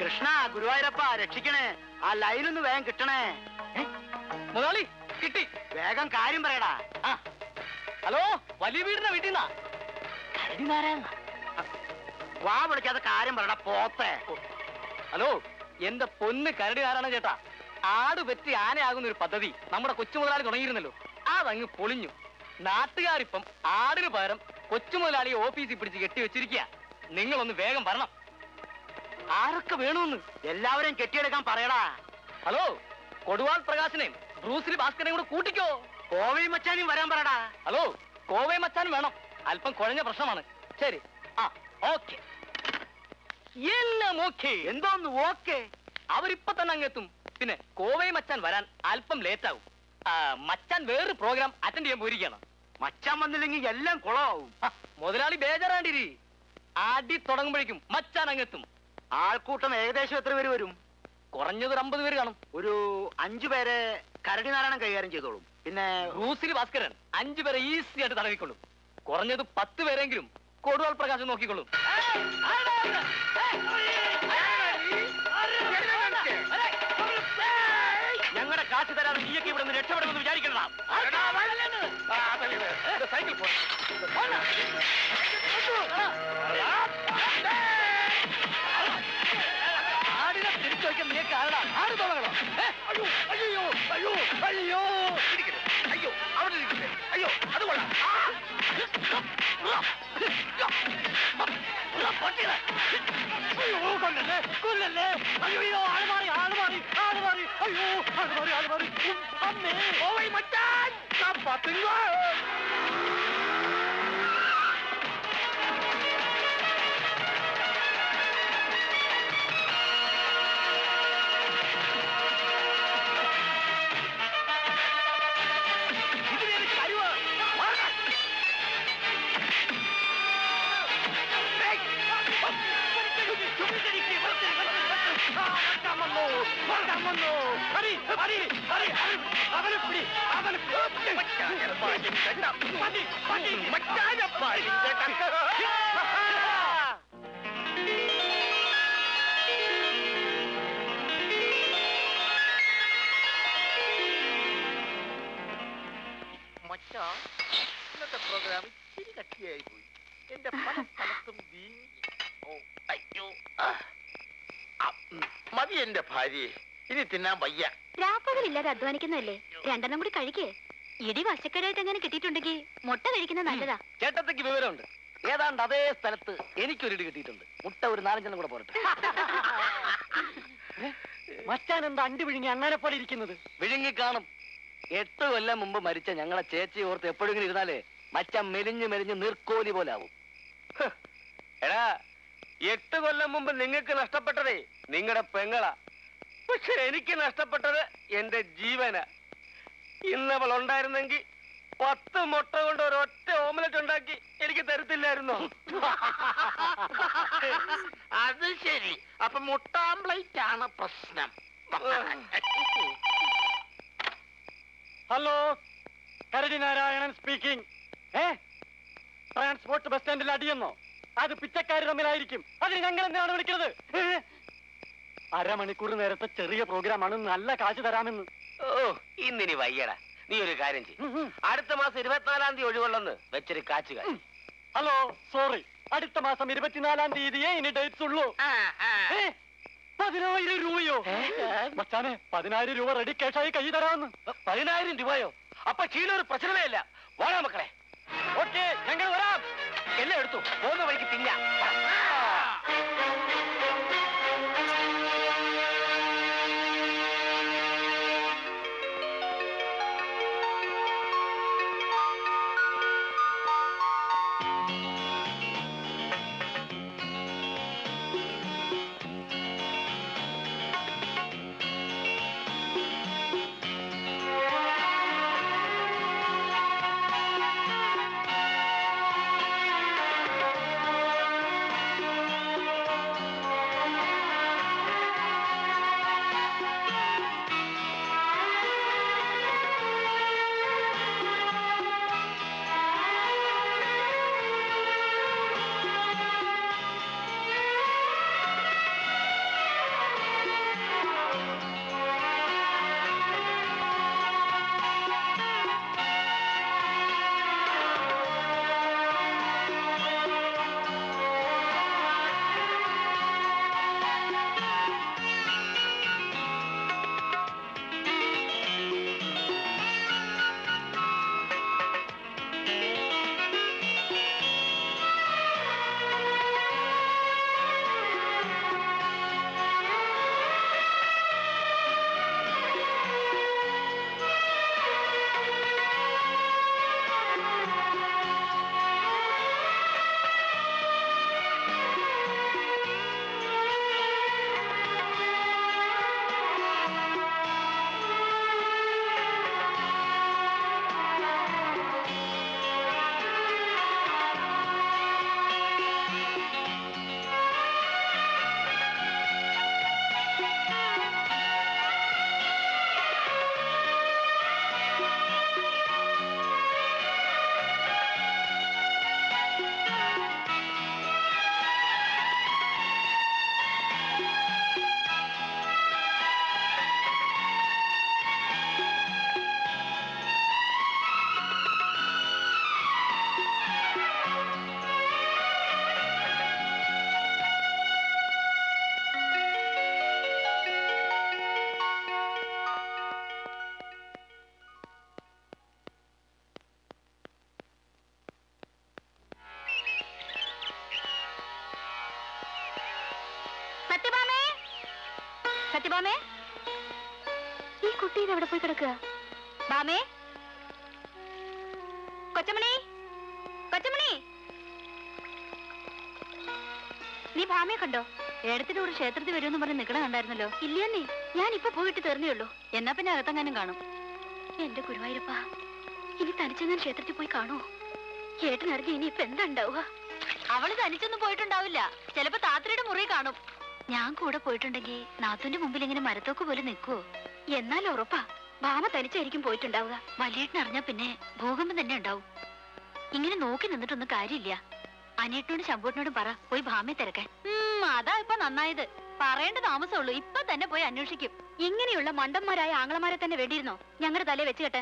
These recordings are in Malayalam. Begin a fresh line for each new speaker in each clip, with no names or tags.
കൃഷ്ണ ഗുരുവായൂരപ്പ രക്ഷിക്കണേ ആ ലൈനൊന്ന് വേഗം കിട്ടണേ
മുതലാളി കിട്ടി
വേഗം കാര്യം പറയടാ
ആ ഹലോ വലിയ വീടിന്റെ വീട്ടിൽ നിന്നാ കരടിനാരായണ
വാ വിളിക്കാതെ കാര്യം പറയടാ പോത്തെ
ഹലോ എന്റെ പൊന്ന് കരടിനാരായണ ചേട്ടാ ആട് പറ്റി ആനയാകുന്ന ഒരു പദ്ധതി നമ്മുടെ കൊച്ചു മുതലാളി തുടങ്ങിയിരുന്നല്ലോ അതങ്ങ് പൊളിഞ്ഞു നാട്ടുകാരിപ്പം ആടിന് പകരം കൊച്ചു മുതലാളിയെ ഓഫീസിൽ പിടിച്ച് കെട്ടിവെച്ചിരിക്കുക നിങ്ങളൊന്ന് വേഗം വരണം ആരൊക്കെ വേണമെന്ന്
എല്ലാവരെയും കെട്ടിയെടുക്കാൻ പറയടാ
ഹലോ കൊടുവാൾ പ്രകാശനെയും ബ്രൂസിലി ഭാസ്കരനെയും കൂടെ കൂട്ടിക്കോ
കോവി മച്ചാനും വരാൻ പറയടാ
ഹലോ കോവേ മച്ചാൻ വേണം അല്പം കുഴഞ്ഞ പ്രശ്നമാണ് ശരി ആ ഓക്കെ എല്ലാം ഓക്കെ
എന്തോന്ന് ഓക്കെ
അവരിപ്പൊ തന്നെ അങ്ങെത്തും പിന്നെ കോവേ മച്ചാൻ വരാൻ അല്പം ലേറ്റ് ആവും ആ, മച്ചാൻ വേറൊരു പ്രോഗ്രാം അറ്റൻഡ് ചെയ്യാൻ പോയിരിക്കുകയാണ്
മച്ചാൻ വന്നില്ലെങ്കിൽ എല്ലാം കുളമാവും
ആ, മുതലാളി ബേജാറാണ്ടിരി ആടി തുടങ്ങുമ്പോഴേക്കും മച്ചാൻ അങ്ങെത്തും
ആൾക്കൂട്ടം ഏകദേശം എത്ര പേര് വരും
കുറഞ്ഞത് ഒരു അമ്പത് പേര് കാണും
ഒരു അഞ്ചു പേരെ കരടി നാരായണൻ കൈകാര്യം ചെയ്തോളും പിന്നെ
ബ്രൂസിലി ഭാസ്കരൻ അഞ്ചു പേരെ ഈസി ആയിട്ട് തടവിക്കൊള്ളും കുറഞ്ഞത് പത്ത് പേരെങ്കിലും കൊടുവാൾ പ്രകാശം നോക്കിക്കൊള്ളും
ഞങ്ങളുടെ കാശ് തരാതെ നീയൊക്കെ ഇവിടെ നിന്ന് രക്ഷപ്പെടുമെന്ന് വിചാരിക്കണ്ട
സൈക്കിൾ പോ ആടിനെ തിരിച്ചു വയ്ക്കാൻ നിങ്ങൾക്ക് ആരടാ ആട് തുടങ്ങണം
അയ്യോ അയ്യോ അയ്യോ അയ്യോ ഇരിക്കട്ടെ. അയ്യോ അവിടെ ഇരിക്കട്ടെ. അയ്യോ അത് കൊള്ളാം ആ! പട്ടികളെ. അയ്യോ കൊല്ലല്ലേ കൊല്ലല്ലേ അയ്യോ അയ്യോ ആള് മാറി ആള് മാറി ആള് മാറി അയ്യോ ആള് മാറി ആള് മാറി ഉം, അമ്മേ ഓവൈ മച്ചാൻ പത്തുങ്ങോ ഇതിനൊരു കരുവ് മാറണം. ഏയ്! ചുമരിക്ക്, വെറുതെ, വെറുതെ, വെറുതെ. ആ, വട്ടാൻ വന്നു, വട്ടാൻ വന്നു. ഹരി, ഹരി, ഹരി, ഹരി. അവനെ പിടി, അവനെ പിടി. മതി, മതി. മച്ചാനപ്പാടിന്റെ കണ്ണ്.
മച്ചാ ഇന്നത്തെ പ്രോഗ്രാം ഇച്ചിരി കട്ടിയായി പോയി എന്റെ പല സ്ഥലത്തും വീങ്ങി ഓ അയ്യോ ആ. ആ, ഉം. മതി എന്റെ ഭാര്യയെ ഇനി തിന്നാൻ വയ്യ
രാപ്പകലില്ലാതെ അധ്വാനിക്കുന്നതല്ലേ രണ്ടെണ്ണം കൂടി കഴിക്കേ ഇടി വശക്കേടായിട്ട് എങ്ങനെ കിട്ടിയിട്ടുണ്ടെങ്കിൽ മുട്ട കഴിക്കുന്നത് നല്ലതാ
ചേട്ടത്തേക്ക് വിവരമുണ്ട് ഏതാണ്ട് അതേ സ്ഥലത്ത് എനിക്കൊരു ഇടി കിട്ടിയിട്ടുണ്ട് മുട്ട ഒരു നാലഞ്ചെണ്ണം കൂടെ പോരട്ടെ
മച്ചാൻ എന്താ അണ്ടി വിഴുങ്ങി അങ്ങനെ പോലെ ഇരിക്കുന്നത്
വിഴുങ്ങി കാണും എട്ട് കൊല്ലം മുമ്പ് മരിച്ച ഞങ്ങളെ ചേച്ചി ഓർത്ത് എപ്പോഴെങ്കിലും ഇരുന്നാലേ മച്ചൻ മെലിഞ്ഞ് മെലിഞ്ഞ് നീർക്കോലി പോലെ ആവും ഹ്. എടാ എട്ട് കൊല്ലം മുമ്പ് നിങ്ങൾക്ക് നഷ്ടപ്പെട്ടതേ നിങ്ങളുടെ പെങ്ങളാ പക്ഷെ എനിക്ക് നഷ്ടപ്പെട്ടത് എന്റെ ജീവന ഇന്നവൾ ഉണ്ടായിരുന്നെങ്കിൽ പത്ത് മുട്ട കൊണ്ട് ഒരൊറ്റ ഓംലറ്റ് ഉണ്ടാക്കി എനിക്ക് തരത്തില്ലായിരുന്നോ
അത് ശരി അപ്പൊ മുട്ടാംപ്ലേറ്റ് ആണ് പ്രശ്നം
ഹലോ കരടി Narayanan speaking a transport bus സ്റ്റാൻഡിൽ അടിയെന്നോ അത് പിച്ചക്കാർ തമ്മിലായിരിക്കും അതിന് ഞങ്ങൾ എന്തിനാണ് വിളിക്കുന്നത് ഏ? അരമണിക്കൂർ നേരത്തെ ചെറിയ പ്രോഗ്രാമാണ് നല്ല കാശ് തരാമെന്ന്
ഓ ഇന്നിനി വയ്യടാ നീ ഒരു കാര്യം ചെയ്യും
ഉം, ഉം.
അടുത്ത മാസം ഇരുപത്തിനാലാം തീയതി ഒഴിവുള്ളെന്ന് വെച്ചൊരു കാച്ചു കാച്ചി
ഹലോ സോറി അടുത്ത മാസം ഇരുപത്തിനാലാം തീയതിയേ ഇനി ഡേറ്റ്സ് ഉള്ളൂ ഏ? പതിനായിരം രൂപയോ മച്ചാനെ പതിനായിരം രൂപ റെഡി ക്യാഷായി കൈ തരാമെന്ന്
പതിനായിരം രൂപയോ അപ്പൊ ക്ഷീണം ഒരു പ്രശ്നമേ ഇല്ല വാങ്ങാ മക്കളെ
ഓക്കെ ഞങ്ങൾ വരാം
എല്ലാം എടുത്തു പോകുന്ന വഴിക്ക് തിന്നാം
ആ ബാമേ ഈ കുട്ടി ഇത് എവിടെ പോയി കിടക്കുക ബാമേ കൊച്ചമണി കൊച്ചമണി നീ ഭാമയെ കണ്ടോ ഏടത്തിന്റെ കൂടെ ക്ഷേത്രത്തിൽ വരുമെന്ന് പറഞ്ഞ് നിക്കണ കണ്ടായിരുന്നല്ലോ ഇല്ലയെന്നേ ഞാൻ ഇപ്പൊ പോയിട്ട് തീർന്നേ ഉള്ളൂ എന്നാ പിന്നെ അകത്തെങ്ങാനും കാണും എന്റെ ഗുരുവായൂരപ്പ ഇനി തനിച്ചെങ്ങാൻ ക്ഷേത്രത്തിൽ പോയി കാണുമോ ഏട്ടനറിഞ്ഞ ഇനി ഇപ്പൊ എന്താ ഉണ്ടാവുക അവള് തനിച്ചൊന്നും പോയിട്ടുണ്ടാവില്ല ചിലപ്പോ താത്തയുടെ മുറി കാണും ഞാൻ കൂടെ പോയിട്ടുണ്ടെങ്കിൽ നാത്തുന്റെ മുമ്പിൽ ഇങ്ങനെ മരത്തോക്ക് പോലെ നിൽക്കുവോ എന്നാൽ ഉറപ്പാ ഭാമ തനിച്ചായിരിക്കും പോയിട്ടുണ്ടാവുക വലിയേട്ടൻ അറിഞ്ഞാ പിന്നെ ഭൂകമ്പം തന്നെ ഉണ്ടാവും ഇങ്ങനെ നോക്കി നിന്നിട്ടൊന്നും കാര്യമില്ല അനിയട്ടിനോടും ശമ്പൂട്ടിനോടും പറ പോയി ഭാമയെ തിരക്കാൻ ഉം, അതാ ഇപ്പൊ നന്നായത് പറയേണ്ട താമസമുള്ളൂ ഇപ്പൊ തന്നെ പോയി അന്വേഷിക്കും ഇങ്ങനെയുള്ള മണ്ടന്മാരായ ആങ്ങളമാരെ തന്നെ വേണ്ടിയിരുന്നോ ഞങ്ങളുടെ തലയെ വെച്ച് കെട്ടെ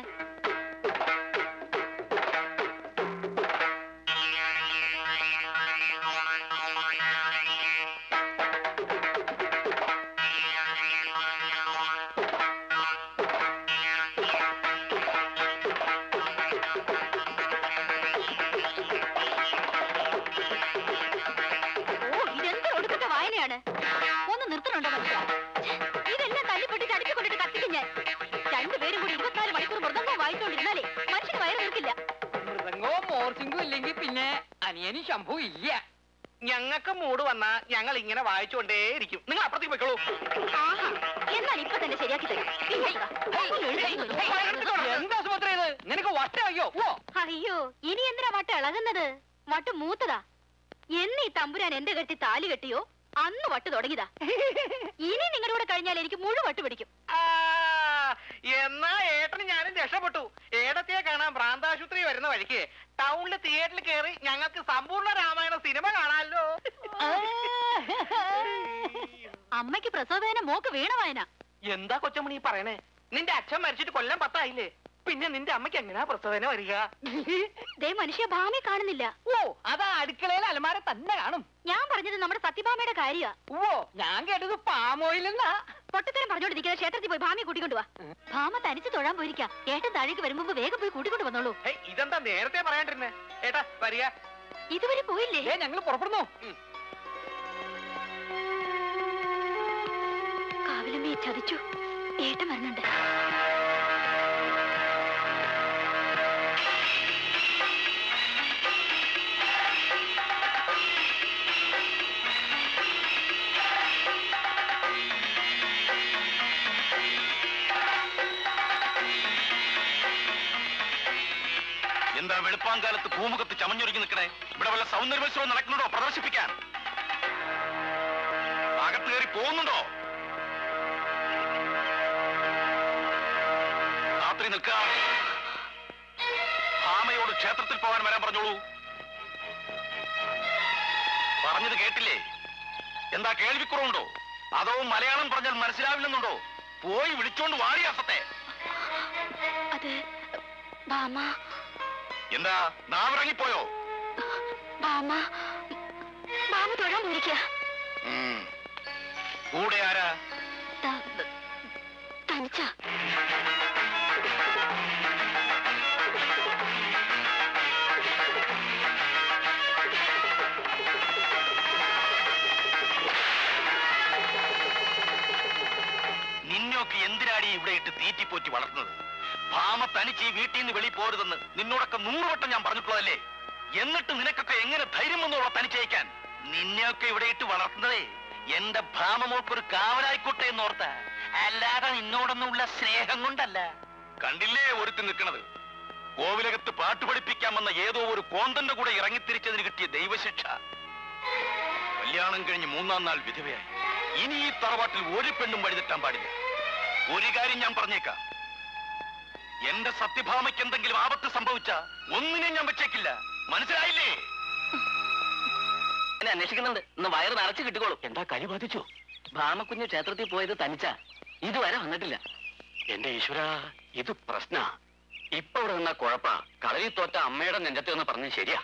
ഓ ഇതെന്ത് ഒടുക്കത്തെ വായനയാണ് ഒന്ന് നിർത്തണുണ്ടോ മനുഷ്യ ഛെ, ഇതെല്ലാം തല്ലിപ്പൊട്ടിച്ച് അടുപ്പിക്കൊണ്ടിട്ട് കത്തിക്കും ഞാൻ രണ്ടുപേരും കൂടി ഇരുപത്തിനാല് മണിക്കൂർ മൃദംഗം വായിച്ചോണ്ടിരുന്നാലേ മനുഷ്യന് വയറ് നിൽക്കില്ല
മൃദംഗവും മോർച്ചിങ്കും ഇല്ലെങ്കിൽ പിന്നെ അനിയനും ശംഭു ഇല്ല
ഞങ്ങൾക്ക് മൂട് വന്നാ ഞങ്ങൾ ഇങ്ങനെ വായിച്ചുകൊണ്ടേയിരിക്കും നിങ്ങൾ അപ്പുറത്തേക്ക് പോയിക്കോളൂ
ആഹാ എന്നാൽ ഇപ്പൊ തന്നെ ശരിയാക്കി തരാം ഇങ്ങോട്ട് വാ. ഒന്ന് എഴുന്നേറ്റ് വരൂ.
എന്താ സുഭദ്ര ഇത് നിനക്ക് വട്ടയോ ഓ
അയ്യോ ഇനി എന്തിനാ വട്ട് ഇളകുന്നത് വട്ട് മൂത്തതാ എന്ന് ഈ തമ്പുരാൻ എന്റെ കെട്ടി താലി കെട്ടിയോ അന്ന് വട്ട് തുടങ്ങിയതാ ഇനി നിങ്ങളുടെ കൂടെ കഴിഞ്ഞാൽ എനിക്ക് മുഴുവൻ വട്ട് പിടിക്കും
ആ, എന്നാ ഏട്ടന് ഞാനും രക്ഷപ്പെട്ടു ഏടത്തിയെ കാണാൻ ഭ്രാന്താശുപത്രി വരുന്ന വഴിക്ക് ടൗണിലെ തിയേറ്ററിൽ കയറി ഞങ്ങൾക്ക് സമ്പൂർണ്ണ രാമായണ സിനിമ കാണാമല്ലോ
അമ്മയ്ക്ക് പ്രസവവേദന മോക്ക് വീണ വായന
എന്താ കൊച്ചമണി ഈ പറയണേ നിന്റെ അച്ഛൻ മരിച്ചിട്ട് കൊല്ലം പത്തായില്ലേ പിന്നെ നിന്റെ അമ്മയ്ക്ക് എങ്ങനെയാ പ്രസവന വരിക
ദേ മനുഷ്യ ഭാമി കാണുന്നില്ല
ഓ അതാ അടുക്കളയിൽ അലമാര തന്നെ കാണും
ഞാൻ പറഞ്ഞത് നമ്മുടെ സത്യഭാമയുടെ കാര്യ
ഓ ഞാൻ കേട്ടത് പാമോയിലെന്നാ
പൊട്ടത്തരം പറഞ്ഞോണ്ടിരിക്കുന്ന ക്ഷേത്രത്തിൽ പോയി ഭാമിയെ കൂട്ടിക്കൊണ്ടുവാ ഭാമ തനിച്ച് തൊഴാൻ പോയിരിക്കാം ഏട്ടൻ താഴേക്ക് വരും മുമ്പ് വേഗം പോയി കൂട്ടിക്കൊണ്ട് വന്നോളൂ
ഹേയ്, ഇതെന്താ നേരത്തെ പറയാണ്ടിരുന്നേ ഏട്ടാ വരിക
ഇതുവരെ പോയില്ലേ
ഏ ഞങ്ങൾ പുറപ്പെടുന്നു
കാവിലമ്മയെ ചതിച്ചു ഏട്ടൻ വരുന്നുണ്ട്
എന്താ വെളുപ്പാങ്കാലത്ത് ഭൂമുഖത്ത് ചമഞ്ഞൊരുങ്ങി നിൽക്കണേ ഇവിടെ വല്ല സൗന്ദര്യ മത്സരവും നടക്കുന്നുണ്ടോ പ്രദർശിപ്പിക്കാൻ അകത്ത് കയറി പോകുന്നുണ്ടോ രാത്രി നിൽക്ക ഭാമയോട് ക്ഷേത്രത്തിൽ പോകാൻ വരാൻ പറഞ്ഞോളൂ പറഞ്ഞത് കേട്ടില്ലേ എന്താ കേൾവിക്കുറവുണ്ടോ അതോ മലയാളം പറഞ്ഞാൽ മനസ്സിലാവില്ലെന്നുണ്ടോ പോയി വിളിച്ചോണ്ട് വാടി അസത്തെ
അത് ഭാമ
എന്താ നാവിറങ്ങിപ്പോയോ
ഭാമ ഭാമ തൊഴാൻ പോയിരിക്കുക
ഉം. കൂടെ ആരാ
തനിച്ച
നിന്നൊക്കെ എന്തിനാടി ഇവിടെ ഇട്ട് തീറ്റിപ്പോറ്റി വളർത്തുന്നത് ഭാമ തനിച്ച് ഈ വീട്ടിൽ നിന്ന് വെളി പോരുതെന്ന് നിന്നോടൊക്കെ നൂറുവട്ടം ഞാൻ പറഞ്ഞിട്ടുള്ളതല്ലേ എന്നിട്ട് നിനക്കൊക്കെ എങ്ങനെ ധൈര്യം വന്നുള്ള തനിച്ചയക്കാൻ നിന്നെയൊക്കെ ഇവിടെ ഇട്ട് വളർത്തുന്നതേ എന്റെ ഭാമമോൾക്കൊരു കാവലായിക്കോട്ടെ എന്നോർത്ത അല്ലാതെ നിന്നോടൊന്നുള്ള സ്നേഹം കൊണ്ടല്ല കണ്ടില്ലേ ഒരുത്തി നിൽക്കണത് കോവിലകത്ത് പാട്ട് പഠിപ്പിക്കാമെന്ന ഏതോ ഒരു കോന്തന്റെ കൂടെ ഇറങ്ങിത്തിരിച്ചതിന് കിട്ടിയ ദൈവശിക്ഷ കല്യാണം കഴിഞ്ഞ് മൂന്നാം നാൾ വിധവയായി ഇനി ഈ തറവാട്ടിൽ ഒരു പെണ്ണും വഴിതെറ്റാൻ പാടില്ല ഒരു കാര്യം ഞാൻ പറഞ്ഞേക്കാം എന്റെ സത്യഭാമയ്ക്ക് എന്തെങ്കിലും ആപത്ത് സംഭവിച്ച ഒന്നിനെ ഞാൻ വെച്ചേക്കില്ല മനസ്സിലായില്ലേ
എന്നെ അന്വേഷിക്കുന്നുണ്ട് ഇന്ന് വയറ് നിറച്ച് കിട്ടിക്കോളും എന്താ കനി ബാധിച്ചു ഭാമക്കുഞ്ഞ് ക്ഷേത്രത്തിൽ പോയത് തനിച്ച ഇതുവരെ വന്നിട്ടില്ല
എന്റെ ഈശ്വര ഇത് പ്രശ്ന ഇപ്പൊ ഇവിടെ നിന്ന കുഴപ്പ കളരി തോറ്റ അമ്മയുടെ നെഞ്ചത്തെ എന്ന് പറഞ്ഞത് ശരിയാ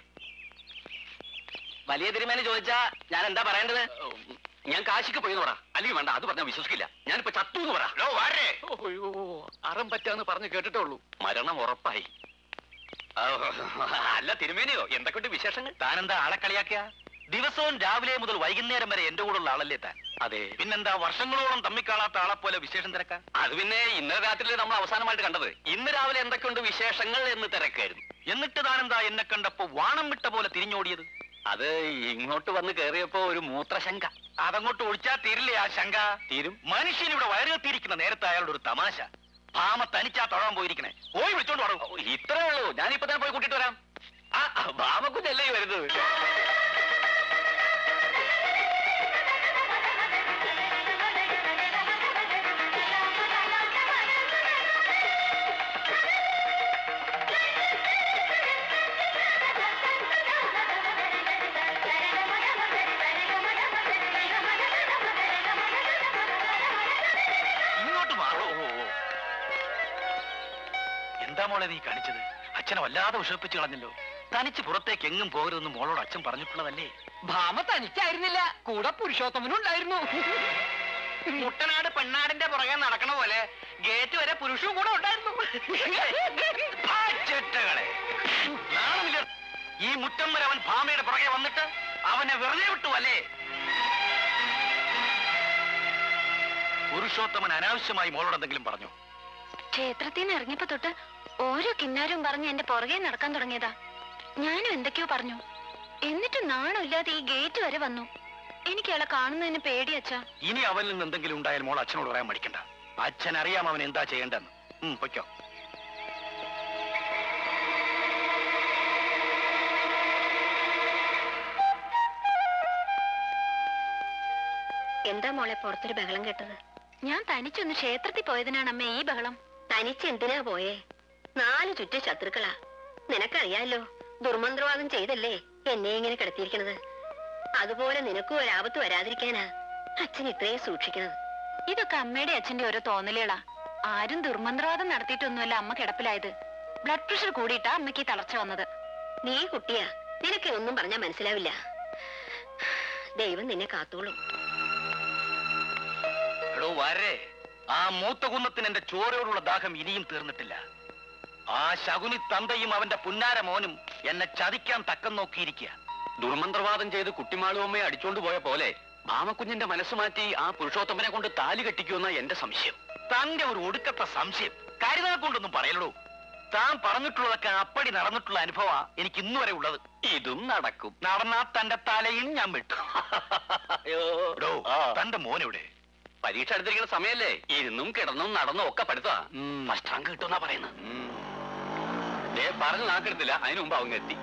വലിയ തിരുമേനി ചോദിച്ചാ ഞാൻ എന്താ പറയേണ്ടത്
ഞാൻ കാശിക്ക് പോയി പറ അല്ലെങ്കിൽ വേണ്ട അത് പറഞ്ഞാൽ വിശ്വസിക്കില്ല ഞാനിപ്പോ ചത്തു എന്ന് പറ അയ്യോ അറം പറ്റാന്ന് പറഞ്ഞു കേട്ടിട്ടേ ഉള്ളൂ മരണം ഉറപ്പായി ആ, അല്ല തിരുമേനിയോ എന്തൊക്കെയുണ്ട് വിശേഷങ്ങൾ താനെന്താ ആളെ കളിയാക്കിയ ദിവസവും രാവിലെ മുതൽ വൈകുന്നേരം വരെ എന്റെ കൂടെ ഉള്ള ആളല്ലേ താൻ
അതെ
പിന്നെന്താ വർഷങ്ങളോളം തമ്മിൽ കാണാത്ത ആളെ പോലെ വിശേഷം തിരക്കാൻ
അത് പിന്നെ ഇന്നലെ രാത്രി നമ്മൾ അവസാനമായിട്ട് കണ്ടത് ഇന്ന് രാവിലെ എന്തൊക്കെയുണ്ട് വിശേഷങ്ങൾ എന്ന് തിരക്കായിരുന്നു
എന്നിട്ട് താനെന്താ എന്നെ കണ്ടപ്പോ വാണം വിട്ട പോലെ തിരിഞ്ഞോടിയത്
അത് ഇങ്ങോട്ട് വന്ന് കേറിയപ്പോ ഒരു മൂത്രശങ്ക
അതങ്ങോട്ട് ഒഴിച്ചാ തീരില്ലേ ആ ശങ്ക
തീരും
മനുഷ്യൻ ഇവിടെ വയറുകത്തിയിരിക്കുന്ന നേരത്തെ അയാളുടെ ഒരു തമാശ ഭാമ തനിച്ചാ തൊഴാൻ പോയിരിക്കണേ പോയി വിളിച്ചോണ്ട്
ഓ,
പറഞ്ഞു
ഇത്രേ ഉള്ളൂ ഞാനിപ്പോ തന്നെ പോയി കൂട്ടിട്ട് വരാം ആ ബാമക്കുഞ്ഞല്ലേ ഈ വരുന്നത്
ഇങ്ങോട്ട് മാറോ എന്താ മോളെ നീ കാണിച്ചത് അച്ഛനെ വല്ലാതെ വിഷമിപ്പിച്ചു കളഞ്ഞല്ലോ തനിച്ച് പുറത്തേക്ക് എങ്ങും പോകരുതെന്ന് മോളോട് അച്ഛൻ പറഞ്ഞിട്ടുള്ളതല്ലേ
ഭാമ തനിച്ചായിരുന്നില്ല കൂടെ പുരുഷോത്തമനും ഉണ്ടായിരുന്നു
മുട്ടനാട് പെണ്ണാടിന്റെ പുറകെ നടക്കണ പോലെ ഗേറ്റ് വരെ പുരുഷനും കൂടെ ഉണ്ടായിരുന്നു
ആ ചെറ്റകളെ നാണമില്ല ഈ മുറ്റം വരെ അവൻ ഭാമയുടെ പുറകെ വന്നിട്ട് അവനെ വെറുതെ വിട്ടു അല്ലേ പുരുഷോത്തമൻ അനാവശ്യമായി മോളോട് എന്തെങ്കിലും പറഞ്ഞു
ക്ഷേത്രത്തിൽ നിന്ന് ഇറങ്ങിയപ്പോ തൊട്ട് ഓരോ കിന്നാരും പറഞ്ഞ് എന്റെ പുറകെ നടക്കാൻ തുടങ്ങിയതാ ഞാനും എന്തൊക്കെയോ പറഞ്ഞു എന്നിട്ട് നാണമില്ലാതെ ഈ ഗേറ്റ് വരെ വന്നു എനിക്ക് അയാളെ കാണുന്നതിന് പേടിയച്ചാ
ഇനി അവനിൽ നിന്ന് എന്തെങ്കിലും ഉണ്ടായാൽ മോൾ അച്ഛനോട് പറയാൻ മടിക്കണ്ട അച്ഛൻ അറിയാം അവൻ എന്താ ചെയ്യേണ്ടെന്ന് ഉം, പൊയ്ക്കോ
എന്താ മോളെ പുറത്തൊരു ബഹളം കേട്ടത് ഞാൻ തനിച്ചൊന്ന് ക്ഷേത്രത്തിൽ പോയതിനാണ് അമ്മ ഈ ബഹളം തനിച്ച് എന്തിനാ പോയേ നാല് ചുറ്റും ശത്രുക്കളാ നിനക്കറിയാലോ ദുർമന്ത്രവാദം ചെയ്തല്ലേ എന്നെ ഇങ്ങനെ കിടത്തിയിരിക്കണത് അതുപോലെ നിനക്കും ഒരാപത്ത് വരാതിരിക്കാനാ അച്ഛൻ ഇത്രയും സൂക്ഷിക്കണത് ഇതൊക്കെ അമ്മയുടെ അച്ഛന്റെ ഓരോ തോന്നലുകളാ ആരും ദുർമന്ത്രവാദം നടത്തിയിട്ടൊന്നുമല്ല അമ്മ കിടപ്പിലായത് ബ്ലഡ് പ്രഷർ കൂടിയിട്ടാ അമ്മയ്ക്ക് ഈ തളർച്ച വന്നത് നീ കുട്ടിയാ നിനക്ക് ഒന്നും പറഞ്ഞാ മനസ്സിലാവില്ല ദൈവം നിന്നെ കാത്തോളും
എടോ വരെ ആ മൂത്ത കുന്നത്തിന് എന്റെ ചോരയോടുള്ള ദാഹം ഇനിയും തീർന്നിട്ടില്ല ആ ശകുനി തന്തയും അവന്റെ പുന്നാര മോനും എന്നെ ചതിക്കാൻ തക്കം നോക്കിയിരിക്കുക
ദുർമന്ത്രവാദം ചെയ്ത് കുട്ടിമാളുമ്മയെ അടിച്ചോണ്ട് പോയ പോലെ മാമക്കുഞ്ഞിന്റെ മനസ്സ് മാറ്റി ആ പുരുഷോത്തമനെ കൊണ്ട് താലി കെട്ടിക്കുമെന്ന എന്റെ സംശയം
തന്റെ ഒരു ഒടുക്കത്തെ സംശയം കാര്യങ്ങളെ കൊണ്ടൊന്നും പറയലോ താൻ പറഞ്ഞിട്ടുള്ളതൊക്കെ അപ്പടി നടന്നിട്ടുള്ള അനുഭവ എനിക്ക് ഇന്നു വരെ ഉള്ളത്
ഇതും നടക്കും
നടന്നാ തന്റെ തലയും ഞാൻ വിട്ടു
അയ്യോ.
എടോ,
ആ.
തന്റെ മോനെവിടെ
പരീക്ഷ അടുത്തിരിക്കുന്ന സമയല്ലേ ഇരുന്നും കിടന്നും നടന്നും ഒക്കെ പഠിത്തമാ
ഉം.
ഫസ്റ്റ് റാങ്ക് കിട്ടുമെന്നാ പറയുന്നത് ദേ പറഞ്ഞു നാക്കെടുത്തില്ല അതിനു മുമ്പ് அவங்க എത്തി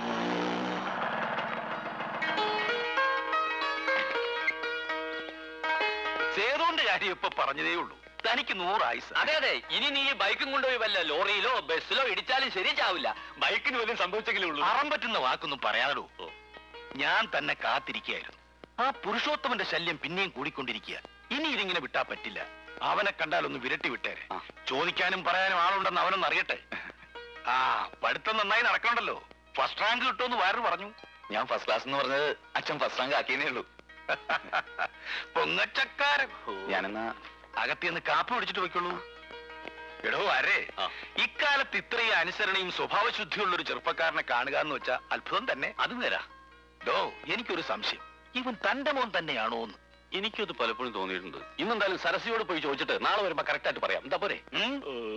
സേതുവിന്റെ കാര്യം ഇപ്പൊ പറഞ്ഞതേ ഉള്ളൂ തനിക്ക് നൂറായുസ്
അതെ അതെ ഇനി നീ ഈ ബൈക്കും കൊണ്ടുപോയി വല്ല ലോറിയിലോ ബസ്സിലോ ഇടിച്ചാലും ശരി ചാവില്ല ബൈക്കിന് വല്ലതും സംഭവിച്ചെങ്കിലേ ഉള്ളൂ
അറം പറ്റുന്ന വാക്കൊന്നും പറയാതോ ഞാൻ തന്നെ കാത്തിരിക്കുകയായിരുന്നു ആ പുരുഷോത്തമന്റെ ശല്യം പിന്നെയും കൂടിക്കൊണ്ടിരിക്കുക ഇനി ഇതിങ്ങനെ വിട്ടാ പറ്റില്ല അവനെ കണ്ടാൽ ഒന്ന് വിരട്ടി വിട്ടേരെ
ആ.
ചോദിക്കാനും പറയാനും ആളുണ്ടെന്ന് അവനൊന്ന് അറിയട്ടെ ആ പഠിത്തം നന്നായി നടക്കണ്ടല്ലോ ഫസ്റ്റ് റാങ്ക് കിട്ടുമെന്ന് വേറെ പറഞ്ഞു
ഞാൻ ഫസ്റ്റ് ക്ലാസ് എന്ന് പറഞ്ഞത് അച്ഛൻ ഫസ്റ്റ് റാങ്ക് ആക്കിയേ ഉള്ളൂ
പൊങ്ങച്ചക്കാരൻ
ഞാനെന്നാ
അകത്തിന്ന് കാപ്പി പിടിച്ചിട്ട് പോയിക്കോളൂ എടോ അരേ
ആ.
ഇക്കാലത്ത് ഇത്രയും അനുസരണയും സ്വഭാവശുദ്ധിയുള്ള ഒരു ചെറുപ്പക്കാരനെ കാണുക എന്ന് വെച്ചാ അത്ഭുതം തന്നെ
അത് നേരാ
ഡോ എനിക്കൊരു സംശയം ഇവൻ തന്റെ മോൻ തന്നെയാണോ എന്ന്
എനിക്കത് പലപ്പോഴും തോന്നിയിട്ടുണ്ട് ഇന്നെന്തായാലും സരസിയോട് പോയി ചോദിച്ചിട്ട് നാളെ വരുമ്പോ കറക്റ്റ് ആയിട്ട് പറയാം എന്താ പോരെ
ഉം?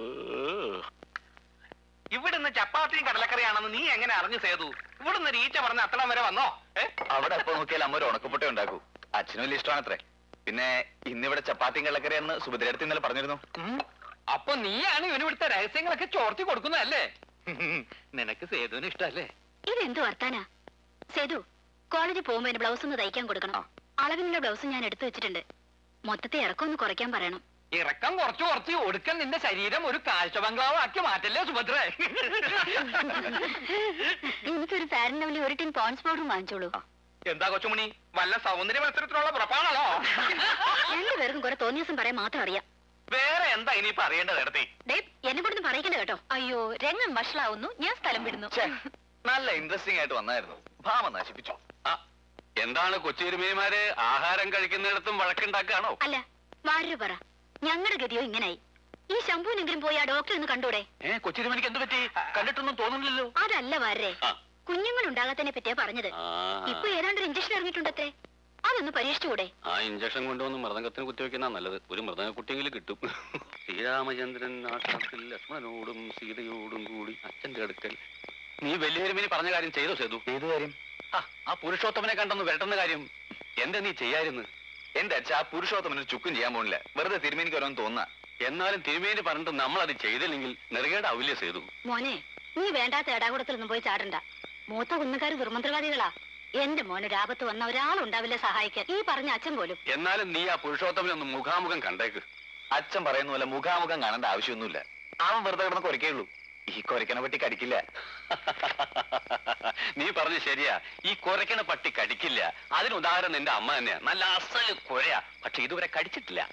ഇവിടുന്ന് ചപ്പാത്തിയും കടലക്കറിയാണെന്ന് നീ എങ്ങനെ അറിഞ്ഞു സേതു ഇവിടുന്ന് രീച്ച പറഞ്ഞ അത്തളം വരെ വന്നോ ഏ?
അവിടെ എപ്പോ നോക്കിയാൽ അമ്മ ഒരു ഉണക്കപ്പൊട്ട ഉണ്ടാക്കൂ അച്ഛനും വലിയ ഇഷ്ടമാണത്രേ പിന്നെ ഇന്നിവിടെ ചപ്പാത്തിയും കള്ളക്കറി എന്ന് സുഭദ്രടുത്ത് ഇന്നലെ പറഞ്ഞിരുന്നു
അപ്പൊ നീയാണ് ഇവന് ഇവിടുത്തെ രഹസ്യങ്ങളൊക്കെ ചോർത്തി കൊടുക്കുന്നതല്ലേ നിനക്ക് സേതുവിന് ഇഷ്ടല്ലേ
ഇതെന്ത് വർത്താനാ സേതു കോളേജിൽ പോകുമ്പോ എന്റെ ബ്ലൗസ് ഒന്ന് തയ്ക്കാൻ കൊടുക്കണം അളവിനുള്ള ബ്ലൗസ് ഞാൻ എടുത്തു വെച്ചിട്ടുണ്ട് മൊത്തത്തെ ഇറക്കം ഒന്ന് കുറയ്ക്കാൻ പറയണം
ഇറക്കം കുറച്ച് കുറച്ച് ഒടുക്കൻ നിന്റെ ശരീരം ഒരു കാഴ്ച ബംഗ്ലാവ് ആക്കി മാറ്റല്ലേ സുഭദ്ര
എനിക്കൊരു ഫാരൻ ലവ്ലി ഒരു ടിൻ പോൺസ് പൗഡറും വാങ്ങിച്ചോളൂ
എന്താ കൊച്ചുമണി വല്ല സൗന്ദര്യ മത്സരത്തിനുള്ള പുറപ്പാണല്ലോ
രണ്ടുപേർക്കും കുറെ തോന്നിയാസം പറയാൻ മാത്രം അറിയാം
വേറെ എന്താ ഇനിയിപ്പോ അറിയേണ്ടത് എടുത്തി
ഡേ എന്നെ കൊടുത്ത് പറയിക്കണ്ട കേട്ടോ അയ്യോ രംഗം വഷളാവുന്നു ഞാൻ സ്ഥലം വിടുന്നു
നല്ല ഇൻട്രസ്റ്റിംഗ് ആയിട്ട് വന്നായിരുന്നു ഭാമ നശിപ്പിച്ചു ആ എന്താണ് കൊച്ചുരുമേമാര് ആഹാരം കഴിക്കുന്നിടത്തും വഴക്കുണ്ടാക്കുകയാണോ
അല്ല വാരു പറ ഞങ്ങളുടെ ഗതിയോ ഇങ്ങനായി ഈ ശംഭുവിനെങ്കിലും പോയി ആ ഡോക്ടറെ ഒന്ന് കണ്ടൂടെ
ഏ കൊച്ചിരുമനിക്ക് എന്ത് പറ്റി കണ്ടിട്ടൊന്നും തോന്നുന്നില്ലല്ലോ
അതല്ല വാരേ
ആ.
കുഞ്ഞുങ്ങൾ ഉണ്ടാകാത്തതിനെ പറ്റിയാ പറഞ്ഞത് ഇപ്പൊ ഏതാണ്ട് ഒരു ഇഞ്ചക്ഷൻ ഇറങ്ങിയിട്ടുണ്ടത്രേ അതൊന്ന് പരീക്ഷിച്ചുകൂടെ
ആ ഇഞ്ചക്ഷൻ കൊണ്ടുവന്ന് മൃദംഗത്തിന് കുത്തിവെക്കുന്ന നല്ലത് ഒരു മൃദംഗ കുട്ടിയെങ്കിലും കിട്ടും ശ്രീരാമചന്ദ്രൻ നാട്ടത്തിൽ ലക്ഷ്മണനോടും സീതയോടും കൂടി അച്ഛന്റെ അടുക്കൽ നീ വലിയ തിരുമേനി പറഞ്ഞ കാര്യം ചെയ്തോ സേതു
ഏത് കാര്യം
ആ, ആ പുരുഷോത്തമനെ കണ്ടൊന്ന് വരട്ടുന്ന കാര്യം എന്താ നീ ചെയ്യായിരുന്നു
എന്റെ അച്ഛ ആ പുരുഷോത്തമന് ചുക്കും ചെയ്യാൻ പോണില്ല വെറുതെ തിരുമേനിക്ക് ഓരോന്ന് തോന്നുക
എന്നാലും തിരുമേനി പറഞ്ഞിട്ട് നമ്മൾ അത് ചെയ്തില്ലെങ്കിൽ നെറുകേടാവില്ലേ സേതു
മോനെ നീ വേണ്ടാത്ത എടാകൂടത്തിലൊന്നും പോയി ചാടണ്ട മൂത്ത കുന്നുകാർ ദുർമന്ത്രവാദികളാ എന്റെ മോന് രാപത്ത് വന്ന ഒരാളുണ്ടാവില്ല സഹായിക്കാൻ ഈ പറഞ്ഞ അച്ഛൻ പോലും
എന്നാലും നീ ആ പുരുഷോത്തമനെ ഒന്ന് മുഖാമുഖം കണ്ടേക്ക്
അച്ഛൻ പറയുന്ന പോലെ മുഖാമുഖം കാണേണ്ട ആവശ്യമൊന്നുമില്ല അവൻ വെറുതെ കിടന്ന് കുരക്കേയുള്ളൂ ഈ കുരക്കനെ പറ്റി കടിക്കില്ല
നീ പറഞ്ഞ ശരിയാ ഈ കുരക്കണ പട്ടി കടിക്കില്ല അതിന് ഉദാഹരണം നിന്റെ അമ്മ തന്നെയാ നല്ല അസല് കുരയാ പക്ഷെ ഇതുവരെ കടിച്ചിട്ടില്ല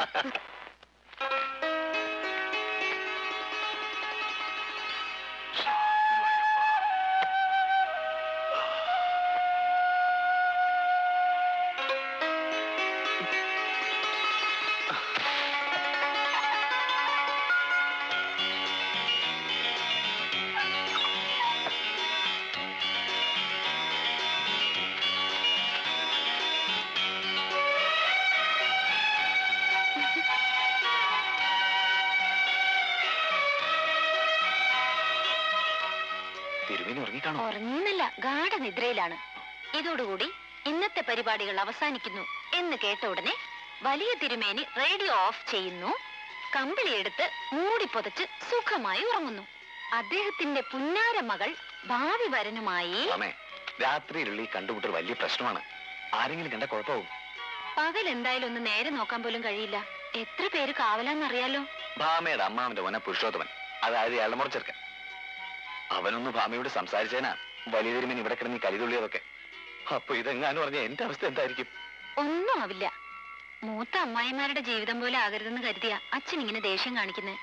തിരുമേനി ഉറങ്ങിക്കാണോ
ഉറങ്ങുന്നില്ല ഗാഠനിദ്രയിലാണ് ഇതോടുകൂടി ഇന്നത്തെ പരിപാടികൾ അവസാനിക്കുന്നു എന്ന് കേട്ട ഉടനെ വലിയ തിരുമേനി റേഡിയോ ഓഫ് ചെയ്യുന്നു കമ്പിളിയെടുത്ത് മൂടിപ്പൊതച്ച് സുഖമായി ഉറങ്ങുന്നു അദ്ദേഹത്തിന്റെ പുന്നാര മകൾ ഭാവി വരനുമായി
അമ്മേ രാത്രി ഇരുളി കണ്ടുമുട്ടൽ വലിയ പ്രശ്നമാണ് ആരെങ്കിലും കണ്ട കുഴപ്പമാവും
പകൽ എന്തായാലും ഒന്ന് നേരെ നോക്കാൻ പോലും കഴിയില്ല എത്ര പേര് കാവലാന്നറിയാലോ
ഭാമയുടെ അമ്മാവന്റെ മോനെ പുരുഷോത്തമൻ അതായത് ഇയാളുടെ മുറച്ചെറുക്കൻ അവനൊന്ന് ഭാമയോട് സംസാരിച്ചേനാ വലിയ തിരുമേനി ഇവിടെ കിടന്ന് ഈ കലിതുള്ളിയതൊക്കെ അപ്പൊ ഇതെങ്ങാനും പറഞ്ഞ എന്റെ അവസ്ഥ എന്തായിരിക്കും
ഒന്നും ആവില്ല മൂത്ത അമ്മായിമാരുടെ ജീവിതം പോലെ ആകരുതെന്ന് കരുതിയ അച്ഛൻ ഇങ്ങനെ ദേഷ്യം കാണിക്കുന്നത്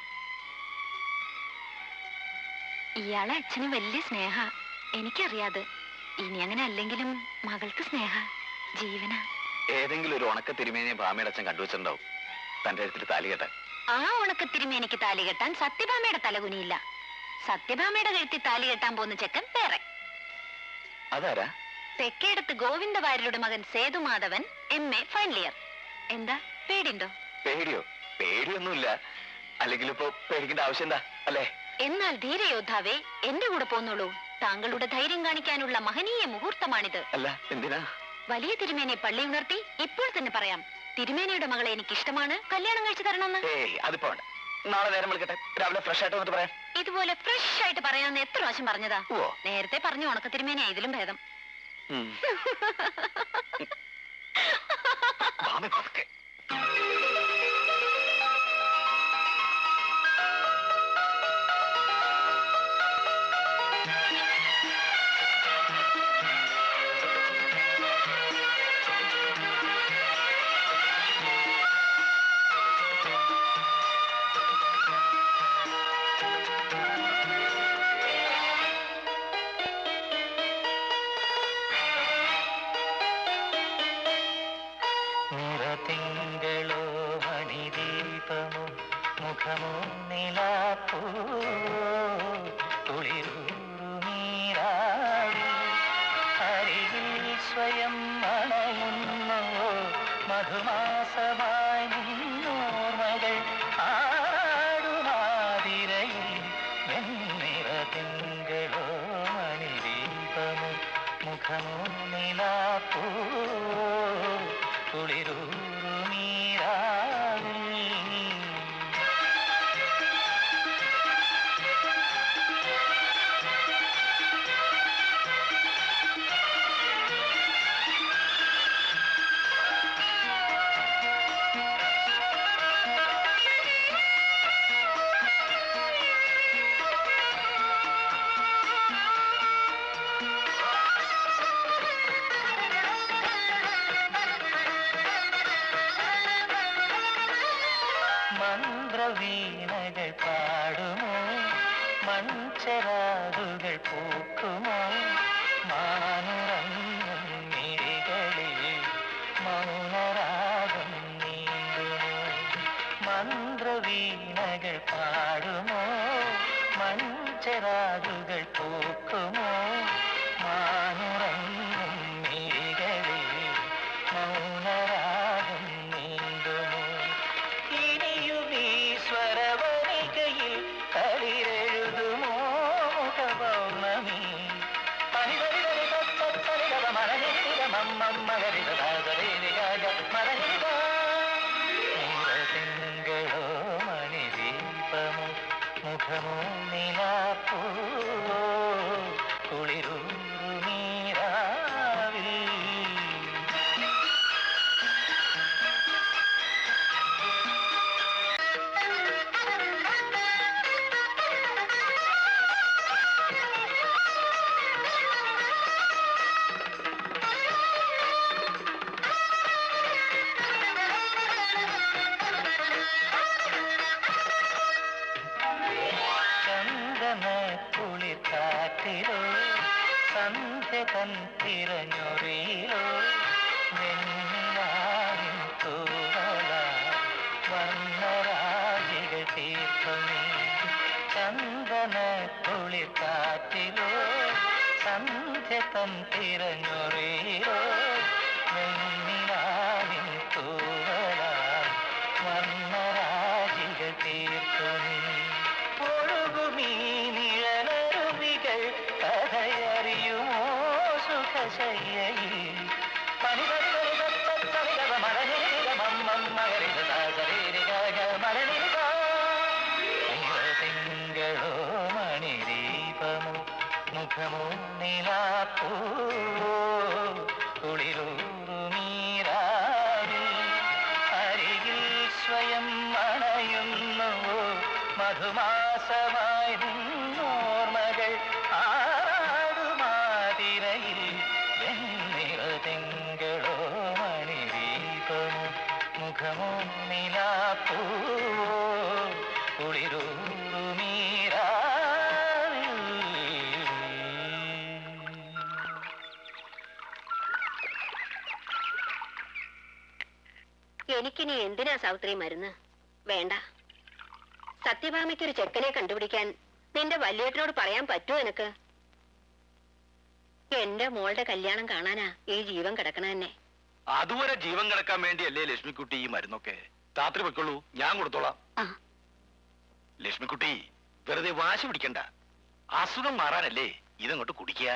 ഇയാളെ അച്ഛന് വലിയ സ്നേഹ എനിക്കറിയാതെ ഇനി അങ്ങനെ അല്ലെങ്കിലും മകൾക്ക് സ്നേഹ ജീവന
ഏതെങ്കിലും ഒരു ഉണക്ക തിരുമേനിയെ ഭാമയുടെ അച്ഛൻ കണ്ടുവച്ചിട്ടുണ്ടാവും തന്റെ അടുത്തിൽ താലി കെട്ടാൻ
ആ ഉണക്കത്തിരുമി എനിക്ക് താലി കെട്ടാൻ സത്യഭാമയുടെ തലകുനിയില്ല സത്യഭാമയുടെ കഴുത്തിൽ താലി കെട്ടാൻ പോകുന്ന ചെക്കൻ വേറെ
അതാരാ
തെക്കേടത്ത് ഗോവിന്ദവാര്യരുടെ മകൻ Sethumadhavan M A final year എന്താ പേടിണ്ടോ
പേടിയോ പേടിയൊന്നുമില്ല അല്ലെങ്കിൽ ഇപ്പൊ പേടിക്കേണ്ട ആവശ്യം എന്താ അല്ലേ
എന്നാൽ ധീരയോദ്ധാവേ എന്റെ കൂടെ പോന്നോളൂ താങ്കളുടെ ധൈര്യം കാണിക്കാനുള്ള മഹനീയ മുഹൂർത്തമാണിത്
അല്ല എന്തിനാ
വലിയ തിരുമേനെ പള്ളി ഉണർത്തി ഇപ്പോൾ തന്നെ പറയാം തിരുമേനയുടെ മകളെ എനിക്ക് ഇഷ്ടമാണ് കല്യാണം കഴിച്ചു തരണമെന്ന്
ഏയ് അതിപ്പോ വേണ്ട നാളെ നേരം വിളിക്കട്ടെ രാവിലെ ഫ്രഷ് ആയിട്ട് വന്നിട്ട് പറയാം
ഇതുപോലെ ഫ്രഷ് ആയിട്ട് പറയാമെന്ന് എത്ര പ്രാവശ്യം പറഞ്ഞതാ
ഓ
നേരത്തെ പറഞ്ഞു ഉണക്ക തിരുമേനെ ഇതിലും ഭേദം
ഉം. ഭാമ പതുക്കെ
നിറതിങ്കളോ മണിദീപമോ മുഖമോ നിലാപ്പൂ കുളിരൂറുമീരാവി അരികിൽ സ്വയം മണയുന്നു മധുമാസമായി നിന്നോർമകൾ ആടുമാതിരയിൽ വെണ്ണിറതിങ്കളോ മണിദീപമോ മുഖമോ നിലാപ്പൂ കുളിരൂറുമീരാവിൽ മന്ത്രവീണകൾ പാടുമോ മൺചരാതുകൾ പൂക്കുമോ മാനുറങ്ങും മിഴികളിൽ മൗനരാഗം നീങ്ങുമോ മന്ത്രവീണകൾ പാടുമോ മൺചരാതുകൾ പൂക്കുമോ മമ്മരിത ദാസരേരികായ മരണിത തിങ്കളോ മണിദീപമോ മുഖമോ നിലാപ്പൂ കുളിരൂറു നീരാവിൽ ചന്ദന കുളിക്കാറ്റിലോ സന്ധ്യ തൻ തിരഞ്ഞൊറിയിലോ വെണ്ണിലാവിൻ തൂവല വർണ്ണരാജികൾ തീർത്തുമേ ചന്ദന കുളിക്കാറ്റിലോ സന്ധ്യ തൻ തിരഞ്ഞൊറിയിലോ വെണ്ണിലാവിൻ തൂവല വർണ്ണരാജികൾ തീർത്തുമേ ഒഴുകുമീ നിഴലരുവികൾ കഥയറിയുമോ സുഖശയ്യയിൽ പനിതരിതരിതത്തരിതവ മലനിരിതമമ്മം മകരിതരികാക മലനിരിക തിങ്കളോ മണിദീപമോ മുഖമോ നിലാപ്പൂ കുളിരൂറുമീരാവിൽ അരികിൽ സ്വയം അണയുന്നുവോ മധുമാസമായി നിന്നോർമകൾ ആടുമാതിരയിൽ വെണ്ണിറതെങ്കളോ മണിദീപമോ മുഖമോ നിലാപ്പൂ കുളിരൂറുമീരാവിൽ
എനിക്കിനി എന്തിനാ സാവിത്രി മരുന്ന് വേണ്ട സത്യഭാമയ്ക്കൊരു ചെക്കനെ കണ്ടുപിടിക്കാൻ നിന്റെ വല്യേട്ടനോട് പറയാൻ പറ്റുമോ നിനക്ക് എന്റെ മോളുടെ കല്യാണം കാണാനാ ഈ ജീവൻ കിടക്കണ തന്നെ
അതുവരെ ജീവൻ കിടക്കാൻ വേണ്ടിയല്ലേ ലക്ഷ്മിക്കുട്ടി ഈ മരുന്നൊക്കെ രാത്രി വെക്കുള്ളൂ ഞാൻ കൊടുത്തോളാം
ആ.
ലക്ഷ്മിക്കുട്ടി വെറുതെ വാശി പിടിക്കണ്ട അസുഖം മാറാനല്ലേ ഇതങ്ങോട്ട് കുടിക്കുക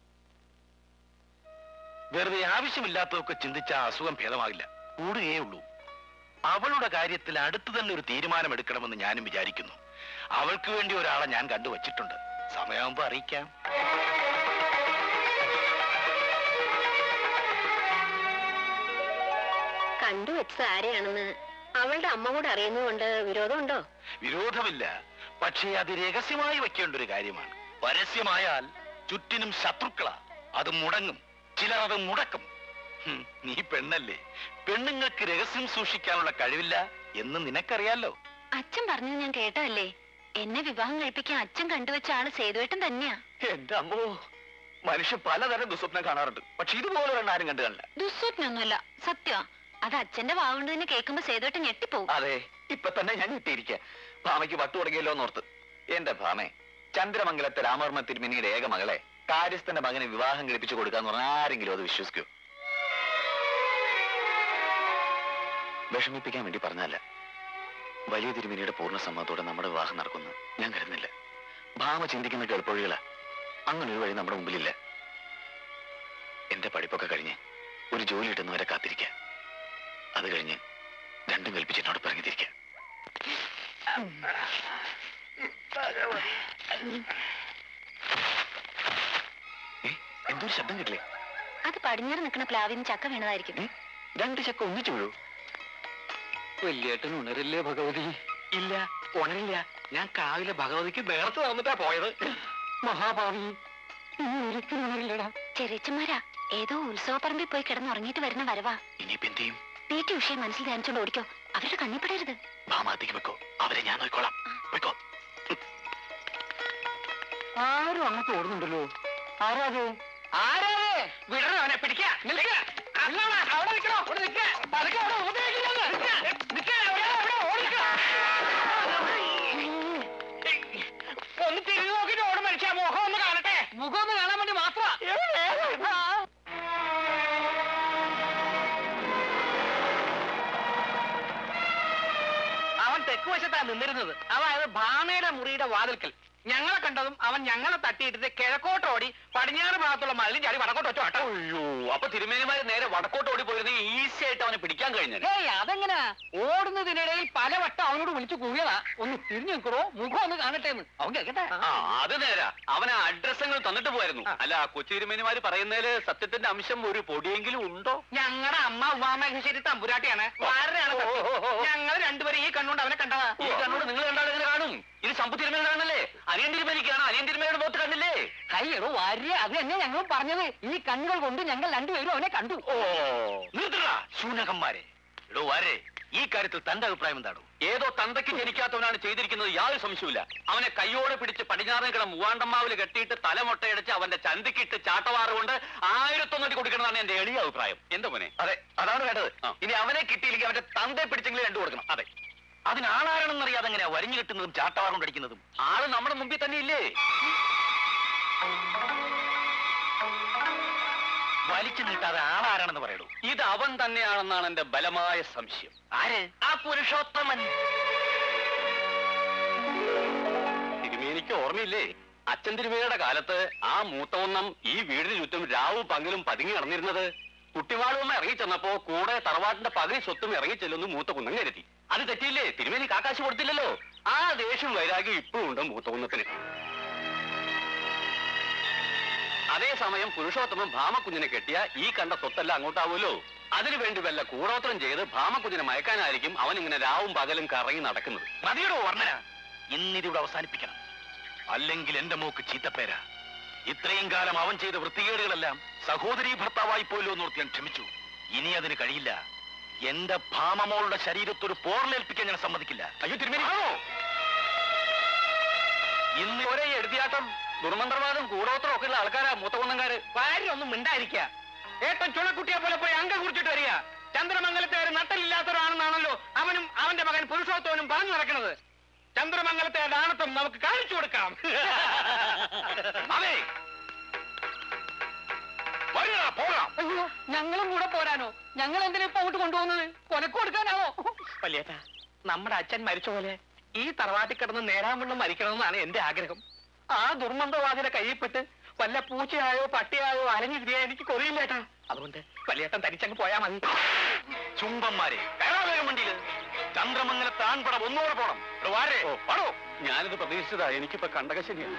വെറുതെ ആവശ്യമില്ലാത്തതൊക്കെ ചിന്തിച്ച ആ അസുഖം ഭേദമാകില്ല കൂടുകയേ ഉള്ളൂ അവളുടെ കാര്യത്തിൽ അടുത്ത് തന്നെ ഒരു തീരുമാനം എടുക്കണമെന്ന് ഞാനും വിചാരിക്കുന്നു അവൾക്ക് വേണ്ടി ഒരാളെ ഞാൻ കണ്ടുവച്ചിട്ടുണ്ട് സമയമാകുമ്പോ അറിയിക്കാം
കണ്ടുവച്ചത് ആരെയാണെന്ന് അവളുടെ അമ്മ കൂടെ അറിയുന്നതുകൊണ്ട് വിരോധമുണ്ടോ
വിരോധമില്ല പക്ഷേ അത് രഹസ്യമായി വെക്കേണ്ട ഒരു കാര്യമാണ് പരസ്യമായാൽ ചുറ്റിനും ശത്രുക്കളാ അത് മുടങ്ങും ചിലർ അത് മുടക്കും ഹും, നീ പെണ്ണല്ലേ പെണ്ണുങ്ങൾക്ക് രഹസ്യം സൂക്ഷിക്കാനുള്ള കഴിവില്ല എന്ന് നിനക്കറിയാലോ
അച്ഛൻ പറഞ്ഞത് ഞാൻ കേട്ടതല്ലേ എന്നെ വിവാഹം കഴിപ്പിക്കാൻ അച്ഛൻ കണ്ടുവച്ച ആള് സേതുവേട്ടൻ തന്നെയാ
എന്റെ അമ്മോ മനുഷ്യൻ പലതരം ദുസ്വപ്നം കാണാറുണ്ട് പക്ഷെ ഇതുപോലെ ഒരെണ്ണം ആരും കണ്ടു കാണില്ല
ദുസ്വപ്നൊന്നുമല്ല സത്യ അത് അച്ഛന്റെ വാവുകൊണ്ട് തന്നെ കേൾക്കുമ്പോ സേതുവേട്ടൻ ഞെട്ടിപ്പോവും
അതെ ഇപ്പൊ തന്നെ ഞാൻ ഇട്ടിരിക്ക ഭാമയ്ക്ക് വട്ടു തുടങ്ങിയല്ലോ എന്നോർത്ത് എന്റെ ഭാമേ ചന്ദ്രമംഗലത്തെ രാമവർമ്മ തിരുമേനിയുടെ ഏക മകളെ കാര്യസ്ഥന്റെ മകന് വിവാഹം കഴിപ്പിച്ചു കൊടുക്കാന്ന് പറഞ്ഞാൽ ആരെങ്കിലും അത് വിശ്വസിക്കൂ വിഷമിപ്പിക്കാൻ വേണ്ടി പറഞ്ഞല്ല വലിയ തിരുമേനിയുടെ പൂർണ്ണ സമ്മതത്തോടെ നമ്മുടെ വിവാഹം നടക്കുന്നു ഞാൻ കരുതുന്നില്ല ഭാമ ചിന്തിക്കുന്ന എളുപ്പവഴികളാ അങ്ങനെ ഒരു വഴി നമ്മുടെ മുമ്പിലില്ല എന്റെ പഠിപ്പൊക്കെ കഴിഞ്ഞ് ഒരു ജോലി കിട്ടുന്നവരെ കാത്തിരിക്കാം അത് കഴിഞ്ഞ് രണ്ടും കൽപ്പിച്ച് എന്നോട് പറഞ്ഞു തിരിക്കാം എന്തൊരു ശബ്ദം കിട്ടില്ലേ
അത് പടിഞ്ഞാറ് നിൽക്കുന്ന പ്ലാവിൽ നിന്ന് ചക്ക വീണതായിരിക്കും
ഏ? രണ്ട് ചക്ക ഒന്നിച്ചു വീഴൂ
വലിയേട്ടൻ ഉണരില്ലേ ഭഗവതി
ഇല്ല ഉണരില്ല ഞാൻ കാവിലെ ഭഗവതിക്ക് നേരത്തെ നടന്നിട്ടാ പോയത്
മഹാഭാവി ഇനി ഒരിക്കലും ഉണരില്ലടാ
ചെറിയച്ചന്മാരാ ഏതോ ഉത്സവപ്പറമ്പിൽ പോയി കിടന്നുറങ്ങിയിട്ട് വരുന്ന വരവാ
ഇനിയിപ്പോ എന്ത് ചെയ്യും
വീട്ടിൽ വിഷയം മനസ്സിൽ ധ്യാനിച്ചോണ്ട് ഓടിക്കോ അവരുടെ കണ്ണിപ്പെടരുത്
ഭാമാത്തേക്ക് വെക്കോ അവരെ ഞാൻ നോക്കിക്കോളാം വെക്കോ
ആരും അങ്ങോട്ട് ഓടുന്നുണ്ടല്ലോ ആരാത്
ആരാത് വിടണം അവനെ പിടിക്ക നിൽക്ക അല്ലടാ, അവിടെ നിൽക്കണോ അവിടെ നിൽക്ക പതുക്കെ അവിടെ ഉപദ്രവിക്കില്ലെന്ന്. നിൽക്ക, നിൽക്ക, അവിടെ, അവിടെ, ഓടിക്ക. ഒന്ന് തിരിഞ്ഞു നോക്കിട്ട് ഓടും മനുഷ്യ മുഖം ഒന്ന് കാണട്ടെ മുഖം ഒന്ന് കാണാൻ വേണ്ടി മാത്രമാ അവൻ തെക്ക് വശത്താ നിന്നിരുന്നത് അതായത് ഭാമയുടെ മുറിയുടെ വാതിൽക്കൽ ഞങ്ങളെ കണ്ടതും അവൻ ഞങ്ങളെ തട്ടിയിട്ടിട്ട് കിഴക്കോട്ടോടി
പടിഞ്ഞാറ് ഭാഗത്തുള്ള മതിലും ചാടി വടക്കോട്ട് വെച്ചോ കേട്ടോ
അയ്യോ അപ്പൊ തിരുമേനിമാര് നേരെ വടക്കോട്ട് ഓടി പോയിരുന്നെങ്കിൽ ഈസി ആയിട്ട് അവനെ പിടിക്കാൻ കഴിഞ്ഞത്
ഏയ് അതെങ്ങനാ ഓടുന്നതിനിടയിൽ പലവട്ടം അവനോട് വിളിച്ചു കൂവിയതാ ഒന്ന് തിരിഞ്ഞു നിൽക്കണോ മുഖം ഒന്ന് കാണട്ടെ എന്ന് അവൻ കേൾക്കട്ടെ
ആ അത് നേരാ അവന് അഡ്രസ്സങ്ങൾ തന്നിട്ട് പോയിരുന്നു അല്ല കൊച്ചി തിരുമേനിമാര് പറയുന്നതില് സത്യത്തിന്റെ അംശം ഒരു പൊടിയെങ്കിലും ഉണ്ടോ
ഞങ്ങളുടെ അമ്മ ഉമാമഹേശ്വരി തമ്പുരാട്ടിയാണ് വാരയാണ് സത്യം. ഞങ്ങൾ രണ്ടുപേരും ഈ കണ്ണുകൊണ്ട് അവനെ കണ്ടതാ
ഈ കണ്ണോട് നിങ്ങൾ കണ്ടാൽ എങ്ങനെ കാണും ഇത് ശമ്പു തിരുമേനി കാണല്ലേ അനിയൻ തിരുമേനിക്കാണ് അനിയൻ തിരുമേനിയുടെ മുഖത്ത് കണ്ടില്ലേ
അയ്യോ വാര്യ അത് തന്നെ ഞങ്ങൾ പറഞ്ഞത് ഈ കണ്ണുകൾ കൊണ്ട് ഞങ്ങൾ രണ്ടുപേരും അവനെ കണ്ടു
ഓ നിർത്തടാ ശൂനകന്മാരെ എടോ വാരെ ഈ കാര്യത്തിൽ തന്റെ അഭിപ്രായം എന്താണ്
ഏതോ തന്തയ്ക്ക് ജനിക്കാത്തവനാണ് ചെയ്തിരിക്കുന്നത് യാതൊരു സംശയമില്ല അവനെ കയ്യോടെ പിടിച്ച് പടിഞ്ഞാറേക്കട മൂവാണ്ടമ്മാവിൽ കെട്ടിയിട്ട് തലമുട്ടയടിച്ച് അവന്റെ ചന്തിക്കിട്ട് ചാട്ടവാറ് കൊണ്ട് ആയിരത്തൊന്നടി കൊടുക്കണമെന്നാണ് എന്റെ എളിയ അഭിപ്രായം എന്താ മോനെ
അതെ അതാണ് വേണ്ടത്
ആ.
ഇനി അവനെ കിട്ടിയില്ലെങ്കിൽ അവന്റെ തന്തയെ പിടിച്ചെങ്കിലും രണ്ടു കൊടുക്കണം അതെ അതിനാളാരാണെന്ന് അറിയാതെ എങ്ങനെയാ വരിഞ്ഞു കിട്ടുന്നതും ചാട്ടവാറും അടിക്കുന്നതും
ആള് നമ്മുടെ മുമ്പിൽ തന്നെ ഇല്ലേ
വലിച്ചു നീട്ടാതെ ആളാരാണെന്ന് പറയൂ
ഇത് അവൻ തന്നെയാണെന്നാണ് എന്റെ ബലമായ സംശയം
ആര് ആ പുരുഷോത്തമൻ
തിരുമേനിക്ക് ഓർമ്മയില്ലേ അച്ഛൻ തിരുമേനിയുടെ കാലത്ത് ആ മൂത്തവണ്ണം ഈ വീടിന് ചുറ്റും രാവും പകലും പതുങ്ങി നടന്നിരുന്നത് കുട്ടിവാളുമ്മ ഇറങ്ങി ചെന്നപ്പോ കൂടെ തറവാട്ടിന്റെ പകുതി സ്വത്തും ഇറങ്ങി ചെല്ലുന്നു മൂത്ത കുന്നം കരുതി അത് തെറ്റിയില്ലേ തിരുമേനി കാക്കാശ് കൊടുത്തില്ലല്ലോ ആ ദേഷ്യം വൈരാഗ്യം ഇപ്പോഴും ഉണ്ട് മൂത്ത കുന്നത്തിന് അതേസമയം പുരുഷോത്തമൻ ഭാമക്കുഞ്ഞിനെ കെട്ടിയ ഈ കണ്ട സ്വത്തെല്ലാം അങ്ങോട്ടാവുമല്ലോ അതിനുവേണ്ടി വല്ല കൂടോത്രം ചെയ്ത് ഭാമക്കുഞ്ഞിനെ മയക്കാനായിരിക്കും അവൻ ഇങ്ങനെ രാവും പകലും കറങ്ങി നടക്കുന്നത്
മതിയുടെ വർണ്ണന ഇന്നിതിവിടെ അവസാനിപ്പിക്കണം അല്ലെങ്കിൽ എന്റെ മോക്ക് ചീത്തപ്പേര ഇത്രയും കാലം അവൻ ചെയ്ത വൃത്തികേടുകളെല്ലാം സഹോദരീ ഭർത്താവായി പോയല്ലോ എന്നോർത്ത് ഞാൻ ക്ഷമിച്ചു ഇനി അതിന് കഴിയില്ല എന്റെ ഭാമമോളുടെ ശരീരത്തൊരു പോർലേൽപ്പിക്കാൻ ഞാൻ സമ്മതിക്കില്ല
അയ്യോ തിരുമേനി ഇന്ന് ഒരേ എഴുതിയാട്ടം ദുർമന്ത്രവാദം കൂടോത്രം ഒക്കെ ഉള്ള ആൾക്കാരാ മൂത്തകുന്നങ്കാര്
ഭാര്യ ഒന്നും മിണ്ടായിരിക്കുക ഏട്ടൻ ചുണക്കുട്ടിയെ പോലെ പോയി അങ്ക കുറിച്ചിട്ട് വരിക ചന്ദ്രമംഗലത്തെ ഒരു നട്ടലില്ലാത്തവരാണെന്നാണല്ലോ അവനും അവന്റെ മകൻ പുരുഷോത്തവനും പറഞ്ഞു നടക്കുന്നത് ചന്ദ്രമംഗലത്തെ ഡാണത്വം നമുക്ക് കാണിച്ചു കൊടുക്കാം
അതെ വരിക പോകാം
അയ്യോ ഞങ്ങളും കൂടെ പോരാനോ ഞങ്ങൾ എന്തിനാ ഇപ്പൊ അങ്ങോട്ട് കൊണ്ടുപോകുന്നത് കൊനക്ക് കൊടുക്കാനാണോ വലിയേട്ടാ നമ്മുടെ അച്ഛൻ മരിച്ച പോലെ ഈ തറവാട്ടിൽ കിടന്ന് നേരാവണ്ണം മരിക്കണമെന്നാണ് എന്റെ ആഗ്രഹം ആ ദുർമന്ത്രവാദിയുടെ കയ്യിൽപ്പെട്ട് വല്ല പൂച്ചയായോ പട്ടിയായോ അലഞ്ഞു തിരിയാൻ എനിക്ക് കൊറിയില്ലേട്ടാ അതുകൊണ്ട് വലിയേട്ടൻ തനിച്ചങ്ങ് പോയാ മതി
ചുംബന്മാരെ കയറാവേഗം വണ്ടിയില് ചന്ദ്രമംഗലത്തെ ആൺപടം ഒന്നുകൂടെ പോണം എടോ, വാരേ പാടോ
ഞാനിത് പ്രതീക്ഷിച്ചതാ എനിക്കിപ്പോ കണ്ടകശനിയാണ്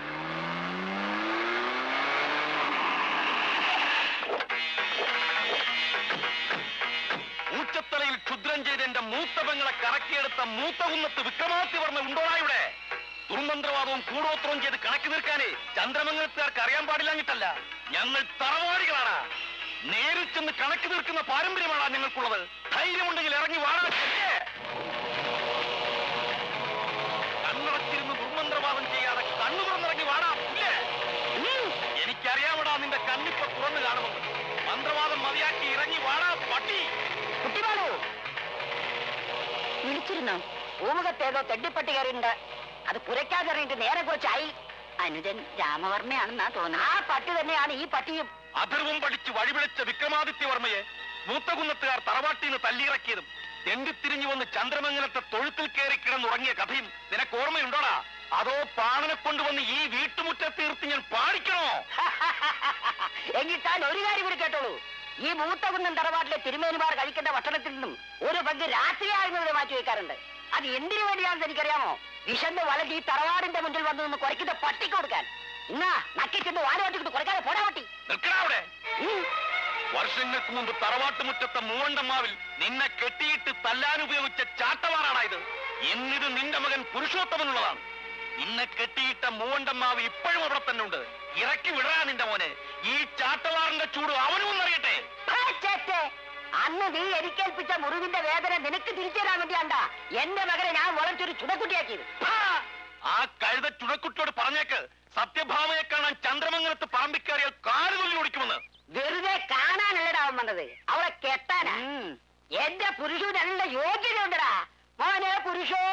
ഊച്ചത്തലയിൽ ക്ഷുദ്രം ചെയ്ത് എന്റെ മൂത്ത പെങ്ങളെ കറക്കിയെടുത്ത മൂത്ത കുന്നത്ത് വിക്രമാദിത്യവർമ്മ ഉണ്ടോടാ ഇവിടെ ദുർമന്ത്രവാദവും കൂടോത്രവും ചെയ്ത് കണക്ക് തീർക്കാനേ ചന്ദ്രമംഗലത്തുകാർക്ക് അറിയാൻ പാടില്ലാഞ്ഞിട്ടല്ല ഞങ്ങൾ തറവാടികളാണ് നേരിൽ ചെന്ന് കണക്ക് തീർക്കുന്ന പാരമ്പര്യമാണ് ഞങ്ങൾക്കുള്ളത് ധൈര്യമുണ്ടെങ്കിൽ ഇറങ്ങി വാടാ ചെറ്റേ. കണ്ണടച്ചിരുന്ന് ദുർമന്ത്രവാദം ചെയ്യാതെ കണ്ണു തുറന്നിറങ്ങി വാടാ പുല്ലേ. ഉം. എനിക്കറിയാമടാ നിന്റെ കണ്ണിപ്പോ തുറന്നു കാണുമെന്ന് മന്ത്രവാദം മതിയാക്കി ഇറങ്ങി വാടാ പട്ടി
കുട്ടിമാളു വിളിച്ചിരുന്നോ ഭൂമുഖത്തേതോ തെണ്ടിപ്പട്ടി കയറിയുണ്ട് അത് പുരയ്ക്കാതിറങ്ങിയിട്ട് നേരെ കുറച്ചായി അനുജൻ രാമവർമ്മയാണെന്നാ തോന്നുന്നത് ആ പട്ടി തന്നെയാണ് ഈ പട്ടിയും
അഥർവം പഠിച്ച് വഴിപിഴച്ച വിക്രമാദിത്യവർമ്മയെ മൂത്തകുന്നത്തുകാർ തറവാട്ടിൽ നിന്ന് തല്ലിയിറക്കിയതും തെണ്ടിത്തിരിഞ്ഞു വന്ന് ചന്ദ്രമംഗലത്തെ തൊഴുത്തിൽ കയറി കിടന്നുറങ്ങിയ കഥയും നിനക്ക് ഓർമ്മയുണ്ടോടാ അതോ പാണനെ കൊണ്ടുവന്ന് ഈ വീട്ടുമുറ്റത്ത് തീർത്ത് ഞാൻ പാടിക്കണോ
എങ്കിൽ താൻ ഒരു കാര്യം കൂടി കേട്ടോളൂ ഈ മൂത്തകുന്നം തറവാട്ടിലെ തിരുമേനിമാർ കഴിക്കേണ്ട ഭക്ഷണത്തിൽ നിന്നും ഒരു പങ്ക് രാത്രിയാകുന്നവരെ മാറ്റി വെക്കാറുണ്ട് അത് എന്തിനു വേണ്ടിയാണെന്ന് എനിക്കറിയാമോ വിശന്ന് വളർത്തി ഈ തറവാടിന്റെ മുന്നിൽ വന്നു നിന്ന് കുറയ്ക്കുന്ന പട്ടിക്ക് കൊടുക്കാൻ ഇന്നാ നക്കി ചെന്ന് വാലുവാട്ടിക്കിട്ട് കുറയ്ക്കാതെ പോടാ പട്ടി
നിൽക്കണ അവിടെ
ഉം.
വർഷങ്ങൾക്ക് മുമ്പ് തറവാട്ടുമുറ്റത്തെ മൂവണ്ടമ്മാവിൽ നിന്നെ കെട്ടിയിട്ട് തല്ലാൻ ഉപയോഗിച്ച ചാട്ടവാറാണ് ഇത് എന്നിത് നിന്റെ മകൻ പുരുഷോത്തമനുള്ളതാണ് നിന്നെ കെട്ടിയിട്ട മൂവണ്ടമ്മാവ് ഇപ്പോഴും അവിടെ തന്നെ ഉണ്ട് ഇറക്കി വിടാ നിന്റെ മോനെ ഈ ചാട്ടവാറിന്റെ ചൂട് അവനും ഒന്നറിയട്ടെ
ആ ചേച്ചേ, അന്ന് നീ എനിക്കേൽപ്പിച്ച മുറിവിന്റെ വേദന നിനക്ക് തിരിച്ചു തരാൻ വേണ്ടിയാണ്ടാ എന്റെ മകനെ ഞാൻ വളർച്ചൊരു ചുടക്കുട്ടിയാക്കിയത്
ഹാ! ആ കഴുത ചുഴക്കുട്ടിയോട് പറഞ്ഞേക്ക് സത്യഭാമയെ കാണാൻ ചന്ദ്രമംഗലത്ത് പറമ്പിക്കേറിയാൽ കാലുകൊല്ലി ഓടിക്കുമെന്ന്
വെറുതെ കാണാനല്ലടാ അവൻ വന്നത് അവളെ കെട്ടാനാ എന്റെ പുരുഷന് നല്ല യോഗ്യതയുണ്ടടാ മോനെ പുരുഷോ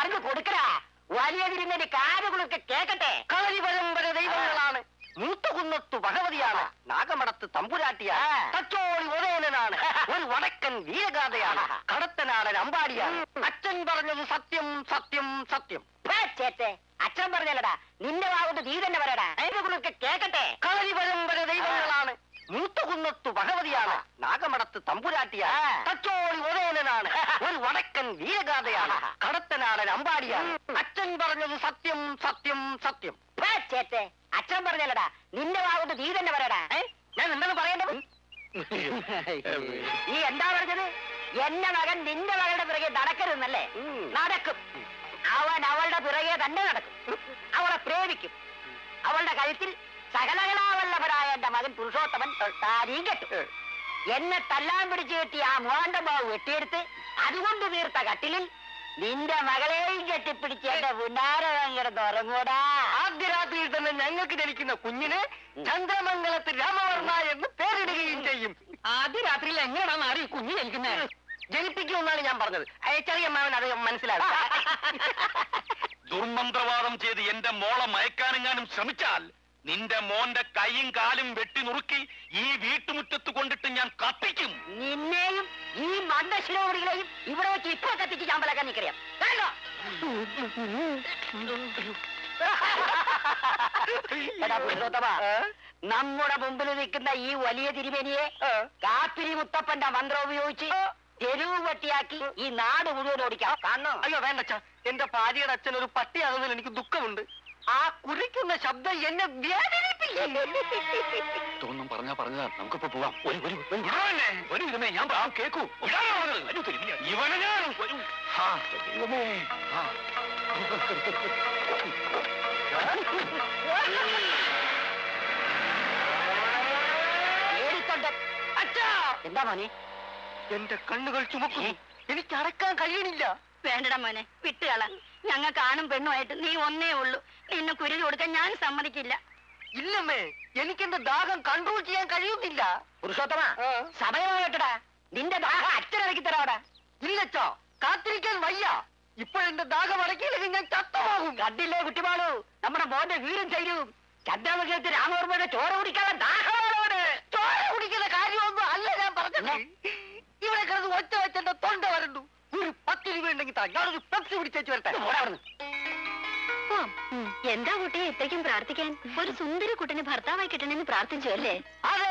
അങ്ങ് കൊടുക്കടാ വലിയ തിരുമേനി കാലുകളൊക്കെ കേക്കട്ടെ കളരി പരമ്പര ദൈവങ്ങളാണ് മൂത്തുകുന്നത്തു ഭഗവതിയാണ് നാഗമടത്ത് തമ്പുരാട്ടിയാണ് തച്ചോളി ഉദയനനാണ് ഒരു വടക്കൻ വീരഗാഥയാണ് കടത്തനാടൻ അമ്പാടിയാണ് അച്ഛൻ പറഞ്ഞത് സത്യം സത്യം സത്യം ചേച്ചേ അച്ഛൻ പറഞ്ഞല്ലടാ നിന്റെ വാകൊണ്ട് നീ തന്നെ പറയടാ ദൈവങ്ങളൊക്കെ കേക്കട്ടെ കളരി പരമ്പര ദൈവങ്ങളാണ് മൂത്തുകുന്നത്തു ഭഗവതിയാണ് നാഗമടത്ത് തമ്പുരാട്ടിയാണ് തച്ചോളി ഉദയനനാണ് ഒരു വടക്കൻ വീരഗാഥയാണ് കടത്തനാടൻ അമ്പാടിയാണ് അച്ഛൻ പറഞ്ഞത് സത്യം സത്യം സത്യം ചേച്ചേ അച്ഛൻ പറഞ്ഞല്ലടാ നിന്റെ വാകൊണ്ട് നീ തന്നെ പറയടാ ഞാൻ എന്താണ് പറയേണ്ടത് നീ എന്താ പറഞ്ഞത് എന്റെ മകൻ നിന്റെ മകളുടെ പിറകെ നടക്കരുതെന്നല്ലേ നടക്കും അവൻ അവളുടെ പിറകെ തന്നെ നടക്കും അവളെ പ്രേമിക്കും അവളുടെ കഴുത്തിൽ സകലകലാവല്ലഭരായ എന്റെ മകൻ പുരുഷോത്തമൻ താരിയും കെട്ടും എന്നെ തല്ലാൻ പിടിച്ചു കെട്ടി ആ മൂവാണ്ട ബാവ് വെട്ടിയെടുത്ത് അതുകൊണ്ട് തീർത്ത കട്ടിലിൽ നിന്റെ മകളെയും കെട്ടിപ്പിടിച്ച് എന്റെ പുന്നാരം കിടന്ന് ഉറങ്ങൂടാ ആദ്യ രാത്രിയിൽ തന്നെ ഞങ്ങൾക്ക് ജനിക്കുന്ന കുഞ്ഞിന് ചന്ദ്രമംഗലത്ത് രാമവർമ്മ എന്ന് പേരിടുകയും ചെയ്യും ആദ്യ രാത്രിയിൽ എങ്ങനെയാണ് ആരും ഈ കുഞ്ഞ് ജനിക്കുന്നത് ജനിപ്പിക്കുമെന്നാണ് ഞാൻ പറഞ്ഞത് ഏ, ചെറിയ മാവൻ അത് മനസ്സിലാകും
ദുർമന്ത്രവാദം ചെയ്ത് എന്റെ മോളെ മയക്കാനെങ്ങാനും ശ്രമിച്ചാൽ നിന്റെ മോന്റെ കൈയും കാലും വെട്ടി നുറുക്കി ഈ വീട്ടുമുറ്റത്ത് കൊണ്ടിട്ട് ഞാൻ കത്തിക്കും
നിന്നെയും ഈ മന്ദശിരോടികളെയും ഇവിടെ വെച്ച് ഇപ്പൊ കത്തിച്ച് ചാമ്പലാക്കാൻ നിക്കറിയാം വേണ്ടോ? എടാ പുരുഷോത്തമ നമ്മുടെ മുമ്പിൽ നിൽക്കുന്ന ഈ വലിയ തിരുമേനിയെ കാപ്പിരി മുത്തപ്പന്റെ മന്ത്രം ഉപയോഗിച്ച് തെരുവ് പട്ടിയാക്കി ഈ നാട് മുഴുവൻ ഓടിക്കാം കാണോ
അയ്യോ വേണ്ടച്ച എന്റെ ഭാര്യയുടെ അച്ഛൻ ഒരു പട്ടിയാകുന്നതിൽ എനിക്ക് ദുഃഖമുണ്ട് ആ കുറിക്കുന്ന ശബ്ദം എന്നെ വേദനിപ്പിക്കും
തോന്നും പറഞ്ഞാ പറഞ്ഞതാ നമുക്കിപ്പോ പോവാം ഒരു ഒരു ഒരു വിടാനേ ഒരു വിധമേ ഞാൻ പറയാം കേക്കൂ വിടാനാ പറഞ്ഞത്. വരൂ തിരുമേനി. ഇവനെ ഞാൻ വരൂ ആ ദൈവമേ ആ
ഏടിക്കൊണ്ട് അച്ഛാ എന്താ മോനെ
എന്റെ കണ്ണുകൾ ചുമക്കുന്നു എനിക്ക് അടക്കാൻ കഴിയണില്ല
വേണ്ടടാ മോനെ വിട്ടുകള ഞങ്ങൾ കാണും പെണ്ണുമായിട്ട് നീ ഒന്നേ ഉള്ളൂ നിന്നെ കുരുതി കൊടുക്കാൻ ഞാൻ സമ്മതിക്കില്ല
ഇല്ലമ്മേ എനിക്ക് എന്റെ ദാഹം കൺട്രോൾ ചെയ്യാൻ കഴിയുന്നില്ല
പുരുഷോത്തമ സമയമായിട്ടടാ നിന്റെ ദാഹം അച്ഛനിറക്കി തരാവടാ
ഇല്ലച്ചോ കാത്തിരിക്കാൻ വയ്യ ഇപ്പോഴെന്റെ ദാഹം അടക്കിയില്ലെങ്കിൽ ഞാൻ ചത്തമാകും
കണ്ടില്ലേ കുട്ടിമാളു നമ്മുടെ മോന്റെ വീടും ശൈര്യവും ചന്ദ്രമകത്ത് രാമവർമ്മയുടെ ചോര കുടിക്കാതെ ദാഹമാണ്
ചോര കുടിക്കുന്ന കാര്യമൊന്നും അല്ല ഞാൻ പറഞ്ഞത് ഇവിടെ കിടന്ന് ഒറ്റ വെച്ചെന്റെ തൊണ്ട വരണ്ടു ഒരു പത്ത് രൂപ ഉണ്ടെങ്കിൽ താ ഞാനൊരു പെപ്സി പിടിച്ചേച്ച് വരട്ടെ
എന്താ കുട്ടിയെ ഇത്രയ്ക്കും പ്രാർത്ഥിക്കാൻ ഒരു സുന്ദര കുട്ടനെ ഭർത്താവായി കിട്ടണമെന്ന് പ്രാർത്ഥിച്ചു അല്ലേ
അതെ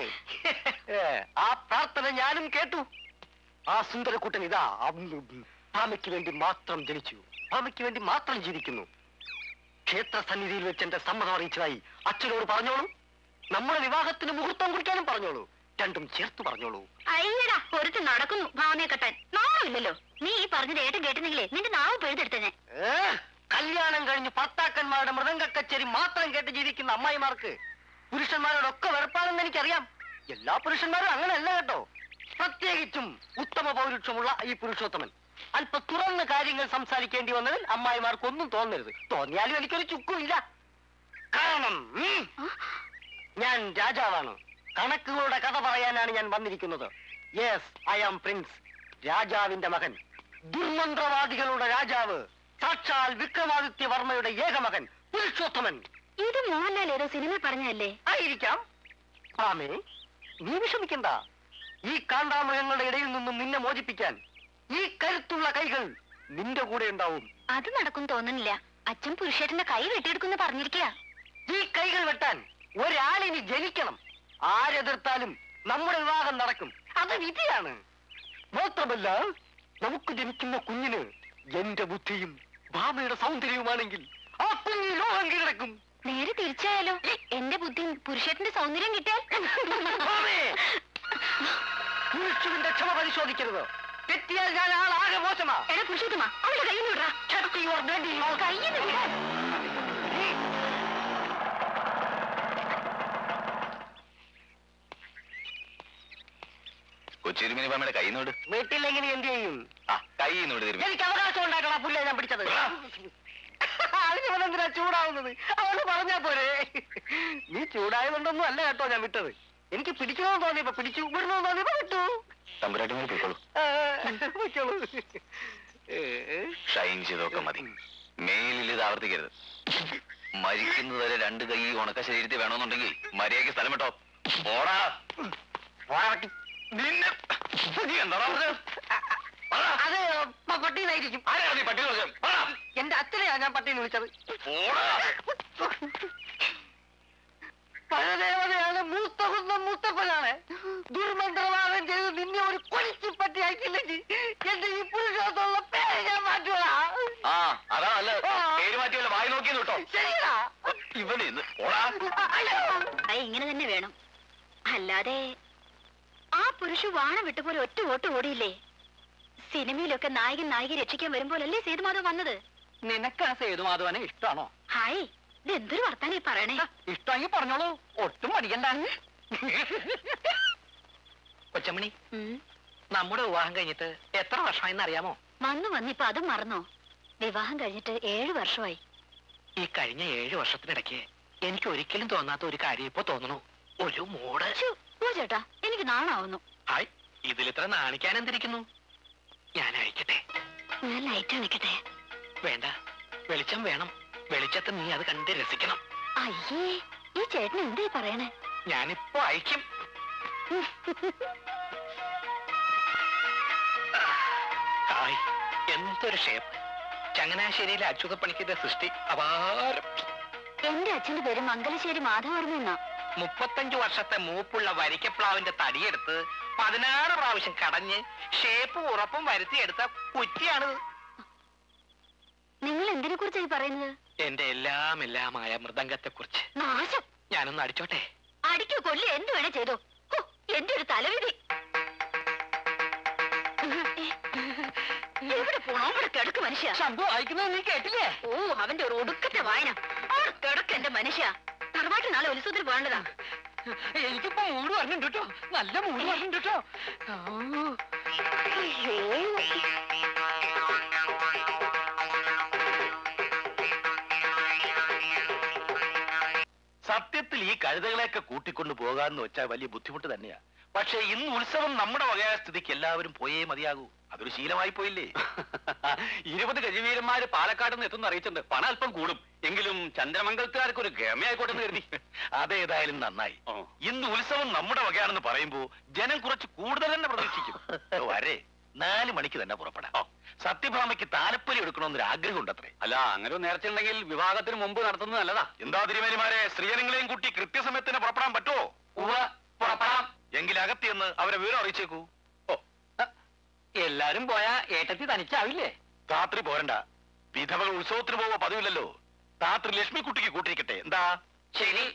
ആ പ്രാർത്ഥന ഞാനും കേട്ടു ആ സുന്ദരക്കുട്ടൻ ഇതാ ഭാമയ്ക്ക് വേണ്ടി മാത്രം ജനിച്ചു ഭാമയ്ക്ക് വേണ്ടി മാത്രം ജീവിക്കുന്നു ക്ഷേത്ര സന്നിധിയിൽ വെച്ച് എന്റെ സമ്മതം അറിയിച്ചതായി അച്ഛനോട് പറഞ്ഞോളൂ നമ്മുടെ വിവാഹത്തിന് മുഹൂർത്തം കുറിക്കാനും പറഞ്ഞോളൂ രണ്ടും ചേർത്ത് പറഞ്ഞോളൂ
അയ്യടാ ഒരുത്ത് നടക്കുന്നു ഭാവനയെ കെട്ടാൻ നാവില്ലല്ലോ നീ ഈ പറഞ്ഞത് ഏട്ടൻ കേട്ടിരുന്നെങ്കിലേ നിന്റെ നാവ് പെഴുതെടുത്തേനെ
ഏ, കല്യാണം കഴിഞ്ഞ് ഭർത്താക്കന്മാരുടെ മൃദംഗ കച്ചേരി മാത്രം കേട്ട് ജീവിക്കുന്ന അമ്മായിമാർക്ക് പുരുഷന്മാരോടൊക്കെ വെറുപ്പാണെന്ന് എനിക്കറിയാം എല്ലാ പുരുഷന്മാരും അങ്ങനെയല്ല കേട്ടോ പ്രത്യേകിച്ചും ഉത്തമ പൗരുഷമുള്ള ഈ പുരുഷോത്തമൻ അല്പ തുറന്ന് കാര്യങ്ങൾ സംസാരിക്കേണ്ടി വന്നതിൽ അമ്മായിമാർക്കൊന്നും തോന്നരുത് തോന്നിയാലും എനിക്കൊരു ചുക്കുമില്ല കാരണം ഉം, ഞാൻ രാജാവാണ് കണക്കുകളുടെ കഥ പറയാനാണ് ഞാൻ വന്നിരിക്കുന്നത് യെസ് ഐ ആം പ്രിൻസ് രാജാവിന്റെ മകൻ ദുർമന്ത്രവാദികളുടെ രാജാവ് സാക്ഷാൽ വിക്രമാദിത്യ വർമ്മയുടെ ഏകമകൻ പുരുഷോത്തമൻ
ഇത് മോഹൻലാൽ ഏതോ സിനിമ പറഞ്ഞല്ലേ
ആയിരിക്കാം ആമേ നീ വിഷമിക്കണ്ട ഈ കാണ്ടാമൃഗങ്ങളുടെ ഇടയിൽ നിന്നും നിന്നെ മോചിപ്പിക്കാൻ ഈ കരുത്തുള്ള കൈകൾ നിന്റെ കൂടെ ഉണ്ടാവും
അത് നടക്കും തോന്നുന്നില്ല അച്ഛൻ പുരുഷേട്ടന്റെ കൈ വെട്ടിയെടുക്കുന്ന പറഞ്ഞിരിക്കുക
ഈ കൈകൾ വെട്ടാൻ ഒരാളിനി ജനിക്കണം ആരെതിർത്താലും നമ്മുടെ വിവാഹം നടക്കും അത് വിധിയാണ് മാത്രമല്ല നമുക്ക് ജനിക്കുന്ന കുഞ്ഞിന് എന്റെ ബുദ്ധിയും ഭാമയുടെ സൗന്ദര്യവുമാണെങ്കിൽ ആ കുഞ്ഞ് ലോകം കീഴടക്കും
നേരെ തിരിച്ചായാലോ എന്റെ ബുദ്ധിയും പുരുഷേട്ടന്റെ സൗന്ദര്യം കിട്ടിയാൽ
ഭാമേ! പുരുഷന്റെ ക്ഷമ പരിശോധിക്കരുത് തെറ്റിയാൽ ഞാൻ ആളാകെ മോശമാ
എടാ പുരുഷോത്തമ അവളുടെ കയ്യിൽ വിടാ
Check your bloody mouth.
കയ്യിൽ വിടാൻ
കൊച്ചിരുമിനി പാമ്മയുടെ കൈ നോട്
വീട്ടിലെങ്ങനെ എന്ത് ചെയ്യും
ആ കൈ നോട് തിരുമേനി
എനിക്ക് അവകാശം ഉണ്ടായിട്ടാണ് പുല്ലേ ഞാൻ പിടിച്ചത് അതിന് ഇവനെന്തിനാ ചൂടാവുന്നത് അവള് പറഞ്ഞാ പോരെ നീ ചൂടായതുകൊണ്ടൊന്നും അല്ല കേട്ടോ ഞാൻ വിട്ടത് എനിക്ക് പിടിക്കണമെന്ന് തോന്നിയപ്പോ പിടിച്ചു വിടണമെന്ന് തോന്നിയപ്പോ വിട്ടു
തമ്പുരാട്ടി മേലെ പോയിക്കോളൂ
ആ, പൊയ്ക്കോളൂ.
ഷൈൻ ചെയ്തൊക്കെ മതി മേലിൽ ഇത് ആവർത്തിക്കരുത് മരിക്കുന്നതുവരെ രണ്ട് കൈ ഉണക്ക ശരീരത്തിൽ വേണമെന്നുണ്ടെങ്കിൽ മര്യാദയ്ക്ക് സ്ഥലം വിട്ടോ ഓടാ നിന്നെ നീ എന്താടാ പറഞ്ഞത്?
അത് പട്ടിന്നായിരിക്കും
ആരെയാണ് നീ പട്ടി വിളിച്ചത്? പറ.
എന്റെ അച്ഛനെയാ ഞാൻ പട്ടിന്ന് വിളിച്ചത്
ഓടാ.
പരദേവതയാണ് മൂത്തകുന്ന മൂത്തപ്പനാണ് ദുർമന്ത്രവാദം ചെയ്ത് നിന്നെ ഒരു കൊലിച്ചു പട്ടിയാക്കില്ലെങ്കിൽ എന്റെ ഈ പുരുഷത്തുള്ള പേര് ഞാൻ മാറ്റുക
ആ അതാ നല്ല പേര് മാറ്റിയല്ല വായി നോക്കിയെന്ന് കേട്ടോ
ശരിയാ
ഇവന് ഇന്ന് ഓടാ
അത് ഇങ്ങനെ തന്നെ വേണം അല്ലാതെ ആ പുരുഷ വാണ വിട്ടുപോലെ ഒറ്റ ഓട്ട് ഓടിയില്ലേ സിനിമയിലൊക്കെ നായകൻ നായിക രക്ഷിക്കാൻ വരുമ്പോഴല്ലേ സേതുമാധവ് വന്നത്
നിനക്കാ സേതുമാധവനെ ഇഷ്ടാണോ
ഹായ് ഇത് എന്തൊരു വർത്താനം ഈ പറയണേ
ഇഷ്ടമെങ്കിൽ പറഞ്ഞോളൂ ഒട്ടും മടിക്കണ്ട കൊച്ചമണി
ഉം.
നമ്മുടെ വിവാഹം കഴിഞ്ഞിട്ട് എത്ര വർഷമായെന്ന് അറിയാമോ
വന്നു വന്നിപ്പോ അതും മറന്നോ വിവാഹം കഴിഞ്ഞിട്ട് ഏഴു വർഷമായി
ഈ കഴിഞ്ഞ ഏഴു വർഷത്തിനിടയ്ക്ക് എനിക്ക് ഒരിക്കലും തോന്നാത്ത ഒരു കാര്യം ഇപ്പൊ തോന്നണു ഒരു മൂട്
ശ്ശോ, പോ ചേട്ടാ എനിക്ക് നാണാവുന്നു
ഹായ് ഇതിലിത്ര നാണിക്കാൻ എന്തിരിക്കുന്നു ഞാൻ അയക്കട്ടെ
ഞാൻ ലൈറ്റ് അണിക്കട്ടെ
വേണ്ട വെളിച്ചം വേണം വെളിച്ചത്ത് നീ അത് കണ്ട് രസിക്കണം
അയ്യേ ഈ ചേട്ടൻ എന്തായി പറയണേ
ഞാനിപ്പോ അയക്കും ഹായ് എന്തൊരു ഷേപ്പ് ചങ്ങനാശ്ശേരിയിലെ അച്യുതപ്പണിക്കിന്റെ സൃഷ്ടി അപാരം
എന്റെ അച്ഛന്റെ പേര് മംഗലശ്ശേരി മാധവർമ്മ എന്നാ
മുപ്പത്തഞ്ചു വർഷത്തെ മൂപ്പുള്ള വരിക്കപ്ലാവിന്റെ തടിയെടുത്ത് പതിനാറ് പ്രാവശ്യം കടഞ്ഞ് ഷേപ്പും ഉറപ്പും വരുത്തിയെടുത്ത കുറ്റിയാണ്
നിങ്ങൾ എന്തിനെ കുറിച്ചായി പറയുന്നത്
എന്റെ എല്ലാം എല്ലാമായ മൃദംഗത്തെ കുറിച്ച്
നാശം
ഞാനൊന്ന് അടിച്ചോട്ടെ
അടിക്കോ കൊല്ലി എന്ത് വേണേ ചെയ്തോ ഹോ, എന്റെ ഒരു തലവിധി എവിടെ പോണോ അവിടെ കിടക്ക് മനുഷ്യ
ശബ്ദം വായിക്കുന്നത് നീ കേട്ടില്ലേ
ഓ അവന്റെ ഒരു ഒടുക്കത്തെ വായന അവിടെ കിടക്ക് എന്റെ മനുഷ്യ തറവാട്ട് നാളെ ഉത്സവത്തിന് പോകേണ്ടതാ
എനിക്കിപ്പോ മൂട് പറഞ്ഞിട്ടുണ്ട് കേട്ടോ നല്ല മൂട് പറഞ്ഞിട്ടുണ്ട് കേട്ടോ
സത്യത്തിൽ ഈ കഴുതകളെയൊക്കെ കൂട്ടിക്കൊണ്ടു പോകാന്ന് വെച്ചാൽ വലിയ ബുദ്ധിമുട്ട് തന്നെയാ പക്ഷെ ഇന്ന് ഉത്സവം നമ്മുടെ വകയായ സ്ഥിതിക്ക് എല്ലാവരും പോയേ മതിയാകൂ അതൊരു ശീലമായി പോയില്ലേ
ഇരുപത് ഗജവീരന്മാര് പാലക്കാട് നിന്ന് എത്തുന്ന അറിയിച്ചിട്ടുണ്ട് പണം അല്പം കൂടും എങ്കിലും ചന്ദ്രമംഗലത്തുകാർക്ക് ഒരു ഗമയായിക്കോട്ടെ എന്ന് കരുതി
അതേതായാലും നന്നായി
ഓ.
ഇന്ന് ഉത്സവം നമ്മുടെ വകയാണെന്ന് പറയുമ്പോ ജനം കുറച്ച് കൂടുതൽ തന്നെ പ്രതീക്ഷിക്കും ഓ, വരെ നാല് മണിക്ക് തന്നെ പുറപ്പെടാം സത്യഭാമയ്ക്ക് താലപ്പൊലി എടുക്കണമെന്നൊരു ആഗ്രഹം ഉണ്ടത്രേ
അല്ല അങ്ങനെ ഒരു നേർച്ച ഉണ്ടെങ്കിൽ വിവാഹത്തിന് മുമ്പ് നടത്തുന്നത് നല്ലതാ
എന്താ തിരുമേനിമാരെ സ്ത്രീജനങ്ങളെയും കൂട്ടി കൃത്യസമയത്തിന് പുറപ്പെടാൻ പറ്റുമോ
പുറപ്പെടാം
എങ്കിൽ അകത്തിയെന്ന് അവരെ വിവരം അറിയിച്ചേക്കൂ ഓ
എല്ലാരും പോയാ ഏട്ടത്തി തനിച്ചാവില്ലേ
രാത്രി പോരണ്ട വിധവകൾ ഉത്സവത്തിന് പോകുമ്പോ പതിവില്ലല്ലോ രാത്രി ലക്ഷ്മിക്കുട്ടിക്ക് കൂട്ടിരിക്കട്ടെ എന്താ
ശരി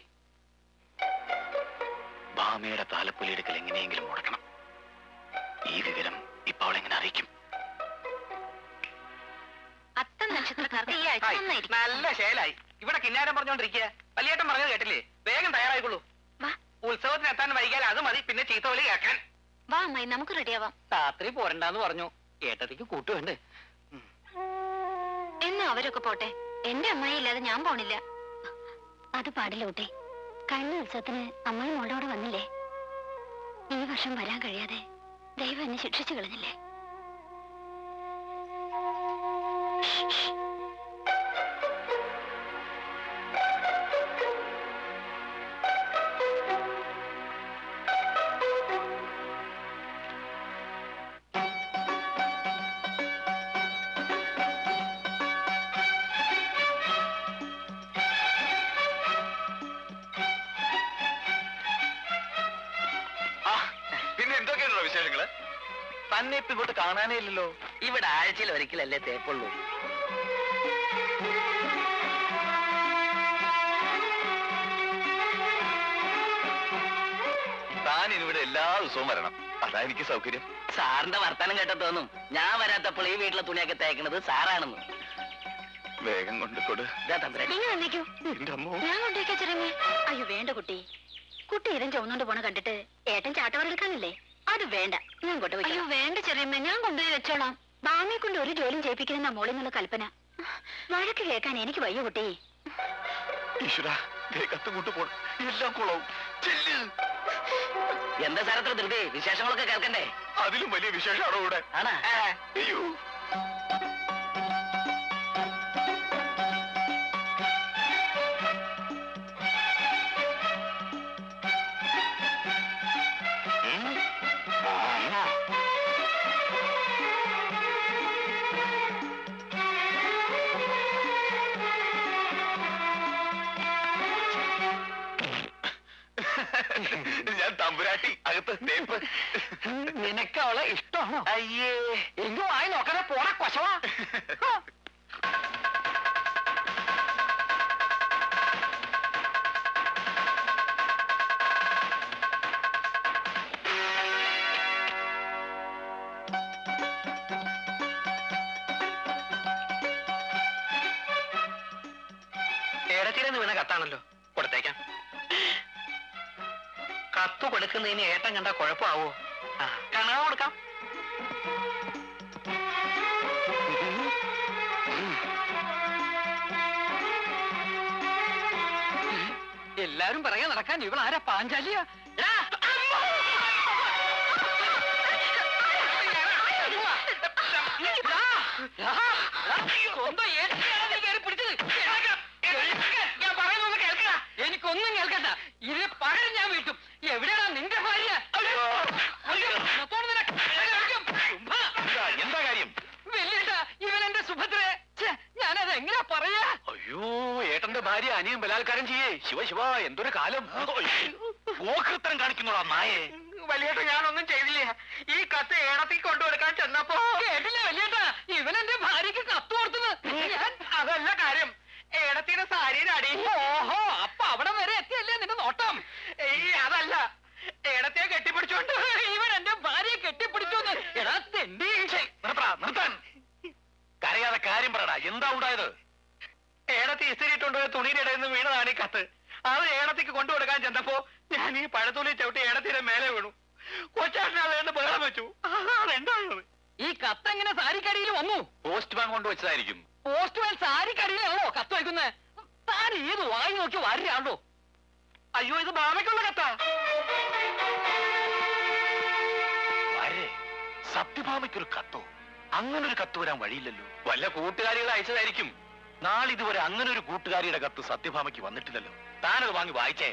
ഭാമയുടെ താലപ്പൊലി എടുക്കൽ എങ്ങനെയെങ്കിലും മുടക്കണം ഈ വിവരം ഇപ്പൊ അവൾ എങ്ങനെ അറിയിക്കും
അത്തം നക്ഷത്രക്കാർക്ക് ഈ ആഴ്ച
ഹായ്,
നന്നായിരിക്കും
നല്ല ശേലായി ഇവിടെ കിന്നാരം പറഞ്ഞോണ്ടിരിക്കുക വലിയേട്ടൻ പറഞ്ഞത് കേട്ടില്ലേ വേഗം തയ്യാറായിക്കൊള്ളൂ
വാ
ഉത്സവത്തിന് എത്താൻ വൈകിയാൽ അത് മതി പിന്നെ ചീത്ത വിളി കേൾക്കാൻ
വാ അമ്മായി നമുക്ക് റെഡിയാവാം
രാത്രി പോരണ്ടെന്ന് പറഞ്ഞു ഏട്ടത്തിക്ക് കൂട്ടുവേണ്ടേ
എന്നാ അവരൊക്കെ പോട്ടെ എന്റെ അമ്മായി ഇല്ലാതെ ഞാൻ പോണില്ല അത് പാടില്ല ഊട്ടി കഴിഞ്ഞ ഉത്സവത്തിന് അമ്മായി മോളുടെ കൂടെ വന്നില്ലേ ഈ വർഷം വരാൻ കഴിയാതെ ദൈവം എന്നെ ശിക്ഷിച്ചു കളഞ്ഞില്ലേ
ആ, പിന്നെ എന്തൊക്കെയാണല്ലോ വിശേഷങ്ങള് തന്നെ ഇപ്പൊ ഇങ്ങോട്ട് കാണാനേ ഇല്ലല്ലോ
ഇവിടെ ആഴ്ചയിൽ ഒരിക്കലല്ലേ തേക്കുള്ളൂ
താൻ ഇവിടെ എല്ലാ ദിവസവും വരണം അതാ എനിക്ക് സൗകര്യം
സാറിന്റെ വർത്താനം കേട്ട തോന്നും ഞാൻ വരാത്തപ്പോൾ ഈ വീട്ടിലെ തുണിയൊക്കെ തേക്കണത് സാറാണെന്ന്
വേഗം കൊണ്ടുകൊടു
ഇതാ തമ്പുരാട്ടി.
നിങ്ങൾ എന്നേക്കോ
എന്റെ അമ്മോ
ഞാൻ കൊണ്ടേക്കാ ചെറിയ അയ്യോ വേണ്ട കുട്ടി കുട്ടി ഇരം ചുമന്നോണ്ട് പോണ കണ്ടിട്ട് ഏട്ടൻ ചാട്ടവറെടുക്കാനല്ലേ അത് വേണ്ട ഞാൻ കൊണ്ടുപോയി അയ്യോ വേണ്ട ചെറിയമ്മ ഞാൻ കൊണ്ടുപോയി വെച്ചോളാം ബാമയെ കൊണ്ട് ഒരു ജോലിയും ചെയ്യിപ്പിക്കുന്ന മോളിൽ നിന്നുള്ള കൽപ്പന വഴക്ക് കേൾക്കാൻ എനിക്ക് വയ്യ കുട്ടി
ഈശ്വര വേഗത്ത് കൊണ്ടുപോണം എല്ലാം കുളവും ചെല്ല്
എന്താ സാറത്ര ധൃതി വിശേഷങ്ങളൊക്കെ കേൾക്കണ്ടേ
അതിലും വലിയ വിശേഷമാണോ ഇവിടെ
ആണാ
അയ്യോ ഞാൻ തമ്പുരാട്ടി അകത്ത് തേപ്പ്
നിനക്ക് അവളെ ഇഷ്ടമാണോ
അയ്യേ
എങ്കോ ആയി നോക്കണേ പോണ കൊശവാ ഏടത്തിലെന്ന് വീണ കത്താണല്ലോ കൊടുത്തേക്കാം കത്ത് കൊടുക്കുന്നതിന് ഏട്ടൻ കണ്ട കുഴപ്പമാവോ ആ, കാണാതെ കൊടുക്കാം എല്ലാരും പറയാ നടക്കാൻ ഇവൾ ആരാ പാഞ്ചാലിയാ എടാ, അമ്മോ! എടാ, എടാ, എടാ, സ്വന്തം ഏട്ടനെയാണോ നീ കയറി പിടിച്ചത്? കേൾക്ക, കേൾക്ക, ഞാൻ പറയുന്നത് കേൾക്കടാ. എനിക്കൊന്നും കേൾക്കണ്ട ഇതിന് പകരം ഞാൻ വീട്ടും എവിടെയാ നിന്റെ ഭാര്യ അയ്യോ, അയ്യോ, ഇന്നത്തോടെ നിനക്ക് കഴിക്കും. സുഭ.
എന്താ എന്താ കാര്യം
വലിയേട്ടാ ഇവൻ എന്റെ സുഭദ്രയെ ഛെ, ഞാനത് എങ്ങനെയാ പറയാ
അയ്യോ ഏട്ടന്റെ ഭാര്യ അനിയൻ ബലാത്കാരം ചെയ്യേ ശിവ ശിവ എന്തൊരു കാലം ഓഹൃത്തരം കാണിക്കുന്നോടാ നായേ
വലിയേട്ട ഞാനൊന്നും ചെയ്തില്ല ഈ കത്ത് ഏടത്തേക്ക് കൊണ്ടുകൊടുക്കാൻ ചെന്നപ്പോ കേട്ടില്ല വലിയേട്ട ഇവൻ എന്റെ ഭാര്യക്ക് കത്ത് കൊടുത്തത് ഞാൻ അതല്ല കാര്യം ഏടത്തിന്റെ സാരിയുടെ അടിയിൽ ഓഹോ അപ്പൊ അവിടെ വരെ എത്തിയല്ലേ നിന്റെ നോട്ടം ഈ അതല്ല ഏടത്തെ കെട്ടിപ്പിടിച്ചോണ്ട് ഇവൻ എന്റെ ഭാര്യയെ കെട്ടിപ്പിടിച്ചു എടാ തെണ്ടി
നിർത്തടാ നിർത്താൻ കരയാതെ കാര്യം പറയടാ എന്താ ഉണ്ടായത്
ഏടത്തി ഇസ്തിരിയിട്ടുണ്ടോ തുണിയുടെ ഇടയിൽ നിന്ന് വീണതാണ് ഈ കത്ത് അത് ഏടത്തേക്ക് കൊണ്ടുകൊടുക്കാൻ ചെന്നപ്പോ ഞാൻ ഈ പഴത്തുള്ളി ചവിട്ടി ഏടത്തിന്റെ മേലെ വീണു കൊച്ചാട്ടിനെ അതുകൊണ്ട് ബഹളം വെച്ചു അതെന്താണത് ഈ കത്ത് എങ്ങനെ സാരിക്കടിയിൽ വന്നു
പോസ്റ്റ്മാൻ കൊണ്ടുവച്ചതായിരിക്കും
പോസ്റ്റ്മാൻ സാരിക്കടിയിലാണോ കത്ത് വയ്ക്കുന്നത് താൻ ഏത് വായി നോക്കി വാരിയാണോ അയ്യോ ഇത് ബാമയ്ക്കുള്ള കത്താ
വരെ സത്യഭാമയ്ക്കൊരു കത്തോ അങ്ങനെ ഒരു കത്ത് വരാൻ വഴിയില്ലല്ലോ വല്ല കൂട്ടുകാരികൾ അയച്ചതായിരിക്കും നാളിതുവരെ അങ്ങനെ ഒരു കൂട്ടുകാരിയുടെ കത്ത് സത്യഭാമയ്ക്ക് വന്നിട്ടില്ലല്ലോ താനത് വാങ്ങി വായിച്ചേ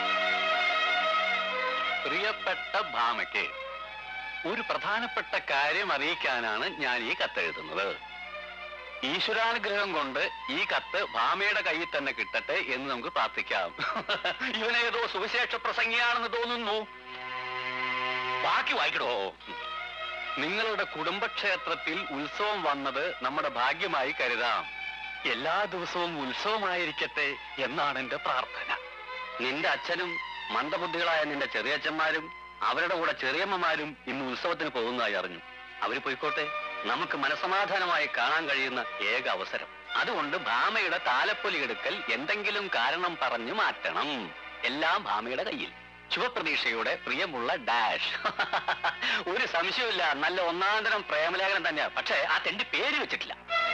പ്രിയപ്പെട്ട ഭാമയ്ക്ക് ഒരു പ്രധാനപ്പെട്ട കാര്യം അറിയിക്കാനാണ് ഞാൻ ഈ കത്തെഴുതുന്നത് ഈശ്വരാനുഗ്രഹം കൊണ്ട് ഈ കത്ത് ഭാമയുടെ കയ്യിൽ തന്നെ കിട്ടട്ടെ എന്ന് നമുക്ക് പ്രാർത്ഥിക്കാം ഇവനേതോ സുവിശേഷ പ്രസംഗിയാണെന്ന് തോന്നുന്നു
ബാക്കി വായിക്കടോ
നിങ്ങളുടെ കുടുംബക്ഷേത്രത്തിൽ ഉത്സവം വന്നത് നമ്മുടെ ഭാഗ്യമായി കരുതാം എല്ലാ ദിവസവും ഉത്സവമായിരിക്കട്ടെ എന്നാണ് എന്റെ പ്രാർത്ഥന നിന്റെ അച്ഛനും മന്ദബുദ്ധികളായ നിന്റെ ചെറിയച്ഛന്മാരും അവരുടെ കൂടെ ചെറിയമ്മമാരും ഇന്ന് ഉത്സവത്തിന് പോകുന്നതായി അറിഞ്ഞു അവര് പോയിക്കോട്ടെ നമുക്ക് മനസമാധാനമായി കാണാൻ കഴിയുന്ന ഏക അവസരം അതുകൊണ്ട് ഭാമയുടെ താലപ്പൊലി എടുക്കൽ എന്തെങ്കിലും കാരണം പറഞ്ഞു മാറ്റണം എല്ലാം ഭാമയുടെ കയ്യിൽ ശുഭപ്രതീക്ഷയുടെ പ്രിയമുള്ള ഡാഷ് ഒരു സംശയമില്ല നല്ല ഒന്നാന്തരം പ്രേമലേഖനം തന്നെയാ പക്ഷേ ആ തെണ്ടി പേര് വെച്ചിട്ടില്ല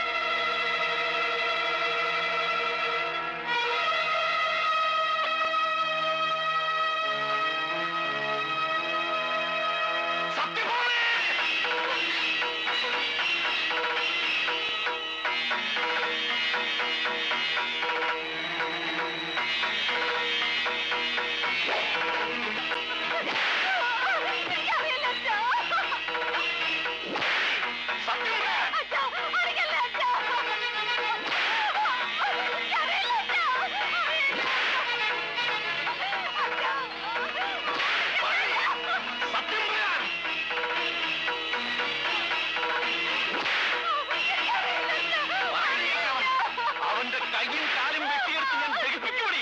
അവന്റെ കയ്യും കാലും വെട്ടിയെടുത്ത് ഞാൻ ദഹിപ്പിക്കൂടി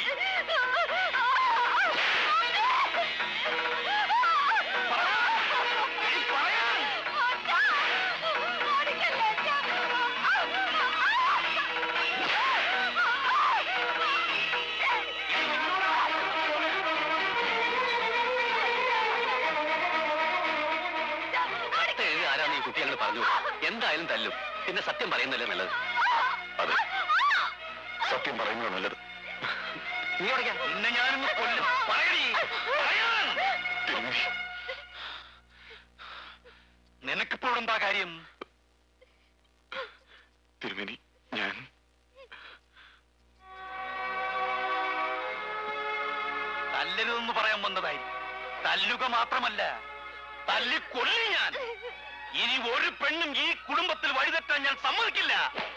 കത്ത് എഴുതി ആരാന്ന് ഈ കുട്ടി ഞങ്ങൾ പറഞ്ഞു എന്തായാലും തല്ലും പിന്നെ സത്യം പറയുന്നല്ലേ നല്ലത്
അതെ സത്യം പറയുന്നത് നല്ലത്
നീ ഉടയ്ക്കാം
നിന്നെ ഞാനൊന്ന് കൊല്ലും പറയടി പറയാൻ നിനക്കിപ്പോൾ എന്താ കാര്യം തിരുമേനി ഞാൻ തല്ലരുതെന്ന് പറയാൻ വന്നതായി തല്ലുക മാത്രമല്ല തല്ലിക്കൊല്ലി ഞാൻ ഇനി ഒരു പെണ്ണും ഈ കുടുംബത്തിൽ വഴിതെറ്റാൻ ഞാൻ സമ്മതിക്കില്ല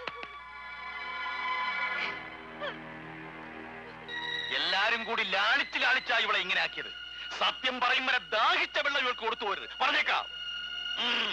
എല്ലാരും കൂടി ലാളിച്ച് ലാളിച്ചാ ഇവളെ ഇങ്ങനെ ആക്കിയത് സത്യം പറയും വരെ ദാഹിച്ച വെള്ളം ഇവൾക്ക് കൊടുത്തു പോരുത് പറഞ്ഞേക്കാം ഉം.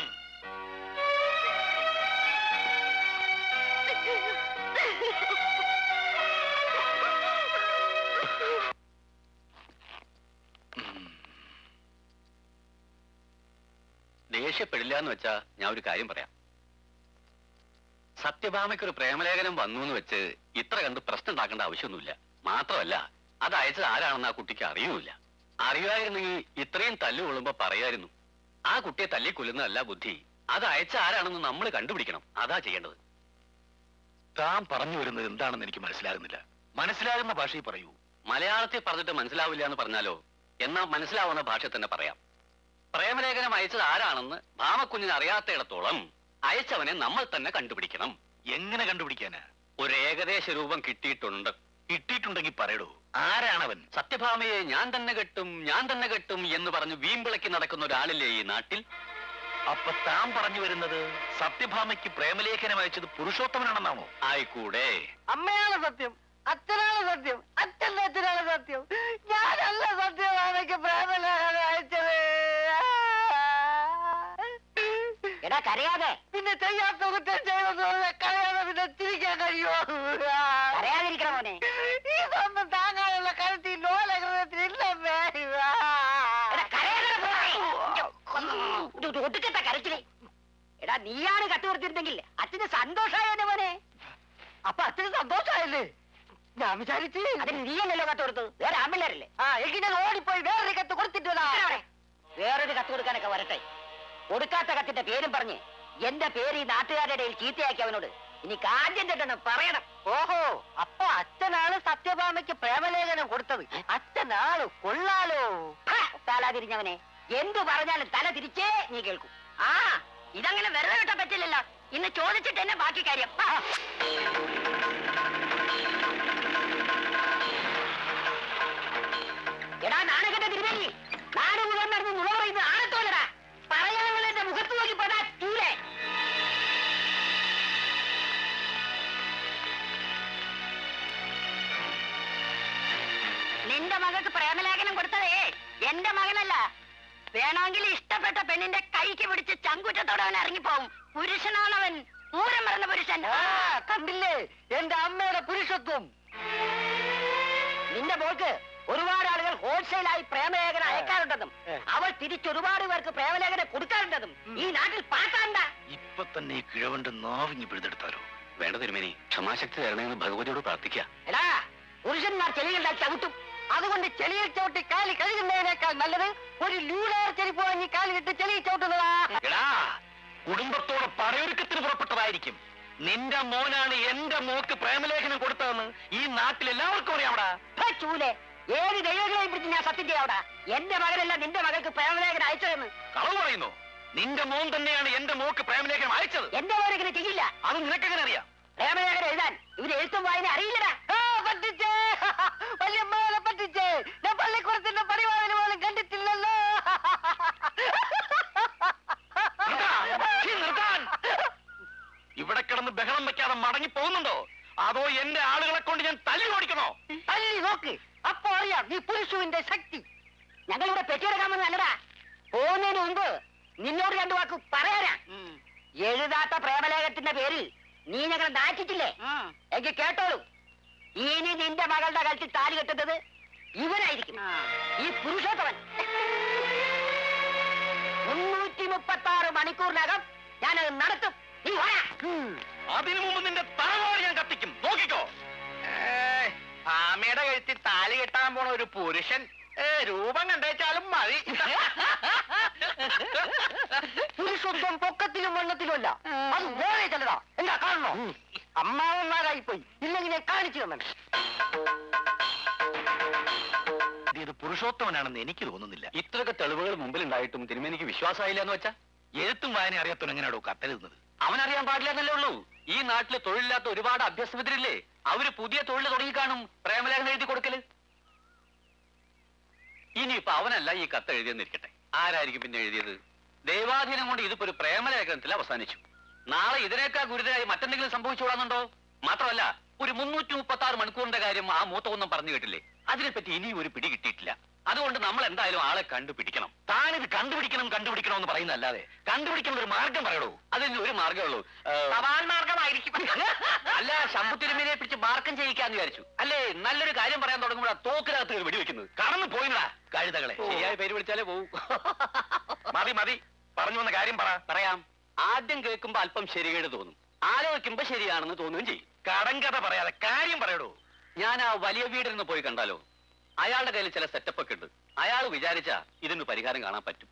ദേഷ്യപ്പെടില്ല എന്ന് വെച്ചാ ഞാൻ ഒരു കാര്യം പറയാം സത്യഭാമയ്ക്ക് ഒരു പ്രേമലേഖനം വന്നു എന്ന് വെച്ച് ഇത്ര കണ്ട് പ്രശ്നം ഉണ്ടാക്കേണ്ട ആവശ്യമൊന്നുമില്ല മാത്രമല്ല അത് അയച്ചത് ആരാണെന്ന് ആ കുട്ടിക്ക് അറിയൂല അറിയുമായിരുന്നെങ്കിൽ ഇത്രയും തല്ലു കൊള്ളുമ്പോ പറയായിരുന്നു ആ കുട്ടിയെ തല്ലി കൊല്ലുന്നതല്ല ബുദ്ധി അത് അയച്ച ആരാണെന്ന് നമ്മൾ കണ്ടുപിടിക്കണം അതാ ചെയ്യേണ്ടത്
താൻ പറഞ്ഞു വരുന്നത് എന്താണെന്ന് എനിക്ക് മനസ്സിലാകുന്നില്ല മനസ്സിലാകുന്ന ഭാഷയിൽ പറയൂ
മലയാളത്തിൽ പറഞ്ഞിട്ട് മനസ്സിലാവില്ല എന്ന് പറഞ്ഞാലോ എന്നാ മനസ്സിലാവുന്ന ഭാഷ തന്നെ പറയാം പ്രേമലേഖനം അയച്ചത് ആരാണെന്ന് ഭാമക്കുഞ്ഞിന് അറിയാത്തയിടത്തോളം അയച്ചവനെ നമ്മൾ തന്നെ കണ്ടുപിടിക്കണം
എങ്ങനെ കണ്ടുപിടിക്കാനാ
ഒരു ഏകദേശ രൂപം കിട്ടിയിട്ടുണ്ട്
കിട്ടിയിട്ടുണ്ടെങ്കിൽ പറയടോ ആരാണവൻ
സത്യഭാമയെ ഞാൻ തന്നെ കെട്ടും ഞാൻ തന്നെ കെട്ടും എന്ന് പറഞ്ഞ് വീമ്പിളക്കി നടക്കുന്ന ഒരാളില്ലേ ഈ നാട്ടിൽ
അപ്പൊ താൻ പറഞ്ഞു വരുന്നത് സത്യഭാമയ്ക്ക് പ്രേമലേഖനം അയച്ചത് പുരുഷോത്തമനാണെന്നാണോ
ആയിക്കൂടെ
അമ്മയാണ് സത്യം അച്ഛനാണ് സത്യം അച്ഛന്റെ അച്ഛനാണ് സത്യം ഞാനല്ല സത്യമാണെങ്കിൽ പ്രേമലേഖനം അയച്ചത് എടാ കരയാതെ പിന്നെ ചെയ്യാത്ത കുറ്റം ചെയ്തെന്ന് പറഞ്ഞാൽ കരയാതെ പിന്നെ തിരിക്കാൻ കഴിയുമോ കരയാതിരിക്കണ മോനെ ഇതൊന്നും താങ്ങാനുള്ള കരുത്തി ലോല ഹൃദയത്തിലില്ലമ്മേ ഒടുക്കത്തെ കരച്ചില് എടാ നീയാണ് കട്ടുകൊടുത്തിരുന്നെങ്കിൽ അച്ഛന് സന്തോഷമായേനെ മോനെ അപ്പൊ അച്ഛന് സന്തോഷമായല്ലേ ഞാൻ വിചാരിച്ച് അതിന് നീയല്ലല്ലോ കത്ത് കൊടുത്തത് വേറെ ആമ്പിള്ളേരല്ലേ ആ എങ്കിൽ ഞാൻ ഓടിപ്പോയി വേറൊരു കത്ത് കൊടുത്തിട്ട് വേറൊരു കത്ത് കൊടുക്കാനൊക്കെ വരട്ടെ കൊടുക്കാത്ത കത്തിന്റെ പേരും പറഞ്ഞ് എന്റെ പേര് ഈ നാട്ടുകാരുടെ ഇടയിൽ ചീത്തയാക്കി അവനോട് ഇനി കാര്യം തെറ്റണം പറയണം ഓഹോ അപ്പൊ അച്ഛനാണ് സത്യഭാമയ്ക്ക് പ്രേമലേഖനം കൊടുത്തത് അച്ഛനാള് കൊള്ളാലോ തല തിരിഞ്ഞവനെ എന്തു പറഞ്ഞാലും തല തിരിച്ചേ നീ കേൾക്കും ആ ഇതങ്ങനെ വെറുതെ വിട്ടാൻ പറ്റില്ലല്ലോ ഇന്ന് ചോദിച്ചിട്ട് തന്നെ ബാക്കി കാര്യം ആ. എടാ നാണകന്റെ തിരുമേനി നാട് മുഴുവൻ നടന്ന് നുണ പറയുന്നത് ആണത്തോലടാ പറയാനുള്ള എന്റെ മുഖത്ത് നോക്കി പോടാ ചൂരെ നിന്റെ മകൾക്ക് പ്രേമലേഖനം കൊടുത്തതേ എന്റെ മകനല്ല വേണമെങ്കിൽ ഇഷ്ടപ്പെട്ട പെണ്ണിന്റെ കൈക്ക് പിടിച്ച് ചങ്കുറ്റത്തോടെ അവൻ ഇറങ്ങിപ്പോവും പുരുഷനാണവൻ പൂരം പറഞ്ഞ പുരുഷൻ കണ്ടില്ലേ എന്റെ അമ്മയുടെ പുരുഷത്വം നിന്റെ മോൾക്ക് ഒരുപാട് ആളുകൾ ഹോൾസെയിലായി പ്രേമലേഖനം അയക്കാറുണ്ടെന്നും അവൾ തിരിച്ച് ഒരുപാട് പേർക്ക് പ്രേമലേഖനം കൊടുക്കാറുണ്ടെന്നും ഈ നാട്ടിൽ പാട്ടാണ്ട
ഇപ്പൊ തന്നെ ഈ കിഴവന്റെ നാവിഞ്ഞ് പിഴുതെടുത്താലോ
വേണ്ട തിരുമേനി ക്ഷമാശക്തി തരണമെന്ന് ഭഗവതിയോട് പ്രാർത്ഥിക്കാം
എടാ പുരുഷന്മാർ ചെളികളുടെ ചവിട്ടും അതുകൊണ്ട് ചെളിയിൽ ചവിട്ടി കാലി കഴുകുന്നതിനേക്കാൾ നല്ലത് ഒരു ലൂലാർ ചെരുപ്പ് വാങ്ങി കാലിലിട്ട് ചെളിയിൽ ചവിട്ടുന്നതാ
എടാ കുടുംബത്തോടെ പടയൊരുക്കത്തിന് പുറപ്പെട്ടതായിരിക്കും നിന്റെ മോനാണ് എന്റെ മോക്ക് പ്രേമലേഖനം കൊടുത്തതെന്ന് ഈ നാട്ടിൽ എല്ലാവർക്കും അറിയാവടാ
ഹേ, ചൂലെ ഏത് ദൈവങ്ങളെയും പിടിച്ച് ഞാൻ സത്യം ചെയ്യാവടാ എന്റെ മകനല്ല നിന്റെ മകൾക്ക് പ്രേമലേഖനം അയച്ചതെന്ന്
കളവ് പറയുന്നു നിന്റെ മോൻ തന്നെയാണ് എന്റെ മോക്ക് പ്രേമലേഖനം അയച്ചത്
എന്റെ മോനെങ്ങനെ ചെയ്യില്ല
അത് നിനക്കെങ്ങനെ അറിയാം
പ്രേമലേഖനം എഴുതാൻ ഇവര് എഴുത്തും വായന അറിയില്ലടാ പറ്റിച്ചേ വല്യമ്മനെ പറ്റിച്ചേ ഞാൻ പള്ളിക്കൂടത്തിന്റെ പടിവാതിന് പോലും കണ്ടിട്ടില്ലല്ലോ
നിർത്താൻ! ഛീ, നിർത്താൻ! ഇവിടെ കിടന്ന് ബഹളം വെക്കാതെ മടങ്ങി പോകുന്നുണ്ടോ അതോ എന്റെ ആളുകളെ കൊണ്ട് ഞാൻ തല്ലി ഓടിക്കണോ
തല്ലി നോക്ക് അപ്പൊ അറിയാം നീ പുരുഷുവിന്റെ ശക്തി ഞങ്ങളിവിടെ പെറ്റിയെടുക്കാമെന്ന് നല്ലടാ പോകുന്നതിന് മുമ്പ് നിന്നോട് രണ്ടു വാക്ക് പറയാനാ എഴുതാത്ത പ്രേമലേഖത്തിന്റെ പേരിൽ നീ ഞങ്ങളെ നാറ്റിച്ചില്ലേ എങ്കിൽ കേട്ടോളൂ ഇനി നിന്റെ മകളുടെ കഴുത്തിൽ താലി കെട്ടുന്നത് ഇവനായിരിക്കും ഈ പുരുഷോത്തമൻ മുന്നൂറ്റി മുപ്പത്തി ആറ് മണിക്കൂറിനകം ഞാനത് നടത്തും നീ വാ.
അതിനു മുമ്പ് നിന്റെ തലവാട് ഞാൻ കത്തിക്കും നോക്കിക്കോ
ആമയുടെ കഴുത്തിൽ താലി കെട്ടാൻ പോണ ഒരു പുരുഷൻ ഏ, രൂപം കണ്ടേച്ചാലും മതി
പുരുഷത്വം പൊക്കത്തിലും വണ്ണത്തിലും അല്ല അത് വേറെ ചിലതാ എന്താ കാണണോ അമ്മാവന്മാരായി പോയി ഇല്ലെങ്കിൽ ഞാൻ കാണിച്ചു തന്നെ
ഇത് പുരുഷോത്തമനാണെന്ന് എനിക്ക് തോന്നുന്നില്ല
ഇത്രയൊക്കെ തെളിവുകൾ മുമ്പിൽ ഉണ്ടായിട്ടും തിരുമേനിക്ക് വിശ്വാസമായില്ല എന്ന് വെച്ചാ
എഴുത്തും വായന അറിയാത്തവൻ എങ്ങനെയാണോ കത്തെഴുതുന്നത്
അവനറിയാൻ പാടില്ലെന്നല്ലേ ഉള്ളൂ ഈ നാട്ടില് തൊഴിലില്ലാത്ത ഒരുപാട് അഭ്യസ്തവിദ്യരില്ലേ അവര് പുതിയ തൊഴിൽ തുടങ്ങി കാണും പ്രേമലേഖനം എഴുതി കൊടുക്കല് ഇനിയിപ്പൊ അവനല്ല ഈ കത്ത് എഴുതിയെന്നിരിക്കട്ടെ ആരായിരിക്കും പിന്നെ എഴുതിയത് ദൈവാധീനം കൊണ്ട് ഇതിപ്പോ ഒരു പ്രേമലേഖനത്തിൽ അവസാനിച്ചു നാളെ ഇതിനേക്കാൾ ഗുരുതരായി മറ്റെന്തെങ്കിലും സംഭവിച്ചുകൂടാന്നുണ്ടോ മാത്രമല്ല ഒരു മുന്നൂറ്റി മുപ്പത്തി ആറ് മണിക്കൂറിന്റെ കാര്യം ആ മൂത്തവൊന്നും പറഞ്ഞു കേട്ടില്ലേ അതിനെപ്പറ്റി ഇനിയും ഒരു പിടി കിട്ടിയിട്ടില്ല അതുകൊണ്ട് നമ്മൾ എന്തായാലും ആളെ കണ്ടുപിടിക്കണം താനിത് കണ്ടുപിടിക്കണം കണ്ടുപിടിക്കണം എന്ന് പറയുന്നല്ലാതെ കണ്ടുപിടിക്കുന്ന ഒരു മാർഗം പറയണോ അതിന് ഒരു മാർഗമേ ഉള്ളൂ
സവാൽ മാർഗമായിരിക്കും
അല്ല ശമ്പു തിരുമേനെ പിടിച്ച് മാർക്കം ചെയ്യിക്കാന്ന് വിചാരിച്ചു അല്ലേ നല്ലൊരു കാര്യം പറയാൻ തുടങ്ങുമ്പോഴാ തോക്കിനകത്ത് കയറി വെടിവെക്കുന്നത് കടന്നു പോയിനടാ കഴുതകളെ ശരിയായ പേര് വിളിച്ചാലേ പോവും
മതി മതി പറഞ്ഞു വന്ന കാര്യം പറ
പറയാം ആദ്യം കേൾക്കുമ്പോ അല്പം ശരികേട് തോന്നും ആലോചിക്കുമ്പോ ശരിയാണെന്ന് തോന്നുകയും ചെയ്യും
കടങ്കഥ പറയാതെ കാര്യം പറയടോ
ഞാൻ ആ വലിയ വീടിന് പോയി കണ്ടാലോ അയാളുടെ കയ്യിൽ ചില സെറ്റപ്പ് ഒക്കെ ഉണ്ട് അയാൾ വിചാരിച്ചാ ഇതിന് പരിഹാരം കാണാൻ പറ്റും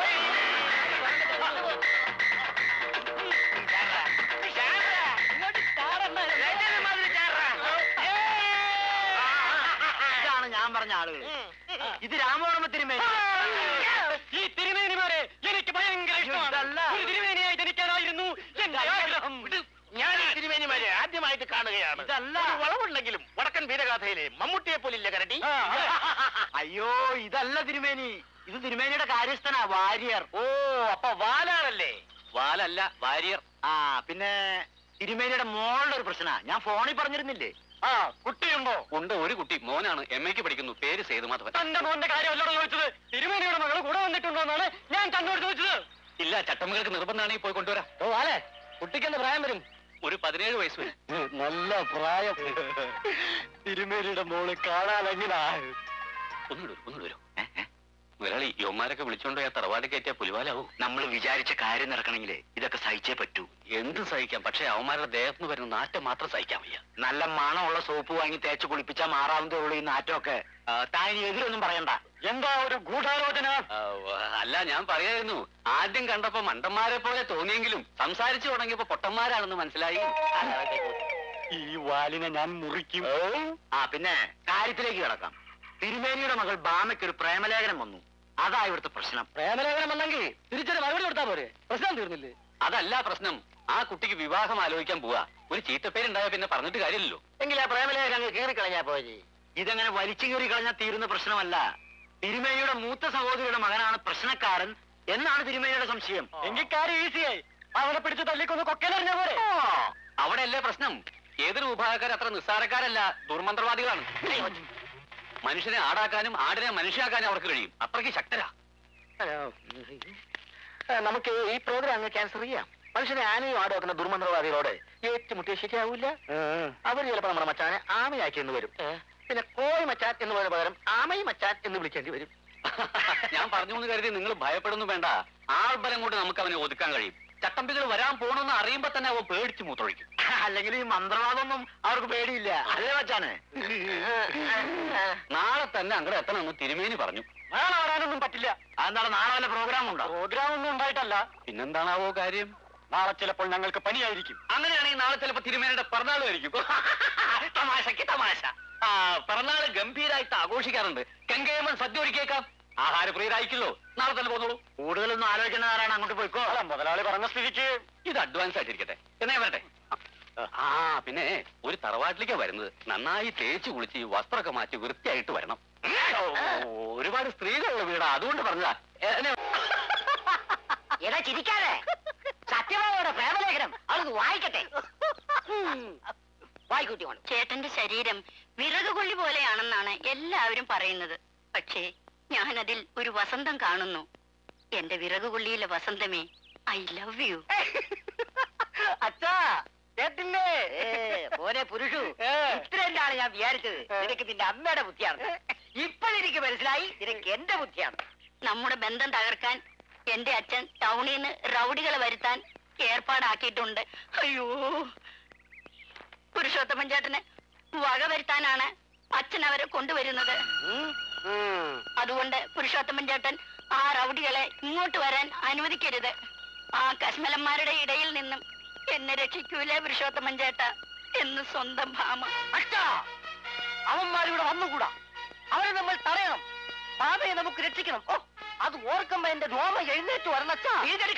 ഇതാണ് ഞാൻ പറഞ്ഞ ആളുകൾ ഇത് രാമവർമ്മ തിരുമേനി
ഈ തിരുമേനിമാരെ എനിക്ക് ഭയങ്കര ഇഷ്ടമാണ്
ഇതല്ല.
ഒരു തിരുമേനിയായി ജനിക്കാനായിരുന്നു എന്റെ ആഗ്രഹം
ഞാൻ ഈ തിരുമേനിമാരെ ആദ്യമായിട്ട് കാണുകയാണ്
ഇതല്ല.
ഒരു വളവുണ്ടെങ്കിലും വടക്കൻ വീരഗാഥയിലെ മമ്മൂട്ടിയെ പോലില്ല കരടി
അയ്യോ ഇതല്ല തിരുമേനി ഇത് തിരുമേനിയുടെ കാര്യസ്ഥനാ വാര്യർ
ഓ അപ്പൊ വാലാണല്ലേ
വാലല്ല വാരിയർ
ആ പിന്നെ തിരുമേനിയുടെ മോളുടെ ഒരു പ്രശ്ന ഞാൻ ഫോണിൽ പറഞ്ഞിരുന്നില്ലേ
ആ കുട്ടിയുണ്ടോ
ഉണ്ട് ഒരു കുട്ടി മോനാണ് എം എക്ക് പഠിക്കുന്നു പേര് സേതുമാധവൻ
തന്റെ മോന്റെ കാര്യമല്ലോട് ചോദിച്ചത് തിരുമേനിയുടെ മകൾ കൂടെ വന്നിട്ടുണ്ടോ എന്നാണ് ഞാൻ തന്നോട് ചോദിച്ചത്
ഇല്ല ചട്ടമ്പകൾക്ക് നിർബന്ധമാണെങ്കിൽ പോയി കൊണ്ടുവരാം
ഓ അല്ലേ കുട്ടിക്ക് എന്ത് പ്രായം വരും
ഒരു പതിനേഴ് വയസ്സ് വരും
നല്ല പ്രായം തിരുമേനിയുടെ മോള് കാണാൻ എങ്ങനാ
ഒന്നുകൂടെ ഒന്നുകൂടെ വരും മുരളി യോമാരൊക്കെ വിളിച്ചോണ്ട് പോയാൽ തറവാട് കയറ്റിയ പുലിവാലാവും
നമ്മൾ വിചാരിച്ച കാര്യം നടക്കണമെങ്കിൽ ഇതൊക്കെ സഹിച്ചേ പറ്റൂ
എന്ത് സഹിക്കാം പക്ഷെ അവന്മാരുടെ ദേഹത്ത് വരുന്ന നാറ്റം മാത്രം സഹിക്കാൻ വയ്യ
നല്ല മണമുള്ള സോപ്പ് വാങ്ങി തേച്ച് കുളിപ്പിച്ചാൽ മാറാവുന്നതേ ഉള്ളൂ ഈ നാറ്റമൊക്കെ ആ, താൻ ഇനി എതിരൊന്നും പറയണ്ട
എന്താ ഒരു ഗൂഢാലോചന
ആ, വ- അല്ല ഞാൻ പറയായിരുന്നു ആദ്യം കണ്ടപ്പോ മണ്ടന്മാരെ പോലെ തോന്നിയെങ്കിലും സംസാരിച്ചു തുടങ്ങിയപ്പോ പൊട്ടന്മാരാണെന്ന് മനസ്സിലായി
ഈ വാലിനെ ഞാൻ മുറിക്കും
ആ പിന്നെ കാര്യത്തിലേക്ക് കിടക്കാം തിരുമേനിയുടെ മകൾ ബാമയ്ക്ക് ഒരു പ്രേമലേഖനം വന്നു അതാ ഇവിടുത്തെ പ്രശ്നം
പ്രേമലേഖനം വന്നെങ്കിൽ തിരിച്ചൊരു മറുപടി കൊടുത്താ പോരെ പ്രശ്നം തീർന്നില്ലേ
അതല്ല പ്രശ്നം ആ കുട്ടിക്ക് വിവാഹം ആലോചിക്കാൻ പോവാ ഒരു ചീത്തപ്പേരുണ്ടായ പിന്നെ പറഞ്ഞിട്ട് കാര്യമില്ലല്ലോ
എങ്കിൽ ആ പ്രേമലേഖനം അങ്ങ് കീറിക്കളഞ്ഞാ പോയി ഇതങ്ങനെ വലിച്ചു കീറി കളഞ്ഞാൽ തീരുന്ന പ്രശ്നമല്ല തിരുമേനിയുടെ മൂത്ത സഹോദരിയുടെ മകനാണ് പ്രശ്നക്കാരൻ എന്നാണ് തിരുമേനിയുടെ സംശയം
എങ്കിൽ കാര്യം ഈസിയായി അവനെ പിടിച്ച് തല്ലിക്കൊന്ന് കൊക്കലറിഞ്ഞ പോരെ
ഓ,
അവിടെയല്ലേ പ്രശ്നം ഏതൊരു വിഭാഗക്കാർ അത്ര നിസ്സാരക്കാരല്ല ദുർമന്ത്രവാദികളാണ് മനുഷ്യനെ ആടാക്കാനും ആടിനെ മനുഷ്യയാക്കാനും അവർക്ക് കഴിയും അത്രയ്ക്ക് ശക്തരാ
നമുക്ക് ഈ പ്രോഗ്രാം അങ്ങ് ക്യാൻസൽ ചെയ്യാം മനുഷ്യനെ ആനയും ആടുവെക്കുന്ന ദുർമന്ത്രവാദികളോട് ഏറ്റുമുട്ടിയ ശരിയാവൂല അവർ ചിലപ്പോ നമ്മുടെ മച്ചാനെ ആമയാക്കി എന്ന് വരും പിന്നെ കോഴി മച്ചാൻ എന്ന് പറയുന്ന പകരം ആമയി മച്ചാൻ എന്ന് വിളിക്കേണ്ടി വരും
ഞാൻ പറഞ്ഞു എന്ന് കരുതി നിങ്ങൾ ഭയപ്പെടുന്നു വേണ്ട ആൾബലം കൊണ്ട് നമുക്ക് അവനെ ഒതുക്കാൻ കഴിയും ചട്ടമ്പികൾ വരാൻ പോണെന്ന് അറിയുമ്പോ തന്നെ അവ പേടിച്ച് മൂത്രൊഴിക്കും
അല്ലെങ്കിൽ ഈ മന്ത്രവാദമൊന്നും അവർക്ക് പേടിയില്ല അല്ലേ മച്ചാനെ
നാളെ തന്നെ അങ്ങടെ എത്തണമെന്ന് തിരുമേനി പറഞ്ഞു
നാളെ വരാനൊന്നും പറ്റില്ല
അതെന്താണ് നാളെ വല്ല പ്രോഗ്രാം ഉണ്ടോ
പ്രോഗ്രാം ഒന്നും ഉണ്ടായിട്ടല്ല
പിന്നെന്താണാവോ കാര്യം
നാളെ ചിലപ്പോൾ ഞങ്ങൾക്ക് പനിയായിരിക്കും
അങ്ങനെയാണെങ്കിൽ നാളെ ചിലപ്പോ തിരുമേനിയുടെ പിറന്നാളുമായിരിക്കും തമാശക്ക് തമാശ ആ പിറന്നാള് ഗംഭീരായിട്ട് ആഘോഷിക്കാറുണ്ട് കങ്കേമൻ സദ്യ ഒരുക്കിയേക്കാം ആഹാരപ്രിയരായിക്കല്ലോ നാളെ തന്നെ പോന്നോളൂ
കൂടുതലൊന്നും ആലോചിക്കുന്ന ആരാണ് അങ്ങോട്ട് പോയിക്കോ
അല്ല മുതലാളി പറഞ്ഞ സ്ഥിതിക്ക്
ഇത് അഡ്വാൻസ് ആയിട്ടിരിക്കട്ടെ എന്നേ വരട്ടെ ആ പിന്നെ ഒരു തറവാട്ടിലേക്കാ വരുന്നത് നന്നായി തേച്ച് കുളിച്ച് ഈ വസ്ത്രമൊക്കെ മാറ്റി വൃത്തിയായിട്ട് വരണം ഒരുപാട് സ്ത്രീകളുള്ള വീടാ അതുകൊണ്ട് പറഞ്ഞതാ എന്നെ
എടാ ചിരിക്കാതെ സത്യഭാമയുടെ പ്രേമലേഖനം അവർക്ക് വായിക്കട്ടെ വായിക്കൂട്ടി കൊണ്ട്
ചേട്ടന്റെ ശരീരം വിറകുകൊള്ളി പോലെയാണെന്നാണ് എല്ലാവരും പറയുന്നത് പക്ഷേ ഞാനതിൽ ഒരു വസന്തം കാണുന്നു എന്റെ വിറകുകൊള്ളിയിലെ വസന്തമേ ഐ ലവ് യു
അച്ഛാ കേട്ടില്ലേ പോരെ പുരുഷു ഇത്രയാണ് ഞാൻ വിചാരിച്ചത് നിനക്ക് നിന്റെ അമ്മയുടെ ബുദ്ധിയാണ് ഇപ്പോഴെനിക്ക് മനസ്സിലായി നിനക്ക് എന്റെ ബുദ്ധിയാണ്
നമ്മുടെ ബന്ധം തകർക്കാൻ എന്റെ അച്ഛൻ ടൗണിൽ നിന്ന് റൗഡികളെ വരുത്താൻ ഏർപ്പാടാക്കിയിട്ടുണ്ട് അയ്യോ പുരുഷോത്തമൻ ചേട്ടന് വക വരുത്താനാണ് അച്ഛൻ അവരെ കൊണ്ടുവരുന്നത് അതുകൊണ്ട് പുരുഷോത്തമൻ ചേട്ടൻ ആ റൗഡികളെ ഇങ്ങോട്ട് വരാൻ അനുവദിക്കരുത് ആ കശ്മലന്മാരുടെ ഇടയിൽ നിന്നും എന്നെ രക്ഷിക്കൂലേ പുരുഷോത്തമൻ ചേട്ട എന്ന് സ്വന്തം ഭാമ
അവന്മാരിവിടെ വന്നുകൂടാ അവരെ നമ്മൾ തടയണം പാതയെ നമുക്ക് രക്ഷിക്കണം ഓ അത് ഓർക്കുമ്പോ എന്റെ രോമ എഴുന്നേറ്റ് വരണച്ചാ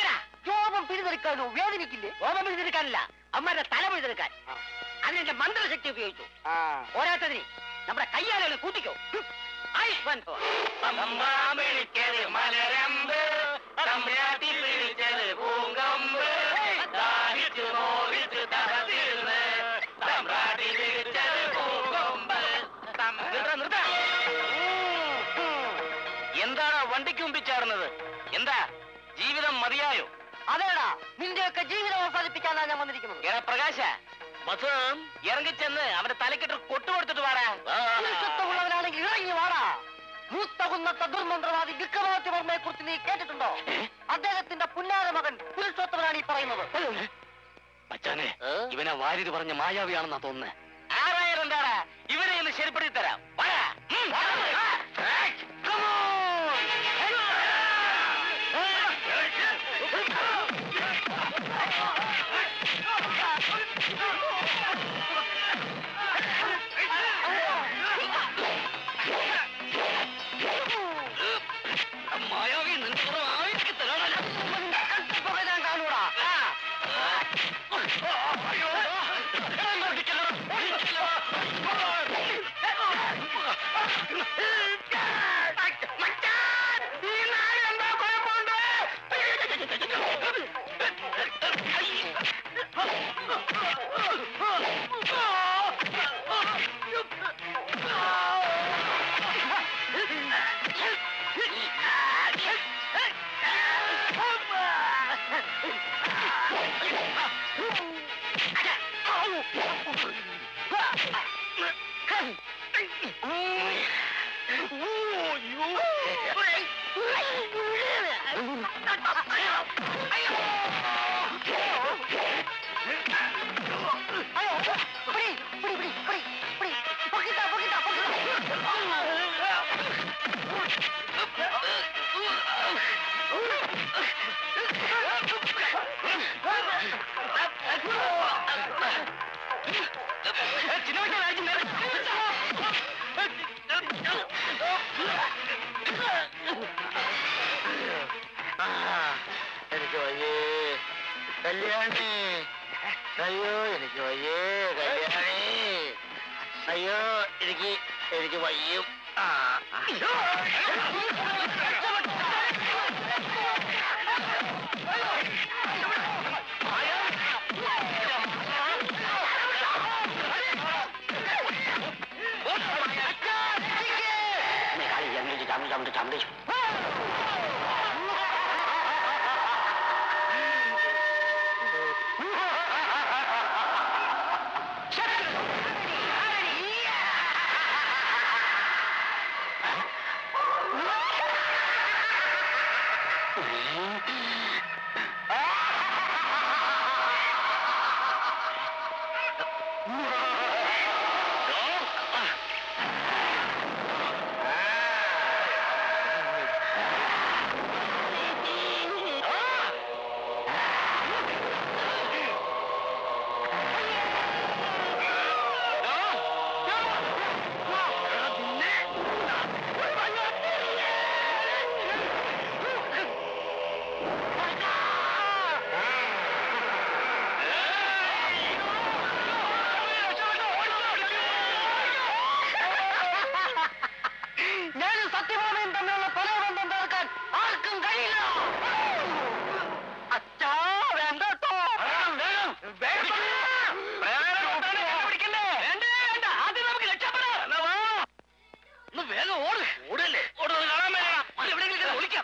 രോമം പിഴുതെടുക്കാനോ വേദനിക്കില്ലേ
രോമം പിടിച്ചെടുക്കാനില്ല അമ്മയുടെ തല പിടിച്ചെടുക്കാൻ അതിനെന്റെ മന്ത്രശക്തി ഉപയോഗിച്ചു പോരാത്തതിന് നമ്മുടെ കയ്യാലുകൾ കൂട്ടിക്കോ ആയുഷ്മാൻ ഭവ.
തമ്പാമിഴിക്കത് മലരമ്പ് തമ്പ്രാട്ടി പിടിച്ചത് പൂങ്കമ്പ് ദാഹിച്ചു നോവിച്ചു തപതിരുന്ന് തമ്പ്രാട്ടി പിടിച്ചത് പൂങ്കമ്പ്
നിർത്താ, നിർത്താ. എന്താണ് വണ്ടിക്ക് മുമ്പിൽ ചാടുന്നത് എന്താ ജീവിതം മതിയായോ
അതേടാ നിന്റെയൊക്കെ ജീവിതം അവസാനിപ്പിക്കാനാണ് ഞാൻ വന്നിരിക്കുന്നത്
എടാ പ്രകാശ മധുരം ഇറങ്ങിച്ചെന്ന് അവന്റെ തലക്കെട്ട് കൊട്ടുകൊടുത്തിട്ട് പാടാ
ഉള്ളവനാണെങ്കിൽ ഇറങ്ങി വാടാ മൂത്ത കുന്നത്തെ ദുർമന്ത്രവാദി വിക്രമാദിത്യവർമ്മയെ കുറിച്ച് നീ കേട്ടിട്ടുണ്ടോ അദ്ദേഹത്തിന്റെ പുന്നാര മകൻ പുരുഷോത്തമനാണ് ഈ പറയുന്നത്
മച്ചാനെ ഇവനെ വാരിത് പറഞ്ഞ മായാവിയാണെന്നാ തോന്നുന്നത് ആരായാലും എന്താടാ ഇവനെ ഇന്ന് ശരിപ്പെടുത്തി തരാം വാടാ. ഉം. ഏയ്, come on. മായാവി നിന്റെ ആവിക്ക് തരാനല്ല
കട്ടപ്പുക ഞാൻ കാണൂടാ പിടി പിടി പിടി പിടി പിടി പൊക്കിട്ടാ പൊക്കിട്ടാ
എനിക്ക് വയ്യേ കല്യാണി അയ്യോ എനിക്ക് വയ്യേ കല്യാണി അയ്യോ എനിക്ക് എനിക്ക് വയ്യും ആ ഞാനും സത്യഭാമയും തമ്മിലുള്ള പ്രണയബന്ധം തീർക്കാൻ ആർക്കും കഴിയില്ല അച്ഛാ വേണ്ട കേട്ടോ
വേഗം ഓട് ഓടല്ലേ ഓടുന്നത് കാണാൻ വേണം എവിടെയെങ്കിലും ഒളിക്കാം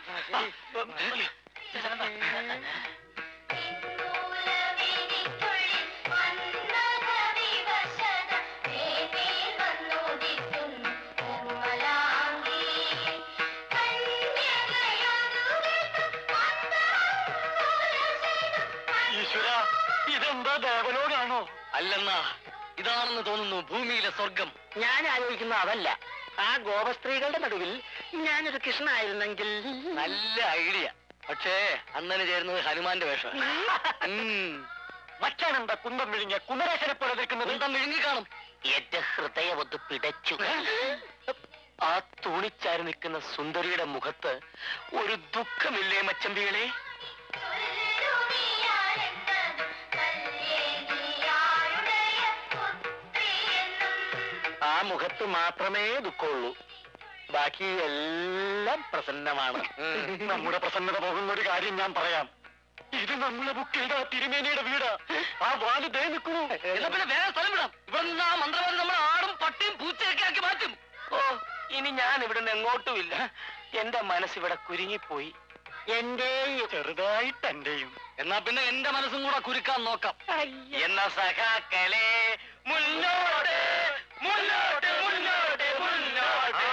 ഈശ്വര ഇതെന്താ ദേവലോകാണോ
അല്ലെന്നാ ഇതാണെന്ന് തോന്നുന്നു ഭൂമിയിലെ സ്വർഗം
ഞാൻ ആലോചിക്കുന്ന അതല്ല ആ ഗോപസ്ത്രീകളുടെ നടുവിൽ ഞാനൊരു കൃഷ്ണനായിരുന്നെങ്കിൽ
നല്ല ഐഡിയ പക്ഷേ അന്നന് ചേരുന്നത് ഹനുമാന്റെ വേഷം
മച്ചാനെന്താ കുന്തം വിഴിഞ്ഞ കുമരേശനെ പോലെ നിൽക്കുന്നത്
കുന്തം വിഴുങ്ങി കാണും
എന്റെ ഹൃദയമൊത്ത് പിടച്ചു
ആ തൂണിച്ചാരി നിൽക്കുന്ന സുന്ദരിയുടെ മുഖത്ത് ഒരു ദുഃഖമില്ലേ മച്ചമ്പികളെ
ഒരു
ആ മുഖത്ത് മാത്രമേ ദുഃഖമുള്ളൂ ബാക്കി എല്ലാം പ്രസന്നമാണ്
നമ്മുടെ പ്രസന്നത പോകുന്ന ഒരു കാര്യം ഞാൻ പറയാം ഇത് നമ്മളെ ബുക്ക് ചെയ്ത തിരുമേനിയുടെ വീട് ആ വാല് ദേ നിൽക്കണു
എന്നാ പിന്നെ വേറെ സ്ഥലം വിടാം ഇവിടെ നിന്ന് ആ മന്ത്രവാദി നമ്മൾ ആടും പട്ടിയും പൂച്ചയൊക്കെ ആക്കി മാറ്റും
ഓ ഇനി ഞാൻ ഇവിടുന്ന് എങ്ങോട്ടുമില്ല എന്റെ മനസ്സിവിടെ കുരുങ്ങിപ്പോയി എന്റെ
ചെറുതായിട്ട് എന്റെയും
എന്നാ പിന്നെ എന്റെ മനസ്സും കൂടെ കുരുക്കാൻ നോക്കാം
എന്ന സഖാക്കളെ മുന്നോട്ട് മുന്നോട്ട് മുന്നോട്ട് മുന്നോട്ട്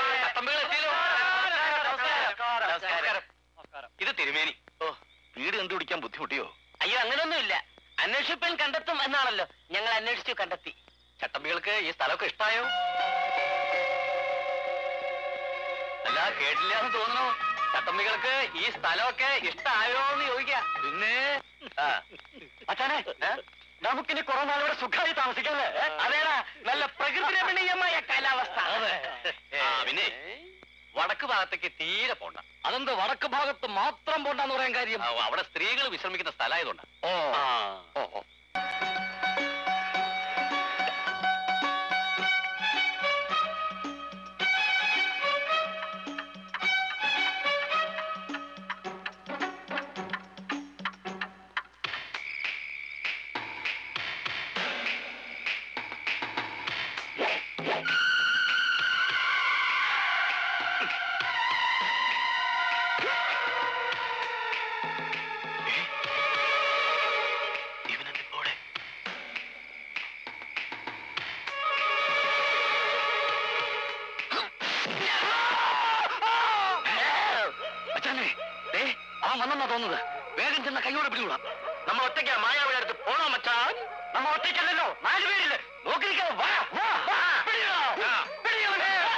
നമസ്കാരം.
ഇത് തിരുമേനി ഓ വീട് കണ്ടുപിടിക്കാൻ ബുദ്ധിമുട്ടിയോ
അയ്യോ അങ്ങനൊന്നുമില്ല അന്വേഷിപ്പൻ കണ്ടെത്തും എന്നാണല്ലോ ഞങ്ങൾ അന്വേഷിച്ചു കണ്ടെത്തി
ചട്ടമ്പികൾക്ക് ഈ സ്ഥലമൊക്കെ ഇഷ്ടായോ അല്ല കേട്ടില്ല എന്ന് തോന്നുന്നു ചട്ടമ്പികൾക്ക് ഈ സ്ഥലമൊക്കെ ഇഷ്ടായോ എന്ന് ചോദിക്കാം പിന്നെ ആ.
അച്ഛനെ നമുക്കിനി കുറെ നാളിവിടെ സുഖമായി താമസിക്കല്ലേ
അതേടാ നല്ല പ്രകൃതി രമണീയമായ കാലാവസ്ഥ
ആ, പിന്നെ വടക്ക് ഭാഗത്തേക്ക് തീരെ പോണ്ട
അതെന്ത് വടക്ക് ഭാഗത്ത് മാത്രം പോണ്ടെന്ന് പറയാൻ കാര്യം
ആ, അവിടെ സ്ത്രീകൾ വിശ്രമിക്കുന്ന സ്ഥലമായതുകൊണ്ട്
ഓ
ഓ ഓ ഇവനെന്തിപ്പോടെ
അച്ഛനെ ദേ അവൻ വന്നെന്നാ തോന്നുന്നത് വേഗം ചെന്ന കൈയോടെ പിടികൂടാം
നമ്മൾ ഒറ്റയ്ക്കാ മായാവിടെ അടുത്ത് പോണോ മച്ചാൻ
നമ്മ ഒറ്റയ്ക്കല്ലല്ലോ നാല് പേരില്ലേ
നോക്കി നിൽക്കാതെ വാ വാ വാ പിടിയോ
ആ.
പിടിയോ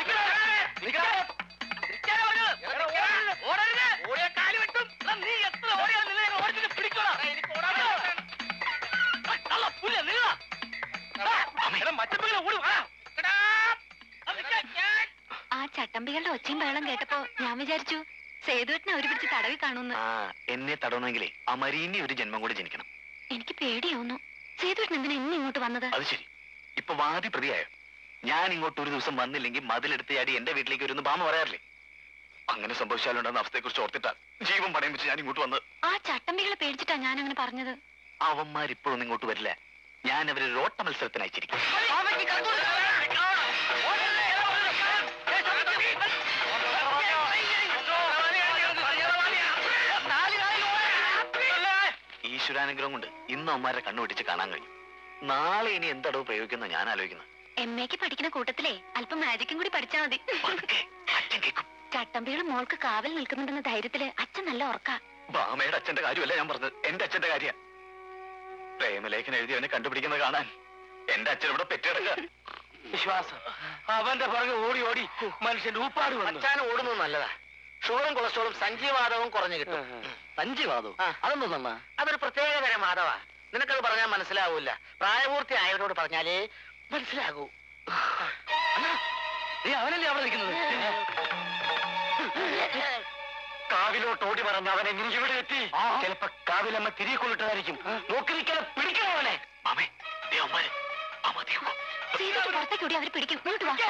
ആ ചട്ടമ്പികളുടെ ഒച്ചയും ബഹളം കേട്ടപ്പോ ഞാൻ വിചാരിച്ചു സേതുവേട്ടനെ അവര് പിടിച്ച് തടവി കാണുന്നു
ആ എന്നെ തടവണമെങ്കിലേ ആ മരീന്റെ ഒരു ജന്മം കൂടെ ജനിക്കണം
എനിക്ക് പേടിയാവുന്നു സേതുവേട്ടൻ എന്തിനാ ഇന്ന് ഇങ്ങോട്ട് വന്നത്
അത് ശരി ഇപ്പൊ വാദി പ്രതിയായോ ഞാൻ ഇങ്ങോട്ട് ഒരു ദിവസം വന്നില്ലെങ്കിൽ മതിലെടുത്ത് ചാടി എന്റെ വീട്ടിലേക്ക് വരുന്ന ബാമ പറയാറില്ലേ അങ്ങനെ സംഭവിച്ചാലുണ്ടെന്ന അവസ്ഥയെക്കുറിച്ച് ഓർത്തിട്ടാ ജീവൻ പണയം വെച്ച് ഞാൻ ഇങ്ങോട്ട് വന്നത്
ആ ചട്ടമ്പികളെ പേടിച്ചിട്ടാ ഞാൻ അങ്ങനെ പറഞ്ഞത്
അവന്മാർ ഇപ്പോഴൊന്നും ഇങ്ങോട്ട് വരില്ല ഞാൻ അവരെ ഒരു ഓട്ട മത്സരത്തിന് അയച്ചിരിക്കും ഈശ്വരാനുഗ്രഹം കൊണ്ട് ഇന്ന് അവന്മാരെ കണ്ണുപിടിച്ച് കാണാൻ കഴിഞ്ഞു നാളെ ഇനി എന്തടവ് പ്രയോഗിക്കുന്ന ഞാൻ ആലോചിക്കുന്നത്
എം എക്ക് പഠിക്കുന്ന കൂട്ടത്തിലേ അല്പം മാജിക്കും കൂടി പഠിച്ചാ മതി
പതുക്കെ അച്ഛൻ കേൾക്കും
ചട്ടമ്പികൾ മോൾക്ക് കാവൽ നിൽക്കുന്നുണ്ടെന്ന ധൈര്യത്തില് അച്ഛൻ നല്ല ഉറക്കാ
ബാമയുടെ അച്ഛന്റെ കാര്യമല്ല ഞാൻ പറഞ്ഞത് എന്റെ അച്ഛന്റെ കാര്യ പ്രേമലേഖനം എഴുതിയവനെ കണ്ടുപിടിക്കുന്നത് കാണാൻ എന്റെ അച്ഛൻ ഇവിടെ പെറ്റിടക്കുക
വിശ്വാസം അവന്റെ പുറകെ ഓടി ഓടി മനുഷ്യന്റെ ഊപ്പാട് വന്നു അച്ഛൻ ഓടുന്നത് നല്ലതാ ഷുഗറും കൊളസ്ട്രോളും സഞ്ജീവാദവും കുറഞ്ഞു കിട്ടും
സഞ്ജീവാദോ
ആ.
അതൊന്നും നന്നാ
അതൊരു പ്രത്യേക തരം മാധവാ നിനക്കത് പറഞ്ഞാൽ മനസ്സിലാവൂല പ്രായപൂർത്തി ആയവരോട് പറഞ്ഞാലേ മനസ്സിലാകൂ
നീ അവനല്ലേ അവിടെ നിൽക്കുന്നത്
കാവിലോട്ട് ഓടി പറന്ന് അവൻ എങ്ങനെ ഇവിടെ എത്തി
ചിലപ്പോ കാവിലമ്മ തിരികെ കൊണ്ടിട്ടായിരിക്കും നോക്കിരിക്കലെ പിടിക്കണവനെ
മാമേ ദേ അവന്മാര് ആ മതിയോ
സേതുവേട്ടൻ പുറത്തേക്ക് ഓടി അവര് പിടിക്കും ഇങ്ങോട്ട് വാ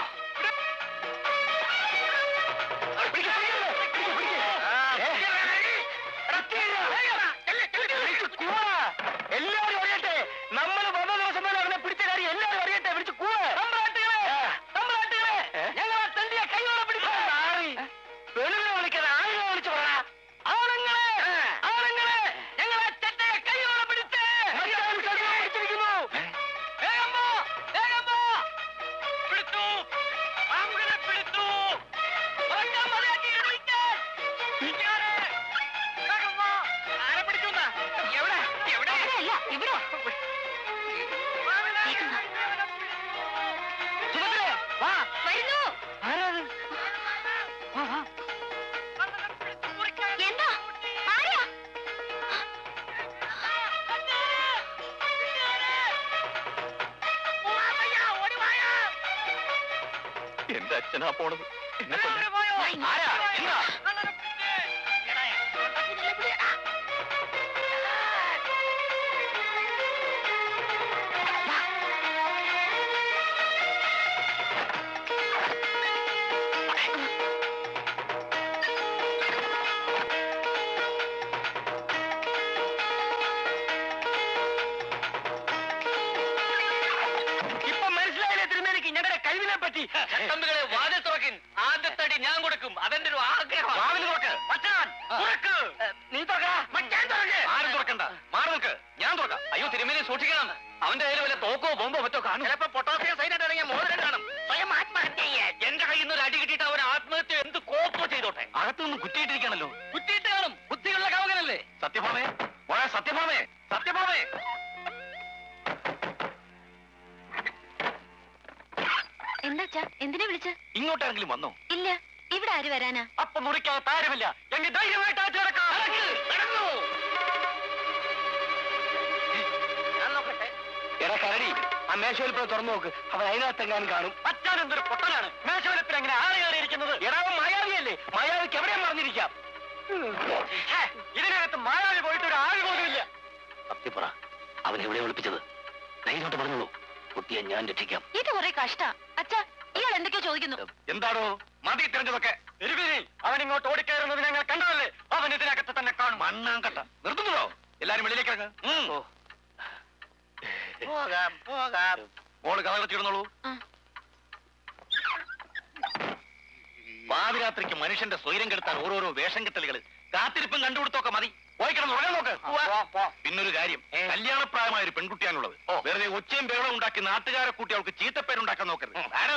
എല്ലാവരും അറിയട്ടെ നമ്മൾ വന്ന ദിവസം തന്നെ അവനെ പിടിച്ച കാര്യം എല്ലാവരും അറിയട്ടെ പിടിച്ച് കൂടെ ഞങ്ങൾ ആ തണ്ടിയെ കൈയോടെ പിടിച്ചു പെണ്ണുങ്ങളെ വിളിക്കാതെ ആളുകളെ വിളിച്ചു പറ ആണുങ്ങളെ ആണുങ്ങളെ ഞങ്ങൾ ആ ചട്ടയെ കൈയോടെ പിടിച്ച് പിടിച്ചിരിക്കുന്നു വേഗം പോ, വേഗം പോ. പിടിച്ചു ആളുകളെ പിടിച്ചു ഉറക്കം മതിയാക്കി എഴുന്നേൽക്കാൻ. പിടിക്കാതെ. വേഗം പോ. ആരെ പിടിച്ചുന്നാ? എവിടെ എവിടെ
അവിടെയല്ല ഇവിടെ വേഗം വാ.
സുഭദ്രേ, വാ
വരുന്നു
ആരാത്
എന്താ ആരാ
എന്റെ അച്ഛനാ പോണത് എന്നെ കൊല്ലാൻ.
ആരാ എന്താ
ചട്ടമ്പികളെ പറ്റി
ചട്ടമ്പികളെ വാതിൽ തുറക്കിൻ ആദ്യത്തെ അടി ഞാൻ കൊടുക്കും അതെന്റെ ഒരു ആഗ്രഹം
വാതിൽ തുറക്ക്
മച്ചാൻ തുറക്ക്
നീ തുറക്കാ
മച്ചാൻ തുറക്ക്
ആരും തുറക്കണ്ട മാറി നിൽക്ക് ഞാൻ തുറക്കാം
അയ്യോ തിരുമേനി സൂക്ഷിക്കണം അവന്റെ കയ്യിൽ വല്ല തോക്കോ ബോംബോ മറ്റോ കാണും
ചിലപ്പോ പൊട്ടാസ്യം സൈനായിട്ട് ഇറങ്ങിയ മോതിരം കാണും സ്വയം ആത്മഹത്യ ചെയ്യാൻ
എന്റെ കയ്യിൽ നിന്ന് ഒരു അടി കിട്ടിയിട്ട് അവൻ ആത്മഹത്യ എന്ത് കോപ്പോ ചെയ്തോട്ടെ
അകത്തു നിന്ന് കുറ്റിയിട്ടിരിക്കണല്ലോ
കുത്തിയിട്ട് കാണും ബുദ്ധിയുള്ള കാവകനല്ലേ
സത്യഭാമേ മോളെ സത്യഭാമേ സത്യഭാമേ
എന്താ അച്ഛാ എന്തിനാ വിളിച്ച
ഇങ്ങോട്ടെങ്കിലും വന്നോ
ഇല്ല ഇവിടെ ആര് വരാനാ
അപ്പൊ മുറിക്കകത്ത് ആരുമില്ല എങ്കിൽ ധൈര്യമായിട്ട് അകത്ത് കിടക്കാം
കിടന്നു ഞാൻ നോക്കട്ടെ
എടാ കരടി ആ മേശയിൽ പോയി തുറന്നു നോക്ക് അവൻ അതിനകത്തെങ്ങാനും കാണും
അച്ഛൻ എന്തൊരു പൊട്ടനാണ് മേശവലപ്പിൽ എങ്ങനെ ആള് കയറിയിരിക്കുന്നത്
എടാ അവൻ മായാവിയല്ലേ മായാവിക്ക് എവിടെയും മറിഞ്ഞിരിക്കാം
ഛേ, ഇതിനകത്ത് മായാവി പോയിട്ട് ഒരു ആള് പോലും ഇല്ല
സത്യപ്പറ അവൻ എവിടെ ഒളിപ്പിച്ചത് ധൈര്യമായിട്ട് പറഞ്ഞോളൂ കുട്ടിയെ ഞാൻ രക്ഷിക്കാം
ഇത് കുറെ കഷ്ടാ അച്ഛാ ഇയാൾ എന്തൊക്കെയോ ചോദിക്കുന്നു
എന്താടോ മതി തെരഞ്ഞതൊക്കെ
എരുവിനി അവൻ ഇങ്ങോട്ട് ഓടിക്കയറുന്നത് ഞങ്ങൾ കണ്ടതല്ലേ അവൻ ഇതിനകത്ത് തന്നെ കാണും
മണ്ണാങ്കട്ട നിർത്തുന്നുണ്ടോ എല്ലാരും വെളിയിലേക്ക് ഇറങ്ങ്. ഉം.
പോകാം പോകാം
മോള് കഥ കിടന്നോളൂ
ആ.
പാതിരാത്രിക്ക് മനുഷ്യന്റെ സ്വൈരം കെടുത്താൻ ഓരോരോ വേഷം കെട്ടലുകൾ കാത്തിരിപ്പും കണ്ടുപിടുത്തൊക്കെ മതി പോയി കിടന്ന് ഉറങ്ങാൻ നോക്ക് പിന്നൊരു കാര്യം കല്യാണപ്രായമായ ഒരു പെൺകുട്ടിയാണുള്ളത് വെറുതെ ഒച്ചയും ബഹളം ഉണ്ടാക്കി നാട്ടുകാരെ കൂട്ടി അവൾക്ക് ചീത്തപ്പേരുണ്ടാക്കാൻ നോക്കരുത് ആരോ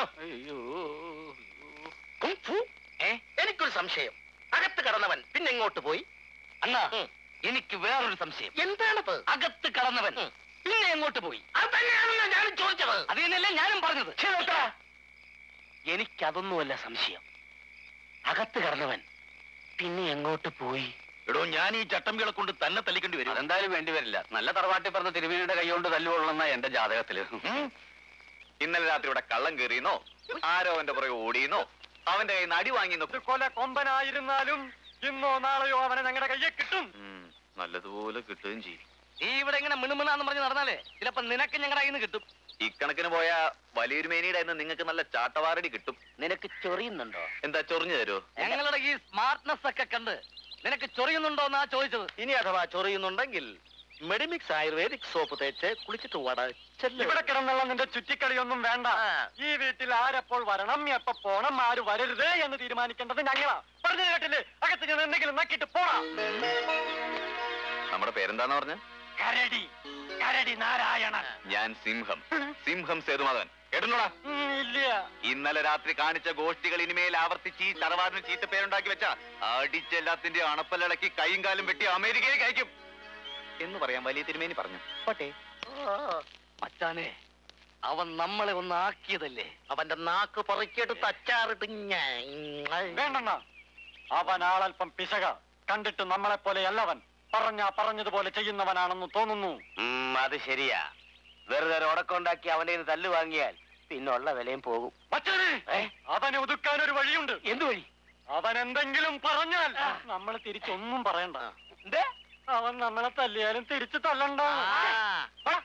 ഏ എനിക്കൊരു സംശയം അകത്ത് കടന്നവൻ പിന്നെ എങ്ങോട്ട് പോയി
അണ്ണാ
ഉം.
എനിക്ക് വേറൊരു സംശയം
എന്താണത്
അകത്ത് കടന്നവൻ
ഉം.
പിന്നെ എങ്ങോട്ട് പോയി
അത് തന്നെയാണല്ലോ ഞാൻ ചോദിച്ചത്
അത് തന്നെയല്ലേ ഞാനും പറഞ്ഞത്
ഛെ, നിർത്തടാ. എനിക്കതൊന്നുമല്ല സംശയം അകത്ത് കടന്നവൻ പിന്നെ എങ്ങോട്ട് പോയി
എടോ ഞാൻ ഈ ചട്ടമ്പികളെ കൊണ്ട് തന്നെ തല്ലിക്കേണ്ടി വരും
അതെന്തായാലും വേണ്ടി വരില്ല നല്ല തറവാട്ടി പറഞ്ഞ തിരുമേനിയുടെ കൈകൊണ്ട് തല്ലുകൊള്ളണമെന്ന എന്റെ ജാതകത്തില്
ഉം. ഇന്നലെ രാത്രി ഇവിടെ കള്ളം കയറിയെന്നോ ആരോ അവന്റെ പുറകെ ഓടിയെന്നോ അവന്റെ കയ്യിൽ നിന്ന് അടി വാങ്ങിയെന്നോ
ഒരു കൊല കൊമ്പനായിരുന്നാലും ഇന്നോ നാളെയോ അവനെ ഞങ്ങളുടെ കയ്യെ കിട്ടും
ഉം, നല്ലതുപോലെ കിട്ടുകയും ചെയ്യും
നീ ഇവിടെ ഇങ്ങനെ മിണുമിണാന്ന് പറഞ്ഞ് നടന്നാലേ ചിലപ്പോ നിനക്ക് ഞങ്ങളുടെ കയ്യിൽ നിന്ന് കിട്ടും
ഇക്കണക്കിന് പോയ വലിയൊരു മേനിയുടെ കയ്യിൽ നിന്ന് നിങ്ങൾക്ക് നല്ല ചാട്ടവാറടി കിട്ടും
നിനക്ക് ചൊറിയുന്നുണ്ടോ
എന്താ ചൊറിഞ്ഞു തരുമോ
ഞങ്ങളുടെ ഈ സ്മാർട്ട്നെസ് ഒക്കെ കണ്ട് നിനക്ക് ചൊറിയുന്നുണ്ടോ എന്നാ ചോദിച്ചത്
ഇനി അഥവാ ചൊറിയുന്നുണ്ടെങ്കിൽ മെഡിമിക്സ് ആയുർവേദിക് സോപ്പ് തേച്ച് കുളിച്ചിട്ട് വട
ഇവിടെ കിടന്നുള്ള നിന്റെ ചുറ്റിക്കളിയൊന്നും വേണ്ട
ആ.
ഈ വീട്ടിൽ ആരെപ്പോൾ വരണം എപ്പോ പോണം ആര് വരരുത് എന്ന് തീരുമാനിക്കേണ്ടത് ഞങ്ങളാ പറഞ്ഞു കേട്ടില്ലേ അകത്ത് ഞാൻ എന്തെങ്കിലും നക്കിട്ട് പോടാ
നമ്മുടെ പേരെന്താന്ന് പറഞ്ഞ
കരടി കരടി നാരായണൻ
ഞാൻ സിംഹം സിംഹം സേതുമാധവൻ കേട്ടുണ്ടോടാ
ഉം, ഇല്ല
ഇന്നലെ രാത്രി കാണിച്ച ഗോഷ്ടികൾ ഇനിമേൽ ആവർത്തിച്ച് ഈ തറവാടിന് ചീത്ത പേരുണ്ടാക്കി വെച്ച അടിച്ചെല്ലാത്തിന്റെ അണപ്പല്ലിളക്കി കൈയും കാലും വെട്ടി അമേരിക്കയിലേക്ക് അയക്കും എന്ന് പറയാൻ വലിയ തിരുമേനി പറഞ്ഞു പോട്ടെ
മച്ചാനെ അവൻ നമ്മളെ ഒന്ന് ആക്കിയതല്ലേ
അവന്റെ നാക്ക് പറിക്കെടുത്ത് അച്ചാറിട്ട് ഞാൻ
വേണ്ടണ്ണ അവൻ ആളല്പം പിശക കണ്ടിട്ട് നമ്മളെ പോലെയല്ലവൻ പറഞ്ഞ പറഞ്ഞതുപോലെ ചെയ്യുന്നവനാണെന്ന് തോന്നുന്നു
ഉം, അത് ശരിയാ വെറുതെ ഒരു ഉടക്കമുണ്ടാക്കി അവന്റെ കയ്യിൽ നിന്ന് തല്ല് വാങ്ങിയാൽ പിന്നുള്ള വിലയും പോകും
മച്ചാനെ
ഏ?
അവനെ ഒതുക്കാൻ ഒരു വഴിയുണ്ട്
എന്തു വഴി
അവൻ എന്തെങ്കിലും പറഞ്ഞാൽ നമ്മൾ തിരിച്ചൊന്നും പറയണ്ട
എന്തേ
അവൻ നമ്മളെ തല്ലിയാലും തിരിച്ചു തല്ലണ്ട
ആ.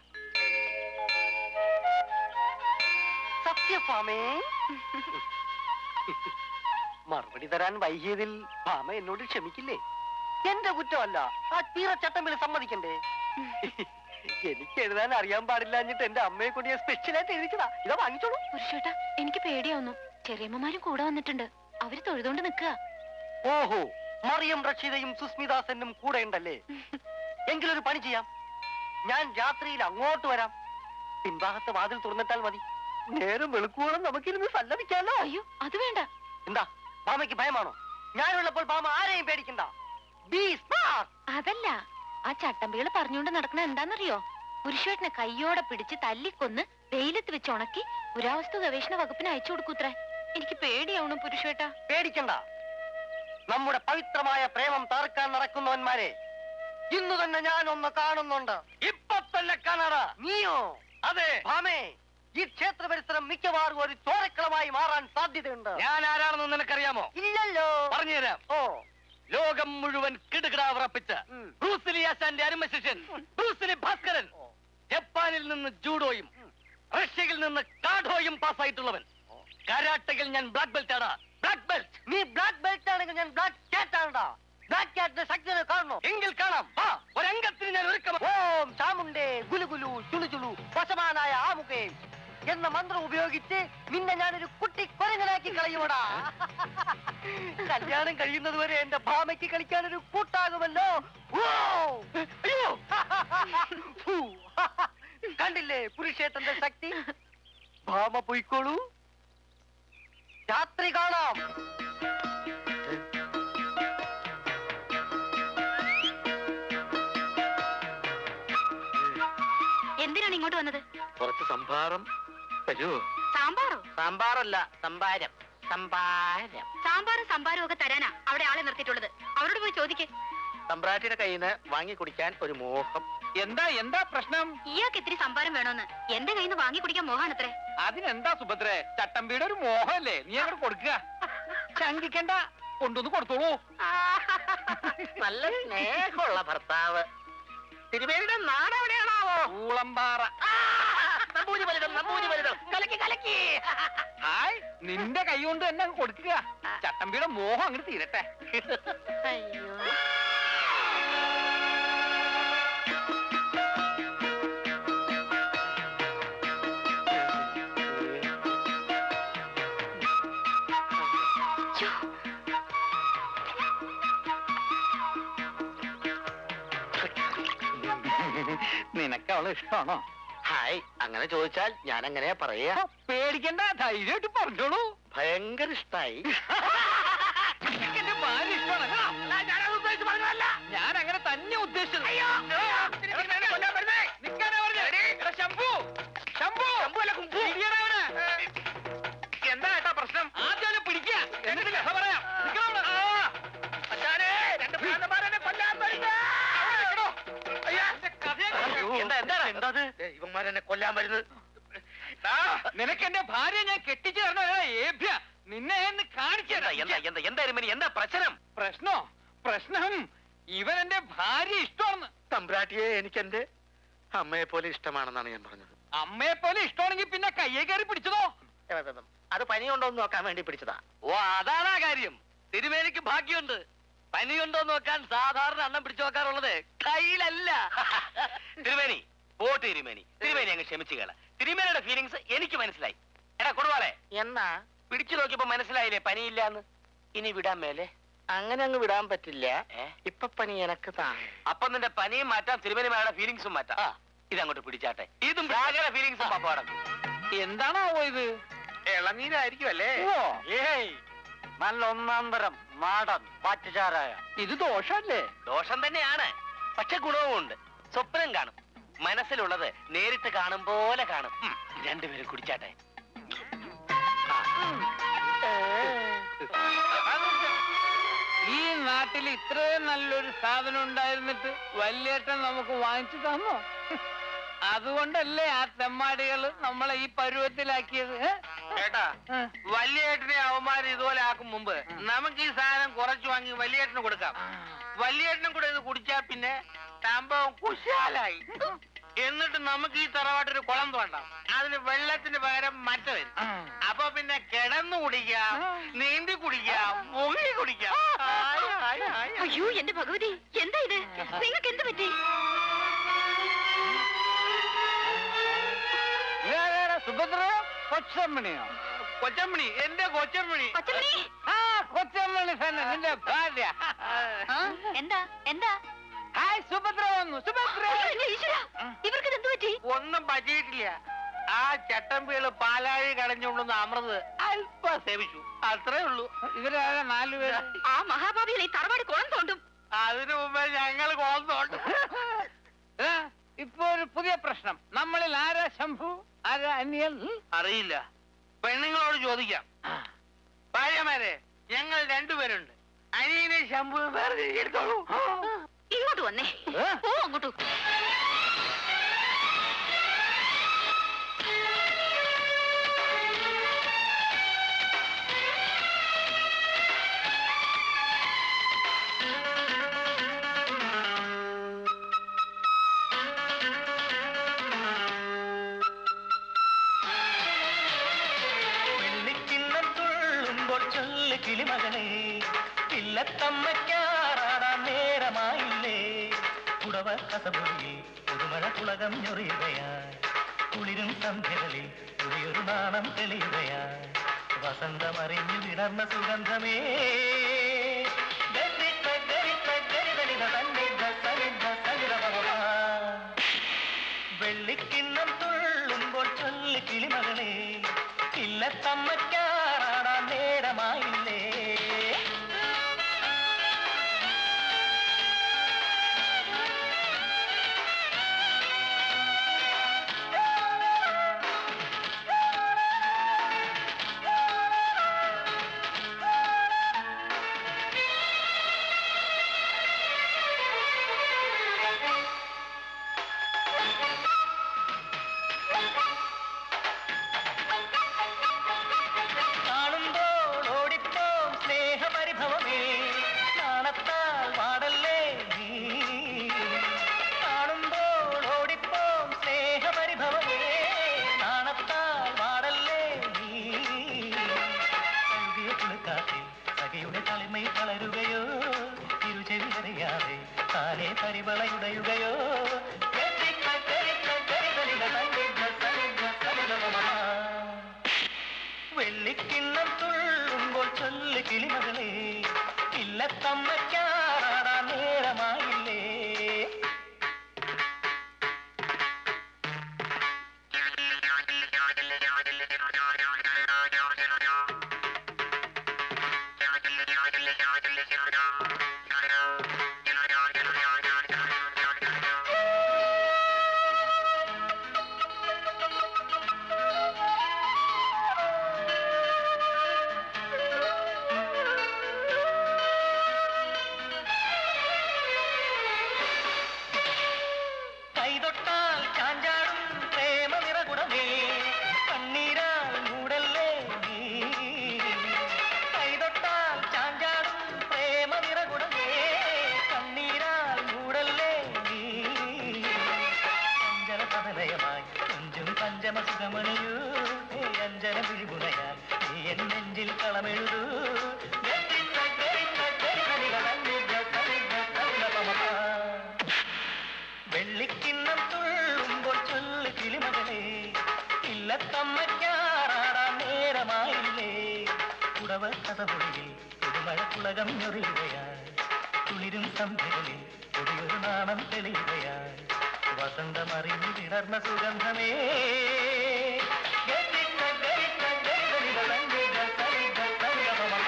സത്യഭാമേ മറുപടി തരാൻ വൈകിയതിൽ ഭാമ എന്നോട് ക്ഷമിക്കില്ലേ എന്റെ കുറ്റമല്ല ആ തീരച്ചട്ടമ്പിൽ സമ്മതിക്കണ്ടേ എനിക്ക് എഴുതാൻ അറിയാൻ പാടില്ല എന്നിട്ട് എന്റെ അമ്മയെ കൊണ്ട് ഞാൻ സ്പെഷ്യലായിട്ട് എഴുതിച്ചതാ ഇതാ വാങ്ങിച്ചോളൂ
പുരുഷേട്ടാ എനിക്ക് പേടിയാവുന്നു ചെറിയമ്മമാരും കൂടെ വന്നിട്ടുണ്ട് അവര് തൊഴുതോണ്ട് നിക്കുക
ഓഹോ മറിയം റഷീദയും സുസ്മിതാസനും കൂടെ ഉണ്ടല്ലേ എങ്കിലൊരു പണി ചെയ്യാം ഞാൻ രാത്രിയിൽ അങ്ങോട്ട് വരാം പിൻഭാഗത്ത് വാതിൽ തുറന്നിട്ടാൽ മതി നേരം വെളുക്കുവോളം നമുക്കിരുന്ന് സല്ലപിക്കാലോ
അയ്യോ അത് വേണ്ട
എന്താ ഭാമയ്ക്ക് ഭയമാണോ ഞാനുള്ളപ്പോൾ ഭാമ ആരെയും പേടിക്കണ്ട ബി സ്മാർട്ട്
അതല്ല ആ ചട്ടമ്പികള് പറഞ്ഞുകൊണ്ട് നടക്കണ എന്താന്നറിയോ പുരുഷേട്ടനെ കയ്യോടെ പിടിച്ച് തല്ലിക്കൊന്ന് വെയിലത്ത് വെച്ച് ഉണക്കി പുരാവസ്തു ഗവേഷണ വകുപ്പിന് അയച്ചു കൊടുക്കൂത്രേ എനിക്ക് പേടിയാവണു പുരുഷേട്ടാ
പേടിക്കണ്ട നമ്മുടെ പവിത്രമായ പ്രേമം തകർക്കാൻ നടക്കുന്നവന്മാരെ ഇന്ന് തന്നെ ഞാൻ ഒന്ന് കാണുന്നുണ്ട്
ഇപ്പൊ തന്നെ കാണാടാ
നീയോ
അതെ
ഭാമേ ഈ ക്ഷേത്ര പരിസരം മിക്കവാറും ഒരു ചോരക്കളമായി മാറാൻ സാധ്യതയുണ്ട്
ഞാൻ ആരാണെന്ന് നിനക്കറിയാമോ
ഇല്ലല്ലോ
പറഞ്ഞുതരാം
ഓ
ലോകം മുഴുവൻ കിടുകിടാ വിറപ്പിച്ച
ഉം.
ബ്രൂസിലി ആശാന്റെ അരുമ ശിഷ്യൻ ബ്രൂസിലി ഭാസ്കരൻ ജപ്പാനിൽ നിന്ന് ജൂഡോയും റഷ്യയിൽ നിന്ന് കാഠോയും പാസ്സായിട്ടുള്ളവൻ കരാട്ടയിൽ ഞാൻ ബ്ലാക്ക് ബെൽറ്റ് ആണ് ബ്ലാക്ക് ബെൽറ്റ്
നീ ബ്ലാക്ക് ബെൽറ്റ് ആണെങ്കിൽ ഞാൻ ബ്ലാക്ക് ക്യാറ്റ് ആണടാ ബ്ലാക്ക് ക്യാറ്റിന്റെ ശക്തി കാണണോ
എങ്കിൽ കാണാം വാ ഒരംഗത്തിന് ഞാൻ ഒരുക്കം
ഓം ചാമുണ്ടേ ഗുലുഗുലു ചുളു ചുളു വശമാനായ ആമുഖേ
എന്ന മന്ത്രം ഉപയോഗിച്ച് നിന്നെ ഞാനൊരു കുട്ടി കൊരങ്ങനാക്കി കളയൂടാ കല്യാണം കഴിയുന്നത് വരെ എന്റെ ഭാമയ്ക്ക് കളിക്കാനൊരു കൂട്ടാകുമല്ലോ ഓ! അയ്യോ! ഫൂ! കണ്ടില്ലേ പുരുഷേട്ടന്റെ ശക്തി ഭാമ പൊയ്ക്കോളൂ രാത്രി കാണാം
എന്തിനാണ് ഇങ്ങോട്ട് വന്നത്
കുറച്ച് സംഭാരം തരൂ
സാമ്പാറോ
സാമ്പാറല്ല സംഭാരം സംഭാരം
സാമ്പാറും സംഭാരും ഒക്കെ തരാനാ അവിടെ ആളെ നിർത്തിയിട്ടുള്ളത് അവരോട് പോയി ചോദിക്കേ
സമ്പ്രാട്ടിയുടെ കയ്യിൽ നിന്ന് വാങ്ങി കുടിക്കാൻ ഒരു മോഹം
എന്താ എന്താ പ്രശ്നം
ഇയാൾക്ക് ഇത്തിരി സംഭാരം വേണോന്ന് എന്റെ കയ്യിൽ നിന്ന് വാങ്ങി കുടിക്കാൻ മോഹാണത്രേ
അതിനെന്താ സുഭദ്രേ ചട്ടമ്പിയുടെ ഒരു മോഹമല്ലേ നീ അങ്ങോട്ട് കൊടുക്കുക ശങ്കിക്കണ്ട കൊണ്ടുവന്ന് കൊടുത്തോളൂ
നല്ല സ്നേഹമുള്ള ഭർത്താവ് തിരുവേലിയുടെ നാട് എവിടെയാണാവോ
ഊളമ്പാറ
ആ, നമ്പൂരി വലുതും നമ്പൂരി വലുതും കലക്കി കലക്കി
ഹായ് നിന്റെ കൈ കൊണ്ട് തന്നെ അങ്ങ് കൊടുക്കുക ചട്ടമ്പിയുടെ മോഹം അങ്ങോട്ട് തീരട്ടെ
അയ്യോ
നിനക്ക് അവളെ ഇഷ്ടമാണോ
ഹായ് അങ്ങനെ ചോദിച്ചാൽ ഞാൻ എങ്ങനെയാ പറയാ
പേടിക്കണ്ട ധൈര്യമായിട്ട് പറഞ്ഞോളൂ
ഭയങ്കര ഇഷ്ടായി
നിനക്ക് എന്റെ ഭാര്യ ഇഷ്ടമാണല്ലോ ഞാൻ അങ്ങനെ തന്നെ ഉദ്ദേശിച്ചത് നിക്കാനാ പറഞ്ഞത്? എടാ, ശംഭു ശംഭു പിടിയെടാ അവനെ. എന്താ ഏട്ടാ പ്രശ്നം ആദ്യം അവനെ പിടിക്കുക എന്നിട്ട് കഥ പറയാം നിക്കണോ അവിടെ? അവിടെ നിക്കണോ? അയ്യോ, എന്റെ കഥയെ കേൾക്കാം.
എന്താ എന്താ എന്താ ഇവന്മാരെന്നെ കൊല്ലാൻ വരുന്നത്
ആ, നിനക്ക് എന്റെ ഭാര്യ ഞാൻ കെട്ടിച്ചു തരണ ഏഭ്യ നിന്നെ എന്ന് കാണിച്ചു
എന്താ എന്താ എന്താ എന്താ എരുമേനി എന്താ പ്രശ്നം
പ്രശ്നോ പ്രശ്നം ഇവൻ എന്റെ ഭാര്യ ഇഷ്ടമാണെന്ന്
തമ്പ്രാട്ടിയെ എനിക്ക് എന്റെ അമ്മയെ പോലെ ഇഷ്ടമാണെന്നാണ് ഞാൻ പറഞ്ഞത്
അമ്മയെ പോലെ ഇഷ്ടമാണെങ്കിൽ പിന്നെ കയ്യെ കയറി പിടിച്ചതോ
അത് പനിയുണ്ടോ എന്ന് നോക്കാൻ വേണ്ടി പിടിച്ചതാ
ഓ അതാണ് ആ കാര്യം തിരുമേനിക്ക് ഭാഗ്യമുണ്ട് പനിയുണ്ടോ നോക്കാൻ സാധാരണ അണ്ണം പിടിച്ചു നോക്കാറുള്ളത് കയ്യിലല്ല തിരുമേനി പോട്ട് തിരുമേനി തിരുമേനി അങ്ങ് ക്ഷമിച്ചു കേള തിരുമേനിയുടെ ഫീലിങ്സ് എനിക്ക് മനസ്സിലായി എടാ കൊടുവാളെ
എന്നാ
പിടിച്ചു നോക്കിയപ്പോ മനസ്സിലായില്ലേ പനിയില്ലാന്ന് ഇനി വിടാൻ മേലെ
അങ്ങനെ അങ്ങ് വിടാൻ പറ്റില്ല
ഏ?
ഇപ്പൊ പനി എനക്ക് താ
അപ്പൊ നിന്റെ പനിയും മാറ്റാം തിരുമേനിമാരുടെ ഫീലിങ്സും മാറ്റാം ഇതങ്ങോട്ട് പിടിച്ചാട്ടെ ഇതും സകല ഫീലിങ്സും പാപ്പാടം
എന്താണാവോ ഇത്
ഇളനീരായിരിക്കും അല്ലേ
ഓ
ഏയ് നല്ല ഒന്നാം തരം നാടൻ പാറ്റുചാരായ
ഇത് ദോഷല്ലേ
ദോഷം തന്നെയാണ് പക്ഷെ ഗുണവുമുണ്ട് സ്വപ്നം കാണും മനസ്സിലുള്ളത് നേരിട്ട് കാണും പോലെ കാണും ഉം, രണ്ടുപേരും കുടിച്ചാട്ടെ
ഈ നാട്ടിൽ ഇത്രയും നല്ലൊരു സാധനം ഉണ്ടായിരുന്നിട്ട് വല്യേട്ടൻ നമുക്ക് വാങ്ങിച്ചു തന്നോ അതുകൊണ്ടല്ലേ ആ തെമ്മാടികൾ നമ്മളെ ഈ പരുവത്തിലാക്കിയത് ഏ?
കേട്ടാ
ഏ.
വലിയേട്ടനെ അവന്മാർ ഇതുപോലെ ആക്കും മുമ്പ് നമുക്ക് ഈ സാധനം കുറച്ച് വാങ്ങി വലിയേട്ടന് കൊടുക്കാം വലിയേട്ടനും കൂടെ ഇത് കുടിച്ചാ പിന്നെ സംഭവം കുശാലായി എന്നിട്ട് നമുക്ക് ഈ തറവാട്ടൊരു കുളം തോണ്ടാം അതിന് വെള്ളത്തിന് പകരം മറ്റ വരും അപ്പൊ പിന്നെ കിടന്നു കുടിക്കാം നീന്തി കുടിക്കാം മുങ്ങി കുടിക്കാം ആയ, ആയ, ആയ.
അയ്യോ എന്റെ ഭഗവതി എന്താ ഇത് നിങ്ങൾക്ക് എന്ത് പറ്റി
ഇതാരാടാ, സുഭദ്രയോ കൊച്ചമ്മണിയോ
കൊച്ചമ്മണി എന്റെ കൊച്ചമ്മണി
കൊച്ചമ്മണി
ആ കൊച്ചമ്മണി തന്നെ നിന്റെ ഭാര്യ
ആ, എന്താ എന്താ
ഹായ് സുഭദ്ര വന്നു സുഭദ്ര
അയ്യോ, എന്റെ ഈശ്വരാ, ഇവർക്ക് എന്ത് പറ്റി
ഒന്നും പറ്റിയിട്ടില്ല ആ ചട്ടമ്പികള് പാലാഴി കടഞ്ഞുകൊണ്ടുവന്ന അമൃത് അല്പം സേവിച്ചു അത്രേ ഉള്ളൂ
ഇവരാരാ നാലുപേര്
ആ മഹാഭാവികൾ ഈ തറവാട് കുളം തോണ്ടും
അതിനു മുമ്പേ ഞങ്ങൾ കോന്നോണ്ട്
ഏ, ഇപ്പൊ ഒരു പുതിയ പ്രശ്നം നമ്മളിൽ ആരാ ശംഭു ആരാ അന്യൻ
അറിയില്ല പെണ്ണുങ്ങളോട് ചോദിക്കാം ഭാര്യമാരെ ഞങ്ങൾ രണ്ടുപേരുണ്ട് അനിയനെ ശംഭു വേറെ എടുത്തോളൂ
ഇങ്ങോട്ട് വന്നേ
ഏ?
ഓ അങ്ങോട്ടു
വെള്ളിക്കിണ്ണം തുള്ളുമ്പോൾ ചൊല്ല് കിളിമകനെ ഇല്ലത്തമ്മയ്ക്കാറാടാൻ നേരമായില്ലേ പുടവ കഥപൊഴിയിൽ പുതുമഴ കുളകം ഞൊറിയുകയായി കുളിരും സന്ധ്യകളിൽ പുതിയൊരു നാണം തെളിയുകയായി വസന്തമറിഞ്ഞു വിടർന്ന സുഗന്ധമേ ഗരിത ഗരിത ഗരിതനിത തന്നിത സനിത സനിതപമപ. വെള്ളിക്കിണ്ണം തുള്ളുമ്പോൾ ചൊല്ലി കിളിമകളെ ഇല്ലത്തമ്മയ്ക്കാറാടാൻ നേരമായില്ലേ കാണുമ്പോൾ ഓടിപ്പോം സ്നേഹപരിഭവമേ നാണത്താൽ വാടല്ലേ നീ കാണുമ്പോൾ ഓടിപ്പോം സ്നേഹപരിഭവമേ നാണത്താൽ വാടല്ലേ നീ കഴുകിയ കുളിക്കാട്ടിൽ സഖിയുടെ തളിമൈ തളരുകയോ ഇരുചെവിയറിയാതെ താനെ പരിവളയുടയുകയോ ഗരിക ഗരിക ഗരിതനിത തന്നിത സനിത സനിതപമപ. വെള്ളിക്കിണ്ണം തുള്ളുമ്പോൾ ചൊല്ലു കിളിമകളെ ഇല്ലത്തമ്മയ്ക്കാറാടാ നേരമായില്ലേ കൈതൊട്ടാൽ ചാഞ്ചാടും പ്രേമ നിറകുടമേ കണ്ണീരാൽ മൂടല്ലേ നീ കൈതൊട്ടാൽ ചാഞ്ചാടും പ്രേമ നിറകുടമേ കണ്ണീരാൽ മൂടല്ലേ നീ അഞ്ചല പതലയമായി കൊഞ്ചും പഞ്ചമ സുഖമണിയൂ ഹേ അഞ്ചല വിഴിമുനയാൽ നീ എൻ നെഞ്ചിൽ കളമെഴുതൂ ഗരിത ഗരിത ഗരിതനിക തന്നിത സനിത സനിതപമപ. വെള്ളിക്കിണ്ണം തുള്ളുമ്പോൾ ചൊല്ലു കിളിമകളെ ഇല്ലത്തമ്മയ്ക്കാറാടാൻ നേരമായില്ലേ കുടവ കഥപൊടിയിൽ പുതുമഴ കുളകം ഞൊറിയുകയായി കുളിരും സന്ധ്യകളിൽ പുതിയൊരു നാണം തെളിയുകയായി വസന്തമറിഞ്ഞു വിടർന്ന സുഗന്ധമേ ഗരിത ഗരിത ഗരിതനിത തന്നിത സനിത സനിതപമപ.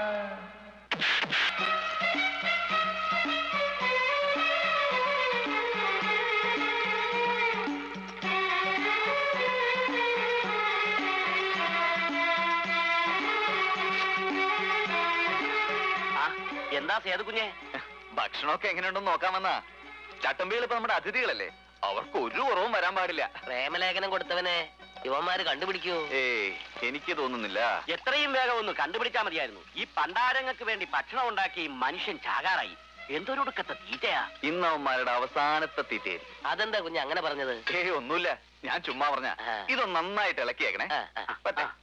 എന്താ സേതു കുഞ്ഞെ
ഭക്ഷണമൊക്കെ എങ്ങനെയുണ്ടെന്ന് നോക്കാമെന്നാ ചട്ടമ്പികൾ ഇപ്പൊ നമ്മുടെ അതിഥികളല്ലേ അവർക്ക് ഒരു കുറവും വരാൻ പാടില്ല
പ്രേമലേഖനം കൊടുത്തവനെ ഇവന്മാര് കണ്ടുപിടിക്കൂ
ഏയ് എനിക്ക് തോന്നുന്നില്ല
എത്രയും വേഗം ഒന്ന് കണ്ടുപിടിച്ചാൽ മതിയായിരുന്നു ഈ പണ്ടാരങ്ങൾക്ക് വേണ്ടി ഭക്ഷണം ഉണ്ടാക്കി ഈ മനുഷ്യൻ ചാകാറായി എന്തൊരൊടുക്കത്തെ തീറ്റയാ
ഇന്ന് അവന്മാരുടെ അവസാനത്തെ തീറ്റയായിരിക്കും
അതെന്താ കുഞ്ഞ് അങ്ങനെ പറഞ്ഞത്
ഏയ് ഒന്നുമില്ല ഞാൻ ചുമ്മാ പറഞ്ഞ
ആ.
ഇതൊന്ന് നന്നായിട്ട് ഇളക്കിയേക്കണേ
ആ, ആ,
പറ്റേ?
ആ.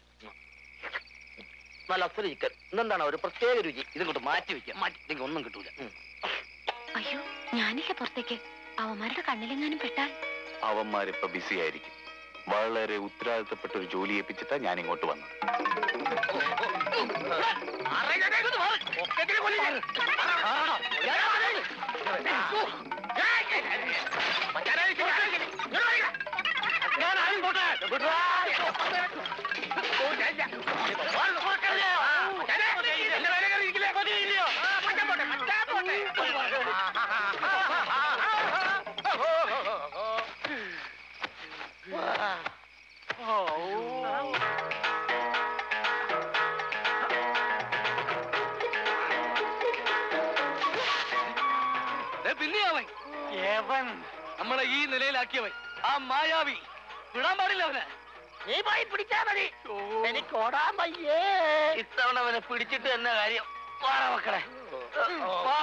നല്ല അസുര ചിക്കൻ ഇന്നെന്താണ് ഒരു പ്രത്യേക രുചി ഇതിങ്ങോട്ട് മാറ്റി വെക്കാം മാറ്റി ഇല്ലെങ്കിൽ ഒന്നും കിട്ടൂല ഉം.
അയ്യോ ഞാനില്ല പുറത്തേക്ക് അവന്മാരുടെ കണ്ണിലെങ്ങാനും പെട്ടാൽ
അവന്മാരിപ്പോ ബിസി ആയിരിക്കും വളരെ ഉത്തരവാദിത്തപ്പെട്ട ഒരു ജോലി ഏൽപ്പിച്ചിട്ടാ ഞാൻ ഇങ്ങോട്ട് വന്നത്
ഞാൻ ആരും പോട്ടെ
പിന്നെയാവൻ
ഏവൻ
നമ്മളെ ഈ നിലയിലാക്കിയവൻ ആ മായാവി വിടാൻ പാടില്ല അവനെ
നീ പോയി പിടിച്ചാ മതി എനിക്ക് ഓടാൻ വയ്യേ ഇത്തവണ അവനെ പിടിച്ചിട്ട് തന്നെ കാര്യം വാറ മക്കളെ വാ.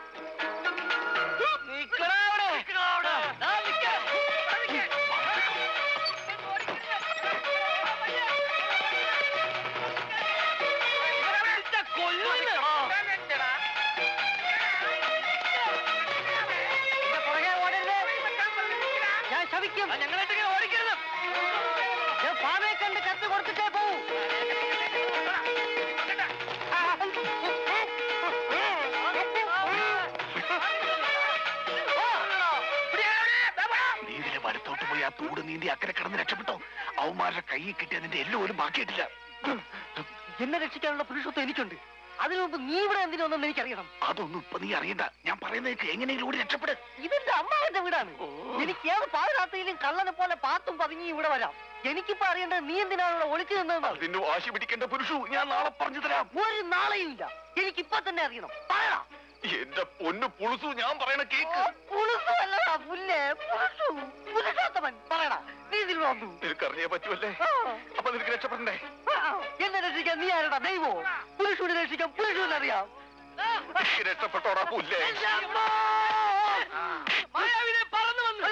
നിക്കടാ അവിടെ. ദാ നിക്ക.
എന്റെ പുറകെ ഓടരുത് ഞാൻ ശവിക്കും
ഞങ്ങളായിട്ട് ഓടിക്കരുത്
ഇവന്മാരുടെ കൈ കിട്ടിയ നിന്റെ എല്ലാം പോലും ബാക്കിയിട്ടില്ല
എന്നെ രക്ഷിക്കാനുള്ള പുരുഷത്വം എനിക്കുണ്ട് അതിനു മുമ്പ് നീ ഇവിടെ എന്തിനൊന്നും എനിക്കറിയണം
അതൊന്നും ഇപ്പൊ നീ അറിയണ്ട ഞാൻ പറയുന്നേക്ക് എങ്ങനെയെങ്കിലും കൂടി രക്ഷപ്പെട്
ഇതെന്റെ അമ്മാവന്റെ വീടാണ് എനിക്ക് ഏത് പാതിരാത്രിയിലും കള്ളനെ പോലെ പാത്തും പതുങ്ങി ഇവിടെ വരാം എനിക്കിപ്പോ അറിയേണ്ടത് നീ എന്തിനാണല്ലോ ഒളിച്ചു നിന്നതെന്നാണ്
അതിന് വാശി പിടിക്കേണ്ട പുരുഷു ഞാൻ നാളെ പറഞ്ഞു തരാം
ഒരു നാളെയും ഇല്ല എനിക്കിപ്പോ തന്നെ അറിയണം പറയണം
എന്റെ പൊന്നു പുളുസു ഞാൻ പറയണ കേക്ക്
പുളുസല്ലടാ പുല്ലേ പുരുഷു പുരുഷോത്തമൻ പറയടാ നീ ഇതിൽ വന്നു
നിനക്കറിയേ പറ്റുമല്ലേ
ആ,
അപ്പൊ നിനക്ക് രക്ഷപ്പെടണ്ടേ
ആ, എന്നെ രക്ഷിക്കാൻ നീ ആരടാ ദൈവോ പുരുഷനെ രക്ഷിക്കാൻ പുരുഷനെ അറിയാം
എനിക്ക് രക്ഷപ്പെട്ടോടാ പുല്ലേ
മായാവിനെ പറന്നു വന്നു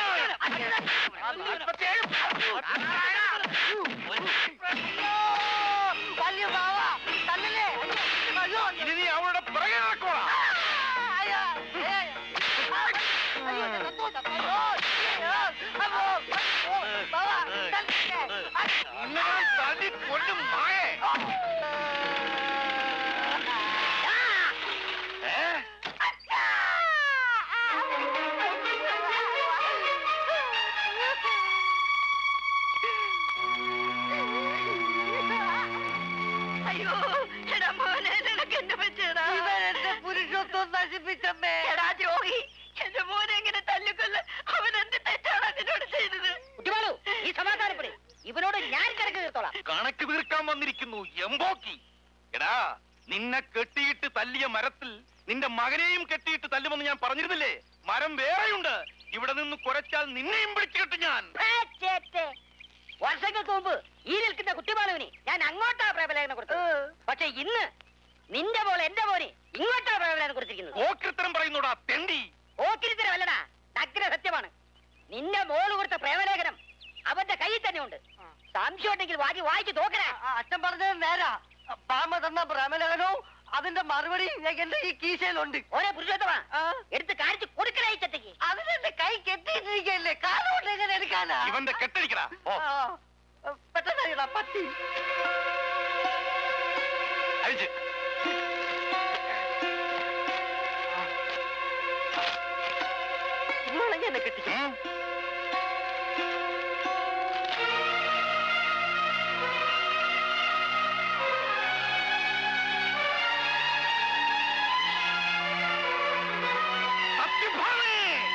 വലിയ ബാവ തന്നല്ലേ അയ്യോ
ഇനി നീ അവളുടെ പിറകെ നടക്കോളാ
അയ്യോ ഏയ്. അയ്യോ ഞാൻ തന്നോ, തന്നോ. അയ്യോ, അമ്മോ, അയ്യോ, ബാവ, തന്നല്ലേ.
നിന്നെ ഞാൻ തല്ലി കൊല്ലും മായേ ഏ?
അയ്യോ എടാ മോനെ നിനക്ക് എന്ത് പറ്റിയടാ
ഇവൻ എന്റെ പുരുഷത്വം നശിപ്പിച്ചമ്മേ
എടാ ദ്രോഹി എന്റെ മോനെ എങ്ങനെ തല്ലിക്കൊല്ല അവൻ എന്ത് തെറ്റാണ് അതിനോട് ചെയ്തത്
കുട്ടിമാളു ഈ സമാധാനപ്പെടെ ഇവനോട് ഞാൻ കിടക്ക് തീർത്തോളാം
കണക്ക് തീർക്കാൻ വന്നിരിക്കുന്നു എമ്പോക്കി എടാ നിന്നെ കെട്ടിയിട്ട് തല്ലിയ മരത്തിൽ നിന്റെ മകനെയും കെട്ടിയിട്ട് തല്ലുമെന്ന് ഞാൻ പറഞ്ഞിരുന്നില്ലേ മരം വേറെയുണ്ട് ഇവിടെ നിന്ന് കുരച്ചാൽ നിന്നെയും പിടിച്ചു കെട്ടും ഞാൻ
വർഷങ്ങൾക്ക് മുമ്പ് ഈ നിൽക്കുന്ന കുട്ടിമാളുവിന് ഞാൻ അങ്ങോട്ടാ പ്രബലേഖനം കൊടുത്തത് പക്ഷെ ഇന്ന് നിന്റെ പോലെ എന്റെ മോനെ ഇങ്ങോട്ടാ പ്രബലേഖനം കൊടുത്തിരിക്കുന്നത്
ഓക്രിത്തരം പറയുന്നോടാ തെണ്ടി
ഓക്കിരിത്തരമല്ലടാ നഗ്ന സത്യമാണ് നിന്റെ മോള് കൊടുത്ത പ്രേമലേഖനം അവന്റെ കയ്യിൽ തന്നെ ഉണ്ട് സംശയം ഉണ്ടെങ്കിൽ വാങ്ങി വായിച്ചു നോക്കണേ
ആ, അച്ഛൻ പറഞ്ഞത് നേരാ ബാമ തന്ന ഭ്രമലേഖനവും അതിന്റെ മറുപടി എന്റെ ഈ കീശയിലുണ്ട്
ഓരോ പുരുഷോത്തമാ
ആ,
എടുത്ത് കാണിച്ച് കൊടുക്കണേ ഈ ചത്തയ്ക്ക്
അതിനെന്റെ കൈ കെട്ടിയിട്ടിരിക്കല്ലേ കാലുകൊണ്ട് എങ്ങനെ എടുക്കാനാ
ഇവന്റെ കെട്ടടിക്കടാ ഓ
ആ, പെട്ടെന്ന് പറ്റി
അഴിച്ച്
ഇവളെങ്ങനെ എന്നെ കെട്ടിച്ചു
ഉം. സത്യഭാമേ!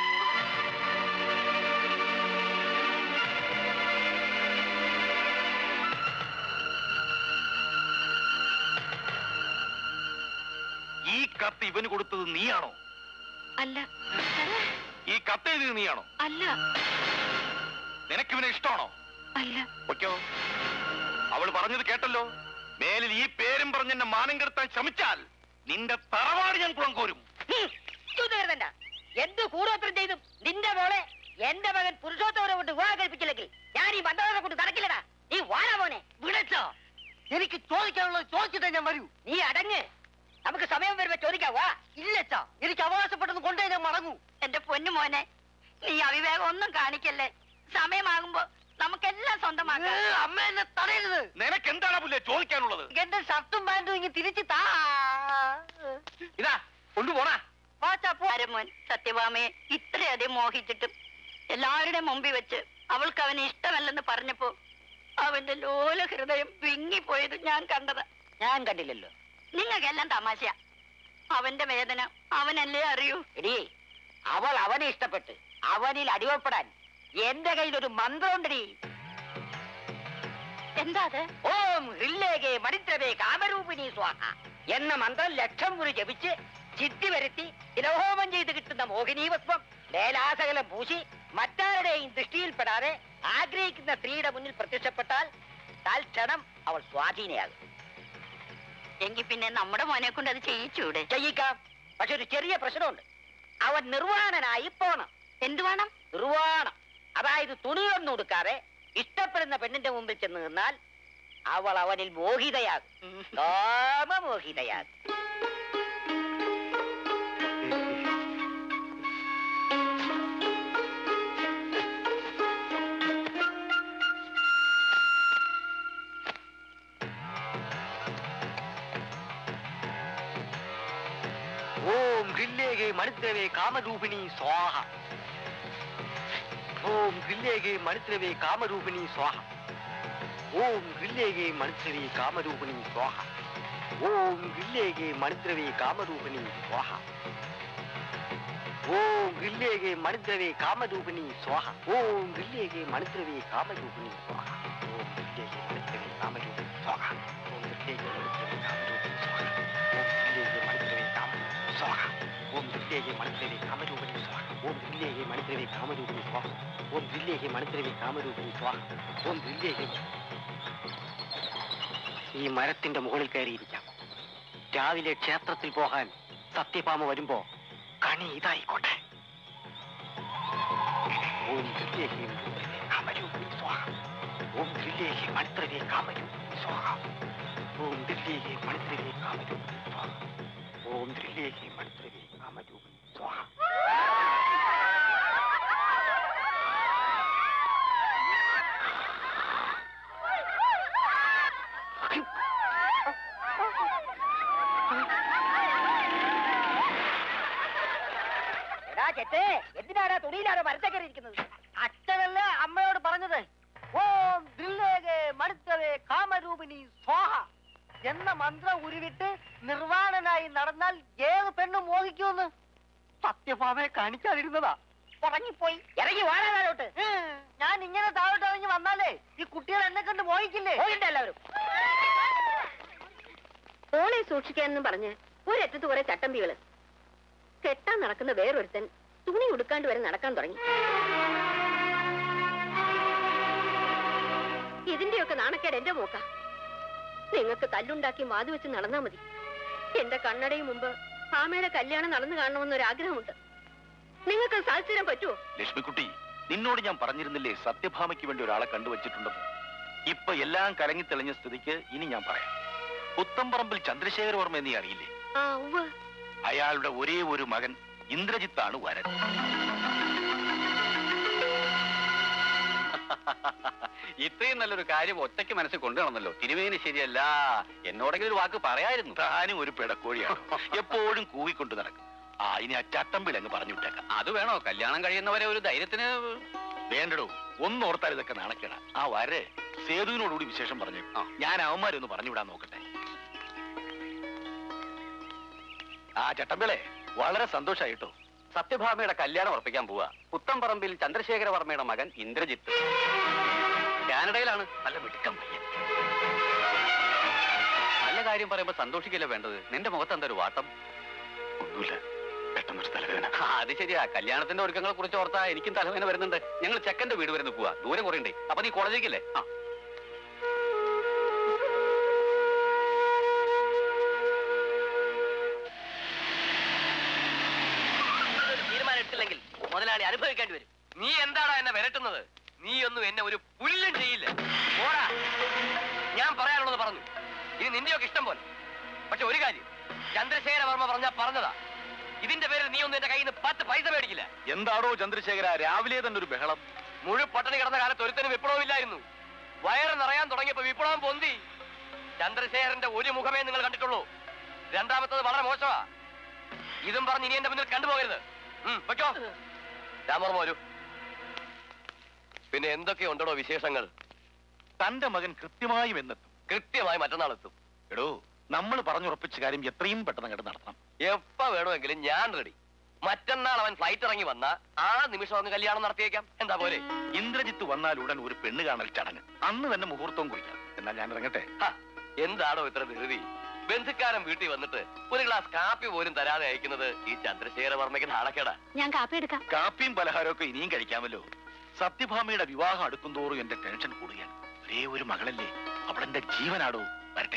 ഈ കത്ത് ഇവന് കൊടുത്തത് നീയാണോ
അല്ല
ഈ കത്ത് എഴുതിയത് നീയാണോ
അല്ല
നിനക്കിവനെ ഇഷ്ടമാണോ
അല്ല
ഓക്കോ അവൾ പറഞ്ഞത് കേട്ടല്ലോ മേലിൽ ഈ പേരും പറഞ്ഞ് എന്നെ മാനം കെടുത്താൻ ശ്രമിച്ചാൽ നിന്റെ തറവാട് ഞാൻ കുളം കോരും
ചൂതുകരുതണ്ട എന്ത് കൂടോത്രം ചെയ്തും നിന്റെ മോളെ എന്റെ മകൻ പുരുഷോത്തവരെ കൊണ്ട് വിവാഹം കഴിപ്പിച്ചില്ലെങ്കിൽ ഞാൻ ഈ മന്ദവരെ കൊണ്ട് നടക്കില്ലടാ നീ വാടാ മോനെ
വിളിച്ചോ എനിക്ക് ചോദിക്കാനുള്ളത് ചോദിച്ചിട്ടേ ഞാൻ വരൂ
നീ അടങ്ങ് നമുക്ക് സമയം വരുമ്പോ ചോദിക്കാം വാ
ഇല്ലച്ചാ എനിക്ക് അവകാശപ്പെട്ടത് കൊണ്ടേ ഞാൻ മടങ്ങൂ
എന്റെ പൊന്നു മോനെ നീ അവിവേകം ഒന്നും കാണിക്കല്ലേ സമയമാകുമ്പോ നമുക്കെല്ലാം
ഏ,
സ്വന്തമാക്കാം
അമ്മ എന്നെ തടയരുത്
നിനക്ക് എന്താണ് പുല്ലേ ചോദിക്കാനുള്ളത്
എന്റെ ഷർട്ടും പാന്റും ഇങ്ങ് തിരിച്ച് താ
ഇതാ കൊണ്ടുപോണാ
വാച്ചാ പോ
മോൻ സത്യഭാമയെ ഇത്രയധികം മോഹിച്ചിട്ടും എല്ലാവരുടെ മുമ്പിൽ വെച്ച് അവൾക്ക് അവനെ ഇഷ്ടമല്ലെന്ന് പറഞ്ഞപ്പോ അവന്റെ ലോല ഹൃദയം വിങ്ങിപ്പോയത് ഞാൻ കണ്ടതാ
ഞാൻ കണ്ടില്ലല്ലോ
നിങ്ങൾക്കെല്ലാം തമാശ അവന്റെ വേദന അവനല്ലേ അറിയൂ
എടീ അവൾ അവനെ ഇഷ്ടപ്പെട്ട് അവനിൽ അടിവപ്പെടാൻ എന്റെ കയ്യിൽ ഒരു മന്ത്രമുണ്ടടി
എന്താ അത്
ഓം ഹൃല്ലേഖേ മണിത്രവേ കാമരൂപിണി സ്വാഹ എന്ന മന്ത്രം ലക്ഷം മുറി ജപിച്ച് ചിത്തി വരുത്തി തിലഹോമം ചെയ്ത് കിട്ടുന്ന മോഹിനീവത്വം ലേലാസകലം പൂശി മറ്റാരുടെയും ദൃഷ്ടിയിൽപ്പെടാതെ ആഗ്രഹിക്കുന്ന സ്ത്രീയുടെ മുന്നിൽ പ്രത്യക്ഷപ്പെട്ടാൽ തൽക്ഷണം അവൾ സ്വാധീനയാകും
എങ്കിൽ പിന്നെ നമ്മുടെ മോനെ കൊണ്ട് അത് ചെയ്യിച്ചൂടെ
ചെയ്യിക്കാം പക്ഷെ ഒരു ചെറിയ പ്രശ്നമുണ്ട് അവൻ നിർവാണനായി പോണം
എന്തു വേണം
നിർവാണം അതായത് തുണിയൊന്നും ഉടുക്കാതെ ഇഷ്ടപ്പെടുന്ന പെണ്ണിന്റെ മുമ്പിൽ ചെന്ന് നിന്നാൽ അവൾ അവനിൽ മോഹിതയാകും കാമമോഹിതയാകും
ഓം ഗില്ലേകെ മണിദ്രവേ കാമരൂപിണി സ്വാഹ ഓം ഗില്ലേകെ മണിദ്രവേ കാമരൂപിണി സ്വാഹ ഓം ഗില്ലേകേ മണിദ്രവി കാമരൂപിണി സ്വാഹ ഓം ഗില്ലേകേ മണിദ്രവി കാമരൂപിണി സ്വാഹ ഓം ഗില്ലേകേ മണിദ്രവി കാമരൂപിണി സ്വാഹ ഓം ഗില്ലേകേ മണിദ്രവി കാമരൂപിണി സ്വാഹ ഓം ഗില്ലേകേ മണിദ്രവി കാമരൂപിണി സ്വാഹ ഓം ഗില്ലേകേ മണിദ്രവി കാമരൂപിണി സ്വാഹ ഓം ഗില്ലേകേ മണിദ്രവി കാമരൂപിണി സ്വാഹ ഓം ഗില്ലേകേ മണിദ്രവി കാമരൂപിണി സ്വാഹ ഓം ഗില്ലേകേ മണിദ്രവി കാമരൂപിണി സ്വാഹ ഓം ഗില്ലേകേ ഈ മരത്തിന്റെ മുകളിൽ കയറിയിരിക്കാം രാവിലെ ക്ഷേത്രത്തിൽ പോകാൻ സത്യഭാമ വരുമ്പോ കണി ഇതായിക്കോട്ടെ ഓം ഗില്ലേഹി മണിദ്രവേ കാമരൂപിണി സ്വാഹ ഓം ഗില്ലേഹി മണിദ്രവേ കാമരൂപിണി സ്വാഹ ഓം ഗില്ലേഹി മണിദ്രവേ കാമരൂപിണി സ്വാഹ ഓം ഗില്ലേഹി മണിദ്രവേ കാമരൂപിണി സ്വാഹ
എടാ ചെറ്റേ എന്തിനാടാ തുണിയിലാണോ മരത്തേക്കറി ഇരിക്കുന്നത് അച്ഛനല്ലേ അമ്മയോട് പറഞ്ഞത് ഓം ദില്ലേകേ മണിത്തവേ കാമരൂപിണി സ്വാഹ എന്ന മന്ത്രം ഉരുവിട്ട് നിർവാണനായി നടന്നാൽ ഏത് പെണ്ണും മോഹിക്കുമെന്ന് സത്യഭാമയെ കാണിക്കാതിരുന്നതാ ഉറങ്ങിപ്പോയി ഇറങ്ങി വാഴാതാലോട്ട് ഞാൻ ഇങ്ങനെ താഴോട്ട് ഇറങ്ങി വന്നാലേ ഈ കുട്ടികൾ എന്നെ കണ്ട് മോഹിക്കില്ലേ എല്ലാവരും
ഓളെ സൂക്ഷിക്കാനെന്ന് പറഞ്ഞ് ഒരറ്റത്ത് കുറെ ചട്ടമ്പികള് കെട്ടാൻ നടക്കുന്ന വേറൊരുത്തൻ തുണി ഉടുക്കാണ്ട് വരെ നടക്കാൻ തുടങ്ങി ഇതിന്റെയൊക്കെ നാണക്കേട് എന്റെ മോക്ക നിങ്ങൾക്ക് തല്ലുണ്ടാക്കി വാതു വെച്ച് നടന്നാ മതി എന്റെ കണ്ണടയും മുമ്പ് ഭാമയുടെ കല്യാണം നടന്നു കാണണമെന്നൊരു ആഗ്രഹമുണ്ട് നിങ്ങൾക്ക് സാധിച്ചു തരാൻ പറ്റുമോ
ലക്ഷ്മിക്കുട്ടി നിന്നോട് ഞാൻ പറഞ്ഞിരുന്നില്ലേ സത്യഭാമയ്ക്ക് വേണ്ടി ഒരാളെ കണ്ടുവച്ചിട്ടുണ്ടെന്ന് ഇപ്പൊ എല്ലാം കലങ്ങി തെളിഞ്ഞ സ്ഥിതിക്ക് ഇനി ഞാൻ പറയാം പുത്തമ്പറമ്പിൽ ചന്ദ്രശേഖര വർമ്മ എന്നീ അറിയില്ലേ
ആ ഉവ്വ്
അയാളുടെ ഒരേ ഒരു മകൻ ഇന്ദ്രജിത്താണ് വരൻ
ഇത്രയും നല്ലൊരു കാര്യം ഒറ്റയ്ക്ക് മനസ്സിൽ കൊണ്ടുവന്നല്ലോ തിരുമേനി ശരിയല്ല എന്നോടെങ്കിലും ഒരു വാക്ക് പറയായിരുന്നു
താനും ഒരു പിടക്കോഴിയാണ് എപ്പോഴും കൂവിക്കൊണ്ട് നടക്കും ആ ഇനി ആ ചട്ടമ്പിൽ അങ്ങ് പറഞ്ഞു വിട്ടേക്കാം
അത് വേണോ കല്യാണം കഴിയുന്നവരെ ഒരു ധൈര്യത്തിന്
വേണ്ടടോ ഒന്നോർത്താൽ ഇതൊക്കെ നാണക്കേടാ ആ വരെ സേതുവിനോടുകൂടി വിശേഷം പറഞ്ഞു ഞാൻ അവന്മാരൊന്ന് പറഞ്ഞു വിടാൻ നോക്കട്ടെ ആ ചട്ടമ്പിളെ വളരെ സന്തോഷായിട്ടോ
സത്യഭാമയുടെ കല്യാണം ഉറപ്പിക്കാൻ പോവാ പുത്തംപറമ്പിൽ ചന്ദ്രശേഖര വർമ്മയുടെ മകൻ ഇന്ദ്രജിത്ത് കാനഡയിലാണ്
നല്ല മിടുക്കം പയ്യൻ
നല്ല കാര്യം പറയുമ്പോ സന്തോഷിക്കല്ലേ വേണ്ടത് നിന്റെ മുഖത്ത് എന്താ ഒരു വാട്ടം
ഒന്നുമില്ല പെട്ടെന്നൊരു തലവേദന
ആ, അത് ശരിയാ കല്യാണത്തിന്റെ ഒരുക്കങ്ങളെ കുറിച്ച് ഓർത്താ എനിക്കും തലവേദന വരുന്നുണ്ട് ഞങ്ങൾ ചെക്കന്റെ വീട് വരെ നിൽക്കുക ദൂരം കുറേ ഉണ്ടേ അപ്പൊ നീ കോളേജിലേക്കല്ലേ ആ
തീരുമാനം എടുത്തില്ലെങ്കിൽ മുതലാളി അനുഭവിക്കേണ്ടി വരും നീ എന്താടാ എന്നെ വിരട്ടുന്നത് നീ ഒന്നും എന്നെ ഒരു പുല്ലും ചെയ്യില്ല പോടാ ഞാൻ പറയാനുള്ളത് പറഞ്ഞു ഇനി നിന്റെയൊക്കെ ഇഷ്ടം പോലെ പക്ഷെ ഒരു കാര്യം ചന്ദ്രശേഖര വർമ്മ പറഞ്ഞാ പറഞ്ഞതാ ഇതിന്റെ പേരിൽ നീ ഒന്നും എന്റെ കയ്യിൽ നിന്ന് പത്ത് പൈസ മേടിക്കില്ല
എന്താടോ ചന്ദ്രശേഖര രാവിലെ തന്നെ ഒരു ബഹളം
മുഴു പട്ടണി കിടന്ന കാലത്ത് ഒരുത്തനും വിപ്ലവമില്ലായിരുന്നു വയറ് നിറയാൻ തുടങ്ങിയപ്പോ വിപ്ലവം പൊന്തി ചന്ദ്രശേഖരന്റെ ഒരു മുഖമേ നിങ്ങൾ കണ്ടിട്ടുള്ളൂ രണ്ടാമത്തത് വളരെ മോശമാ ഇതും പറഞ്ഞ് ഇനി എന്റെ മുന്നിൽ കണ്ടുപോകരുത് ഉം, വെക്കോ രാമർമ്മ വരൂ പിന്നെ എന്തൊക്കെ ഉണ്ടോ വിശേഷങ്ങൾ
തന്റെ മകൻ കൃത്യമായും എന്നെത്തും
കൃത്യമായി മറ്റന്നാൾ എത്തും
എടോ നമ്മൾ പറഞ്ഞുറപ്പിച്ച കാര്യം എത്രയും പെട്ടെന്ന് അങ്ങോട്ട് നടത്തണം
എപ്പ വേണമെങ്കിലും ഞാൻ റെഡി മറ്റന്നാൾ അവൻ ഫ്ലൈറ്റ് ഇറങ്ങി വന്ന ആ നിമിഷം അങ്ങ് കല്യാണം നടത്തിയേക്കാം എന്താ പോലെ
ഇന്ദ്രജിത്ത് വന്നാൽ ഉടൻ ഒരു പെണ്ണ് കാണൽ ചടങ്ങ് അന്ന് തന്നെ മുഹൂർത്തവും കുറിക്കാം എന്നാൽ ഞാൻ ഇറങ്ങട്ടെ
ഹ, എന്താണോ ഇത്ര ധൃതി ബന്ധുക്കാരൻ വീട്ടിൽ വന്നിട്ട് ഒരു ഗ്ലാസ് കാപ്പി പോലും തരാതെ അയക്കുന്നത് ഈ ചന്ദ്രശേഖര വർമ്മയ്ക്ക് നാണക്കേടാ
ഞാൻ കാപ്പി എടുക്കാം
കാപ്പിയും പലഹാരമൊക്കെ ഇനിയും കഴിക്കാമല്ലോ സത്യഭാമയുടെ വിവാഹം അടുക്കുന്തോറും എന്റെ ടെൻഷൻ കൂടുകയാണ് ഒരേ ഒരു മകളല്ലേ അവളെന്റെ ജീവനാടോ വരട്ടെ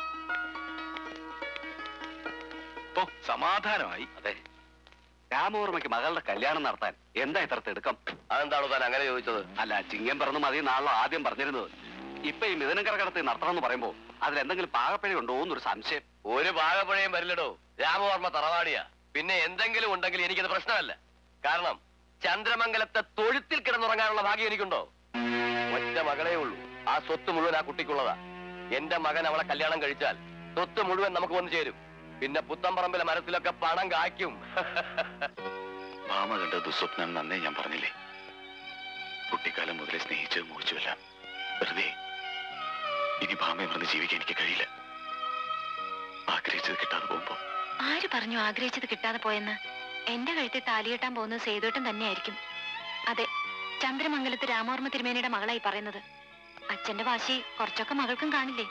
ഓ സമാധാനമായി
അതെ രാമവർമ്മയ്ക്ക് മകളുടെ കല്യാണം നടത്താൻ എന്താ ഇത്ര തിടുക്കം
അതെന്താണോ താൻ അങ്ങനെ ചോദിച്ചത്
അല്ല ചിങ്ങം പിറന്ന് മതി നാളെ ആദ്യം പറഞ്ഞിരുന്നത് ഇപ്പൊ ഈ മിഥുനം കറകടത്തി നടത്തണമെന്ന് പറയുമ്പോ അതിലെന്തെങ്കിലും പാകപ്പിഴ ഉണ്ടോ എന്നൊരു സംശയം
ഒരു പാകപ്പഴയും വരില്ലടോ രാമവർമ്മ തറവാടിയാ പിന്നെ എന്തെങ്കിലും ഉണ്ടെങ്കിൽ എനിക്കത് പ്രശ്നമല്ല കാരണം ചന്ദ്രമംഗലത്തെ തൊഴുത്തിൽ കിടന്നുറങ്ങാനുള്ള ഭാഗ്യം എനിക്കുണ്ടോ ഒറ്റ മകളേ ഉള്ളൂ ആ സ്വത്ത് മുഴുവൻ ആ കുട്ടിക്കുള്ളതാ എന്റെ മകൻ അവളെ കല്യാണം കഴിച്ചാൽ സ്വത്ത് മുഴുവൻ നമുക്ക് വന്നു ചേരും പിന്നെ പുത്തമ്പറമ്പിലെ മരത്തിലൊക്കെ പണം കായ്ക്കും
ഭാമ കണ്ട ദുസ്വപ്നം നന്നേ ഞാൻ പറഞ്ഞില്ലേ കുട്ടിക്കാലം മുതലേ സ്നേഹിച്ച് മോഹിച്ചുവല്ല വെറുതെ
ഇനി ഭാമയെ മറന്ന് ജീവിക്കാൻ എനിക്ക് കഴിയില്ല ആഗ്രഹിച്ചത് കിട്ടാതെ പോകുമ്പോ
ആര് പറഞ്ഞു ആഗ്രഹിച്ചത് കിട്ടാതെ പോയെന്ന് എന്റെ കഴുത്തിൽ താലികെട്ടാൻ പോകുന്നത് സേതുവേട്ടൻ തന്നെയായിരിക്കും അതെ ചന്ദ്രമംഗലത്ത് രാമവർമ്മ തിരുമേനിയുടെ മകളായി പറയുന്നത് അച്ഛന്റെ വാശി കുറച്ചൊക്കെ മകൾക്കും കാണില്ലേ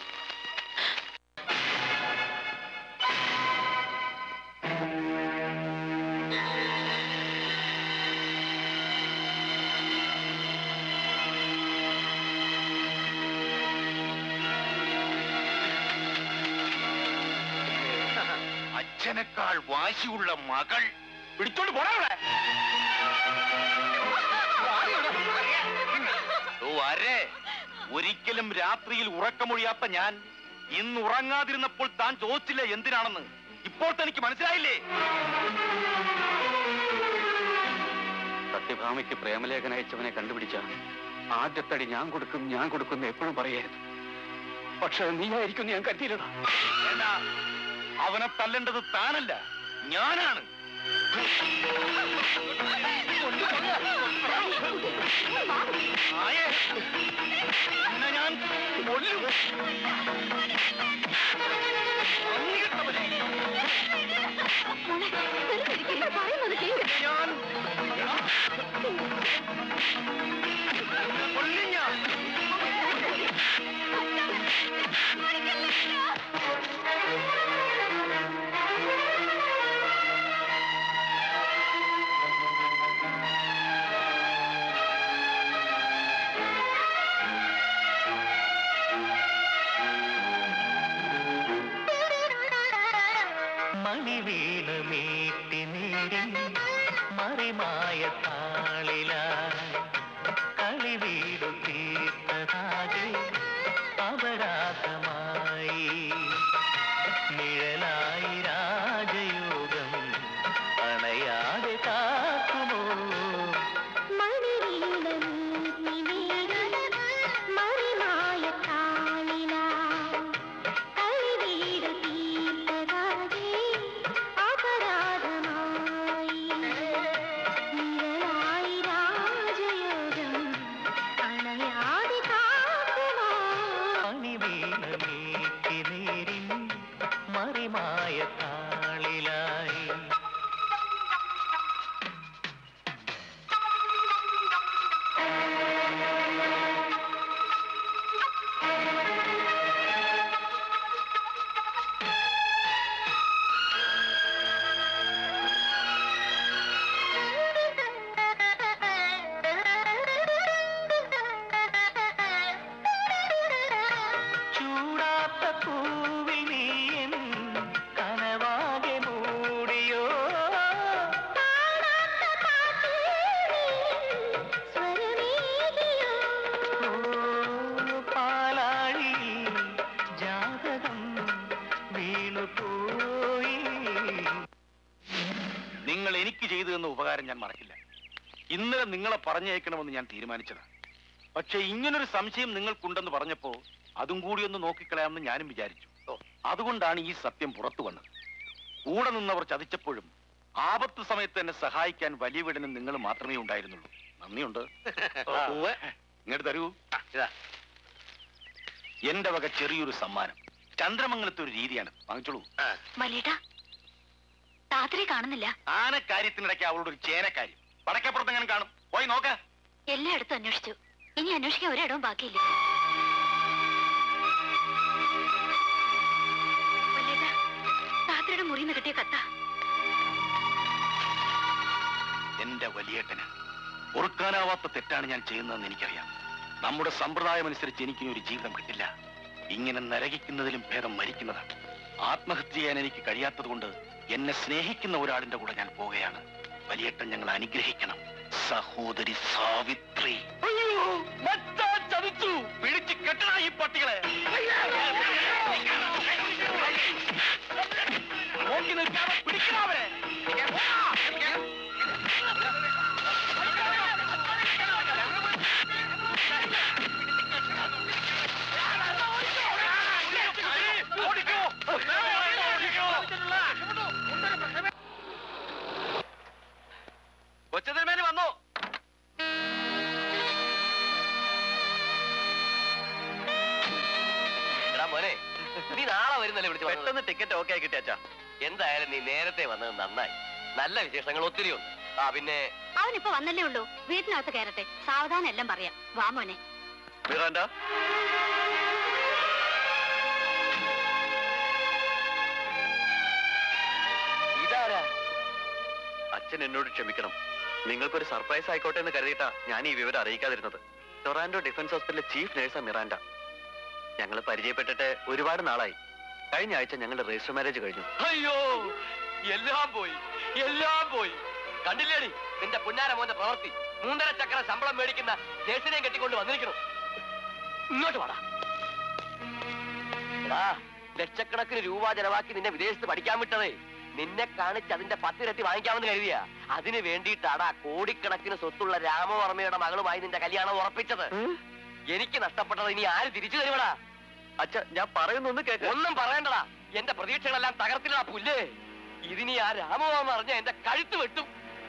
അച്ഛനേക്കാൾ വാശിയുള്ള മകൾ പിടിച്ചോണ്ട് പോടാ ഇവിടെ. ഓ, വരെ ഒരിക്കലും രാത്രിയിൽ ഉറക്കമൊഴിയാത്ത ഞാൻ ഇന്ന് ഉറങ്ങാതിരുന്നപ്പോൾ താൻ ചോദിച്ചില്ല എന്തിനാണെന്ന് ഇപ്പോൾ തനിക്ക് മനസ്സിലായില്ലേ
സത്യഭാമയ്ക്ക് പ്രേമലേഖന അയച്ചവനെ കണ്ടുപിടിച്ച ആദ്യത്തടി ഞാൻ കൊടുക്കും ഞാൻ കൊടുക്കും എപ്പോഴും പറയായിരുന്നു പക്ഷെ നീയായിരിക്കും ഞാൻ കരുതിയില്ലടാ
വേണ്ട അവനെ തല്ലേണ്ടത് താനല്ല ഞാനാണ് ആയേ, നിന്നെ ഞാൻ കൊല്ലും. അങ്ങേട്ടവനെ. ഞാൻ എടാ, കൊല്ലും ഞാൻ
മണിവീണമീട്ടി നേരി മറിമായ താളില കളിവീടു തീർത്തതാകെ അപരാധമായി നിഴലായി രാജയോഗം അണയാതെ കാക്കുമോ മണിവീണമീട്ടി നേരി മറിമായ താളിലായി ചൂടാത്ത പൂവിൽ നീയൻ കനവാകെ മൂടിയോ ഓ, പാലാഴി ജാതകം വീണുപോയി
നിങ്ങൾ എനിക്ക് ചെയ്തു തന്ന ഉപകാരം ഞാൻ മറക്കില്ല ഇന്നലെ നിങ്ങളെ പറഞ്ഞയക്കണമെന്ന് ഞാൻ തീരുമാനിച്ചതാണ് പക്ഷെ ഇങ്ങനൊരു സംശയം നിങ്ങൾക്കുണ്ടെന്ന് പറഞ്ഞപ്പോ അതും കൂടി ഒന്ന് നോക്കിക്കളയാമെന്ന് ഞാനും വിചാരിച്ചു അതുകൊണ്ടാണ് ഈ സത്യം പുറത്തു വന്നത് കൂടെ നിന്നവർ ചതിച്ചപ്പോഴും ആപത്ത് സമയത്ത് എന്നെ സഹായിക്കാൻ വലിയ വീടിന് നിങ്ങൾ മാത്രമേ ഉണ്ടായിരുന്നുള്ളൂ നന്ദിയുണ്ട് ഇങ്ങോട്ട് തരൂ എന്റെ വക ചെറിയൊരു സമ്മാനം ചന്ദ്രമംഗലത്തെ ഒരു രീതിയാണ് വാങ്ങിച്ചോളൂ
വലിയേട്ടാ താത്രി കാണുന്നില്ല
ആനക്കാര്യത്തിനിടയ്ക്ക് അവളോട് ഒരു ചേനക്കാര്യം വടക്കേപ്പുറത്ത് എങ്ങനെ കാണും പോയി നോക്ക
എല്ലായിടത്തും അന്വേഷിച്ചു ഇനി അന്വേഷിക്കാൻ ഒരിടവും ബാക്കിയില്ല വലിയേട്ടാ താത്രിയുടെ മുറിയിൽ നിന്ന് കിട്ടിയ കത്ത
എന്റെ വലിയേട്ടന് പൊറുക്കാനാവാത്ത തെറ്റാണ് ഞാൻ ചെയ്യുന്നതെന്ന് എനിക്കറിയാം നമ്മുടെ സമ്പ്രദായം അനുസരിച്ച് എനിക്ക് ഇനി ഒരു ജീവിതം കിട്ടില്ല ഇങ്ങനെ നരകിക്കുന്നതിലും ഭേദം മരിക്കുന്നതാണ് ആത്മഹത്യ ചെയ്യാൻ എനിക്ക് കഴിയാത്തത് കൊണ്ട് എന്നെ സ്നേഹിക്കുന്ന ഒരാളിന്റെ കൂടെ ഞാൻ പോവുകയാണ് വലിയേട്ടൻ ഞങ്ങൾ അനുഗ്രഹിക്കണം സഹോദരി സാവിത്രി അയ്യോ ചതിച്ചു പിടിച്ച് കെട്ടണ ഈ പട്ടികളെ നോക്കി നിൽക്കാതെ പിടിക്കണവരെ
കൊച്ചതിരുമേനി വന്നു മോനെ നീ നാളെ വരുന്നല്ലേ വിളിച്ചു
പെട്ടെന്ന് ടിക്കറ്റ് ഓക്കെ ആയി കിട്ടിയാച്ചാ
എന്തായാലും നീ നേരത്തെ വന്നത് നന്നായി നല്ല വിശേഷങ്ങൾ ഒത്തിരി ഉണ്ട് ആ പിന്നെ
അവനിപ്പോ വന്നല്ലേ ഉള്ളൂ വീട്ടിനകത്ത് കയറട്ടെ സാവധാനം എല്ലാം പറയാം വാ മോനെ
മിറാൻഡ
ഇതാരാ
അച്ഛൻ എന്നോട് ക്ഷമിക്കണം നിങ്ങൾക്കൊരു സർപ്രൈസ് ആയിക്കോട്ടെ എന്ന് കരുതിയിട്ടാ ഞാൻ ഈ വിവരം അറിയിക്കാതിരുന്നത് ടൊറാൻഡോ ഡിഫൻസ് ഹോസ്പിറ്റലിലെ ചീഫ് നേഴ്സാ മിറാൻഡ ഞങ്ങൾ പരിചയപ്പെട്ടിട്ട് ഒരുപാട് നാളായി കഴിഞ്ഞ ആഴ്ച ഞങ്ങളുടെ രജിസ്റ്റർ മാരേജ് കഴിഞ്ഞു
അയ്യോ എല്ലാം പോയി എല്ലാം പോയി കണ്ടില്ലേടി നിന്റെ പുന്നാര മോന്റെ പ്രവൃത്തി മൂന്നര ചക്ര ശമ്പളം മേടിക്കുന്ന നേഴ്സിനെ കെട്ടിക്കൊണ്ട് വന്നിരിക്കണം ഇങ്ങോട്ട് വാടാ എടാ ലക്ഷക്കണക്കിന് രൂപ ചെലവാക്കി നിന്നെ വിദേശത്ത് പഠിക്കാൻ വിട്ടതേ നിന്നെ കാണിച്ച് അതിന്റെ പത്തിരട്ടി വാങ്ങിക്കാമെന്ന് കരുതിയ അതിന് വേണ്ടിയിട്ടാടാ കോടിക്കണക്കിന് സ്വത്തുള്ള രാമവർമ്മയുടെ മകളുമായി നിന്റെ കല്യാണം ഉറപ്പിച്ചത് എനിക്ക് നഷ്ടപ്പെട്ടത് ഇനി ആര് തിരിച്ചു തരുവടാ
അച്ഛ ഞാൻ പറയുന്നൊന്ന് കേക്ക്
ഒന്നും പറയണ്ടടാ എന്റെ പ്രതീക്ഷകളെല്ലാം തകർത്തില്ലടാ പുല്ലേ ഇതിനി ആ രാമവർമ്മ അറിഞ്ഞ എന്റെ കഴുത്ത് വെട്ടും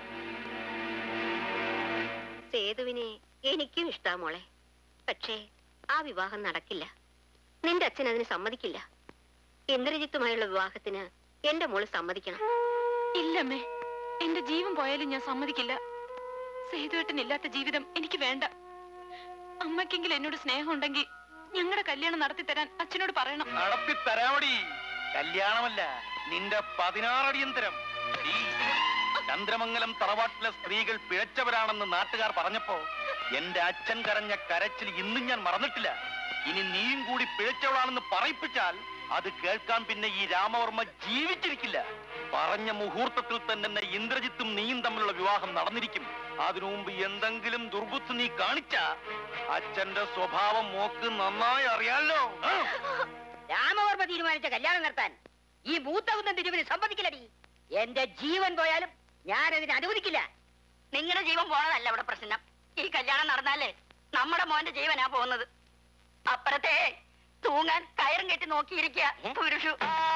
സേതുവിനെ എനിക്കും ഇഷ്ടാ മോളെ പക്ഷേ ആ വിവാഹം നടക്കില്ല നിന്റെ അച്ഛൻ അതിന് സമ്മതിക്കില്ല ഇന്ദ്രജിത്തുമായുള്ള വിവാഹത്തിന് എന്റെ മോള് സമ്മതിക്കണം
ഇല്ലമ്മേ എന്റെ ജീവൻ പോയാലും ഞാൻ സമ്മതിക്കില്ല സേതുവേട്ടനില്ലാത്ത ജീവിതം എനിക്ക് വേണ്ട അമ്മയ്ക്കെങ്കിലും എന്നോട് സ്നേഹം ഉണ്ടെങ്കിൽ ഞങ്ങളുടെ കല്യാണം നടത്തി തരാൻ അച്ഛനോട് പറയണം
നടത്തി തരാമടി കല്യാണമല്ല നിന്റെ പതിനാറടിയന്തരം ഈ ചന്ദ്രമംഗലം തറവാട്ടിലെ സ്ത്രീകൾ പിഴച്ചവരാണെന്ന് നാട്ടുകാർ പറഞ്ഞപ്പോ എന്റെ അച്ഛൻ കരഞ്ഞ കരച്ചിൽ ഇന്നും ഞാൻ മറന്നിട്ടില്ല ഇനി നീയും കൂടി പിഴച്ചവളാണെന്ന് പറയിപ്പിച്ചാൽ അത് കേൾക്കാൻ പിന്നെ ഈ രാമവർമ്മ ജീവിച്ചിരിക്കില്ല പറഞ്ഞ മുഹൂർത്തത്തിൽ തന്നെ ഇന്ദ്രജിത്തും നീയും തമ്മിലുള്ള വിവാഹം നടന്നിരിക്കും അതിനു മുമ്പ് എന്തെങ്കിലും ദുർബുദ്ധി നീ കാണിച്ച അച്ഛന്റെ സ്വഭാവം മോക്ക് നന്നായി അറിയാലോ ആ?
രാമവർമ്മ തീരുമാനിച്ച കല്യാണം നടത്താൻ ഈ മൂത്തകുന്നം തിരുവിന് സമ്മതിക്കില്ലടി എന്റെ ജീവൻ പോയാലും ഞാൻ അതിന് അനുവദിക്കില്ല
നിങ്ങളുടെ ജീവൻ പോണതല്ല ഇവിടെ പ്രശ്നം ഈ കല്യാണം നടന്നാലേ നമ്മുടെ മോന്റെ ജീവനാ പോകുന്നത് അപ്പുറത്തെ തൂങ്ങാൻ കയറും കെട്ടി നോക്കിയിരിക്കുക പുരുഷു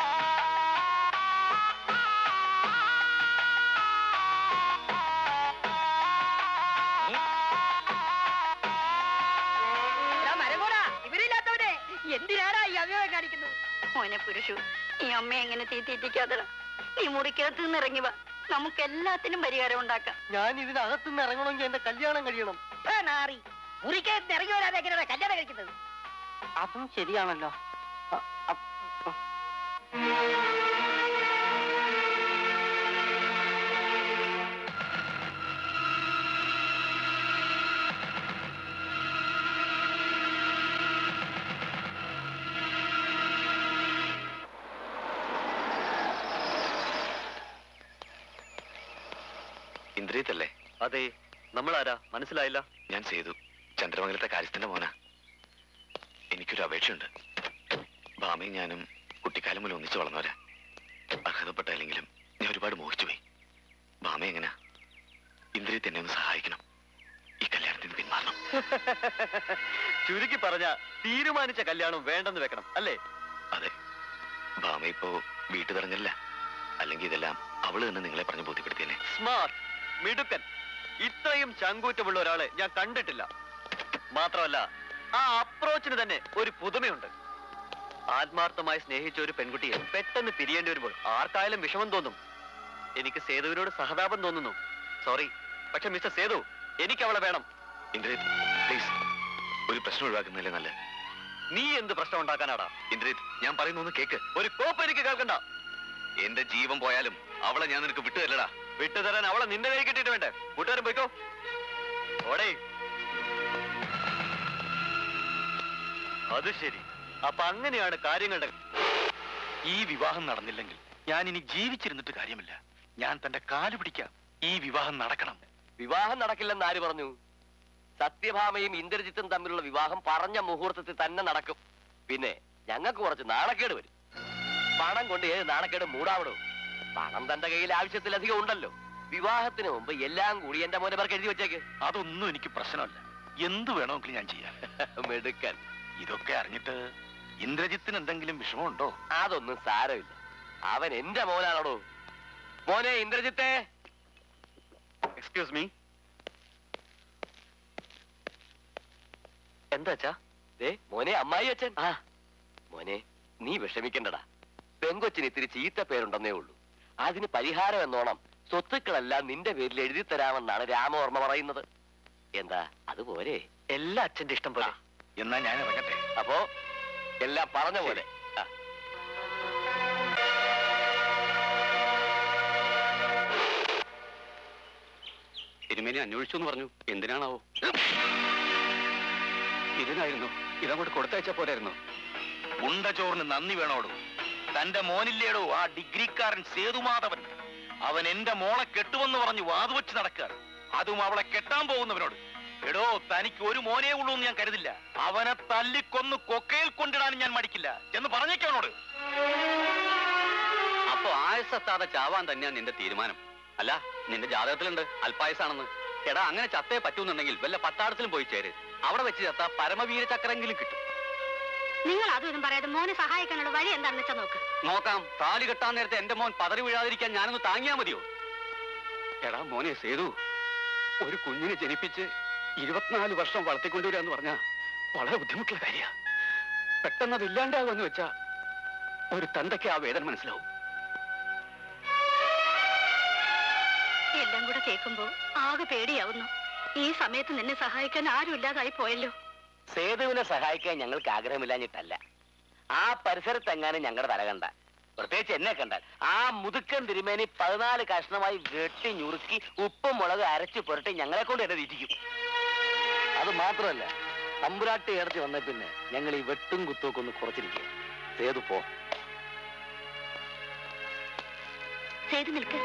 എടാ മരങ്ങോടാ ഇവരില്ലാത്തവനെ എന്തിനാടാ ഈ അവയവം കാണിക്കുന്നത്
മോനെ പുരുഷു ഈ അമ്മ എങ്ങനെ തീ തീറ്റിക്കാതെ നീ മുറിക്കകത്ത് നിന്ന് ഇറങ്ങി വാ നമുക്ക് എല്ലാത്തിനും പരിഹാരം ഉണ്ടാക്കാം
ഞാൻ ഇതിനകത്തുനിന്ന് ഇറങ്ങണമെങ്കിൽ എന്റെ കല്യാണം കഴിയണം
ആ നാറി മുറിക്കകത്ത് ഇറങ്ങി വരാതെ എങ്ങനെയാ കല്യാണം കഴിക്കുന്നത്
അതും ശരിയാണല്ലോ
ഇന്ദ്രിയത്തല്ലേ അതെ നമ്മളാരാ മനസ്സിലായില്ല
ഞാൻ ചെയ്തു ചന്ദ്രമംഗലത്തെ കാര്യസ്ഥന്റെ മോന എനിക്കൊരു അപേക്ഷയുണ്ട് ഭാമയും ഞാനും കുട്ടിക്കാലം മുതൽ ഒന്നിച്ചു വളർന്നവരാ അർഹതപ്പെട്ടല്ലെങ്കിലും ഞാൻ ഒരുപാട് മോഹിച്ചുപോയി ഭാമ എങ്ങനാ ഇന്ദ്രിയത്ത് എന്നെ ഒന്ന് സഹായിക്കണം ഈ കല്യാണത്തിന് പിന്മാറണം
ചുരുക്കി പറഞ്ഞ തീരുമാനിച്ച കല്യാണം വേണ്ടെന്ന് വെക്കണം അല്ലേ
അതെ ഭാമ ഇപ്പോ വീട്ടുതറങ്ങല്ല അല്ലെങ്കിൽ ഇതെല്ലാം അവള് തന്നെ നിങ്ങളെ പറഞ്ഞു ബോധ്യപ്പെടുത്തിയല്ലേ
സ്മാർട്ട് മിടുക്കൻ ഇത്രയും ചങ്കൂറ്റമുള്ള ഒരാളെ ഞാൻ കണ്ടിട്ടില്ല മാത്രമല്ല ആ അപ്രോച്ചിന് തന്നെ ഒരു പുതുമയുണ്ട് ആത്മാർത്ഥമായി സ്നേഹിച്ച ഒരു പെൺകുട്ടിയെ പെട്ടെന്ന് പിരിയേണ്ടി വരുമ്പോൾ ആർക്കായാലും വിഷമം തോന്നും എനിക്ക് സേതുവിനോട് സഹതാപം തോന്നുന്നു സോറി പക്ഷെ മിസ്റ്റർ സേതു എനിക്ക് അവളെ വേണം
ഇന്ദ്രിയത് പ്ലീസ് ഒരു പ്രശ്നം ഒഴിവാക്കുന്നതല്ലേ നല്ല
നീ എന്ത് പ്രശ്നം ഉണ്ടാക്കാനാടാ
ഇന്ദ്രിത് ഞാൻ പറയുന്ന ഒന്ന് കേക്ക്
ഒരു കോപ്പ് എനിക്ക് കേൾക്കണ്ട
എന്റെ ജീവൻ പോയാലും അവളെ ഞാൻ നിനക്ക് വിട്ടുതല്ലടാ
വിട്ടുതരാൻ അവളെ നിന്റെ കൈ കിട്ടിയിട്ട് വേണ്ടേ കൂട്ടുകാരൻ പോയിക്കോ ഓടേ അത് ശരി അപ്പൊ അങ്ങനെയാണ് കാര്യങ്ങളുടെ
ഈ വിവാഹം നടന്നില്ലെങ്കിൽ ഞാൻ ഇനി ജീവിച്ചിരുന്നിട്ട് കാര്യമില്ല ഞാൻ തന്റെ കാല് പിടിക്കാം ഈ വിവാഹം നടക്കണം
വിവാഹം നടക്കില്ലെന്ന് ആര് പറഞ്ഞു സത്യഭാമയും ഇന്ദ്രജിത്തും തമ്മിലുള്ള വിവാഹം പറഞ്ഞ മുഹൂർത്തത്തിൽ തന്നെ നടക്കും പിന്നെ ഞങ്ങൾക്ക് കുറച്ച് നാണക്കേട് വരും പണം കൊണ്ട് ഏത് നാണക്കേട് മൂടാവണോ പണം തന്റെ കയ്യിൽ ആവശ്യത്തിലധികം ഉണ്ടല്ലോ വിവാഹത്തിന് മുമ്പ് എല്ലാം കൂടി എന്റെ മോനെ പേർക്ക് എഴുതി വെച്ചേക്ക്
അതൊന്നും എനിക്ക് പ്രശ്നമല്ല എന്തു വേണമെങ്കിലും ഞാൻ ചെയ്യാം
മെടുക്കൻ
ഇതൊക്കെ അറിഞ്ഞിട്ട് ഇന്ദ്രജിത്തിന് എന്തെങ്കിലും വിഷമമുണ്ടോ
അതൊന്നും സാരമില്ല അവൻ എന്റെ മോനാണോടോ മോനെ ഇന്ദ്രജിത്തെ
എക്സ്ക്യൂസ് മീ എന്താ അച്ഛാ
ദേ മോനെ അമ്മായി അച്ഛൻ
ആ
മോനെ നീ വിഷമിക്കണ്ടടാ പെങ്കൊച്ചിന് ഇത്തിരി ചീത്ത പേരുണ്ടെന്നേ ഉള്ളൂ അതിന് പരിഹാരം എന്നോണം സ്വത്തുക്കളെല്ലാം നിന്റെ പേരിൽ എഴുതി തരാമെന്നാണ് രാമവർമ്മ പറയുന്നത് എന്താ അതുപോലെ
എല്ലാ അച്ഛന്റെ ഇഷ്ടം പോലെ
എന്നാ ഞാൻ ഇറങ്ങട്ടെ
അപ്പോ എല്ലാം പറഞ്ഞ പോലെ ആ.
തിരുമേനി അന്വേഷിച്ചു എന്ന് പറഞ്ഞു എന്തിനാണാവോ ഇതിനായിരുന്നു ഇതങ്ങോട്ട് കൊടുത്തയച്ചാ പോരായിരുന്നു
ഉണ്ടചോറിന് നന്ദി വേണോടോ തന്റെ മോനില്ലേടോ ആ ഡിഗ്രിക്കാരൻ സേതുമാധവൻ അവൻ എന്റെ മോളെ കെട്ടുമെന്ന് പറഞ്ഞ് വാതുവെച്ച് നടക്കുക അതും അവളെ കെട്ടാൻ പോകുന്നവനോട് എടോ തനിക്ക് ഒരു മോനേ ഉള്ളൂ എന്ന് ഞാൻ കരുതില്ല അവനെ തല്ലിക്കൊന്ന് കൊക്കയിൽ കൊണ്ടിടാനും ഞാൻ മടിക്കില്ല എന്ന് പറഞ്ഞേക്കവനോട്
അപ്പൊ ആയസത്താതെ ചാവാൻ തന്നെയാ നിന്റെ തീരുമാനം അല്ല നിന്റെ ജാതകത്തിലുണ്ട് അല്പായസാണെന്ന് എടാ അങ്ങനെ ചത്തേ പറ്റൂന്നുണ്ടെങ്കിൽ വല്ല പട്ടാളത്തിലും പോയി ചേര് അവിടെ വെച്ച് ചത്ത പരമവീര ചക്രെങ്കിലും കിട്ടും
നിങ്ങൾ അതും ഇതും പറയാതെ മോനെ സഹായിക്കാനുള്ള വഴി എന്താണെന്ന് വെച്ചാൽ നോക്ക്
നോക്കാം താലി കെട്ടാൻ നേരത്തെ എന്റെ മോൻ പതറി വീഴാതിരിക്കാൻ ഞാനൊന്ന് താങ്ങിയാ മതിയോ എടാ മോനെ സേതു ഒരു കുഞ്ഞിനെ ജനിപ്പിച്ച് ഇരുപത്തിനാല് വർഷം വളർത്തിക്കൊണ്ടുവരിക എന്ന് പറഞ്ഞാ വളരെ ബുദ്ധിമുട്ടുള്ള കാര്യ പെട്ടെന്ന് അത് ഇല്ലാണ്ടാകുമെന്ന് വെച്ചാ ഒരു തന്തയ്ക്ക് ആ വേദന മനസ്സിലാവും
എല്ലാം കൂടെ കേൾക്കുമ്പോ ആകെ പേടിയാവുന്നു ഈ സമയത്ത് നിന്നെ സഹായിക്കാൻ ആരും ഇല്ലാതായി പോയല്ലോ
സേതുവിനെ സഹായിക്കാൻ ഞങ്ങൾക്ക് ആഗ്രഹമില്ലാഞ്ഞിട്ടല്ല ആ പരിസരത്തെങ്ങാനും ഞങ്ങളുടെ തല കണ്ട പ്രത്യേകിച്ച് എന്നെ കണ്ടാൽ ആ മുതുക്കൻ തിരുമേനി പതിനാല് കഷ്ണമായി വെട്ടി ഞുറുക്കി ഉപ്പും മുളക് അരച്ചു പുരട്ടി ഞങ്ങളെ കൊണ്ട് എന്നെ തീറ്റിക്കും അത് മാത്രമല്ല തമ്പുരാട്ടി ഏടത്തി വന്ന പിന്നെ ഞങ്ങൾ ഈ വെട്ടും കുത്തുമൊക്കെ ഒന്ന് കുറച്ചിരിക്കുക സേതു പോ
സേതു നിൽക്ക്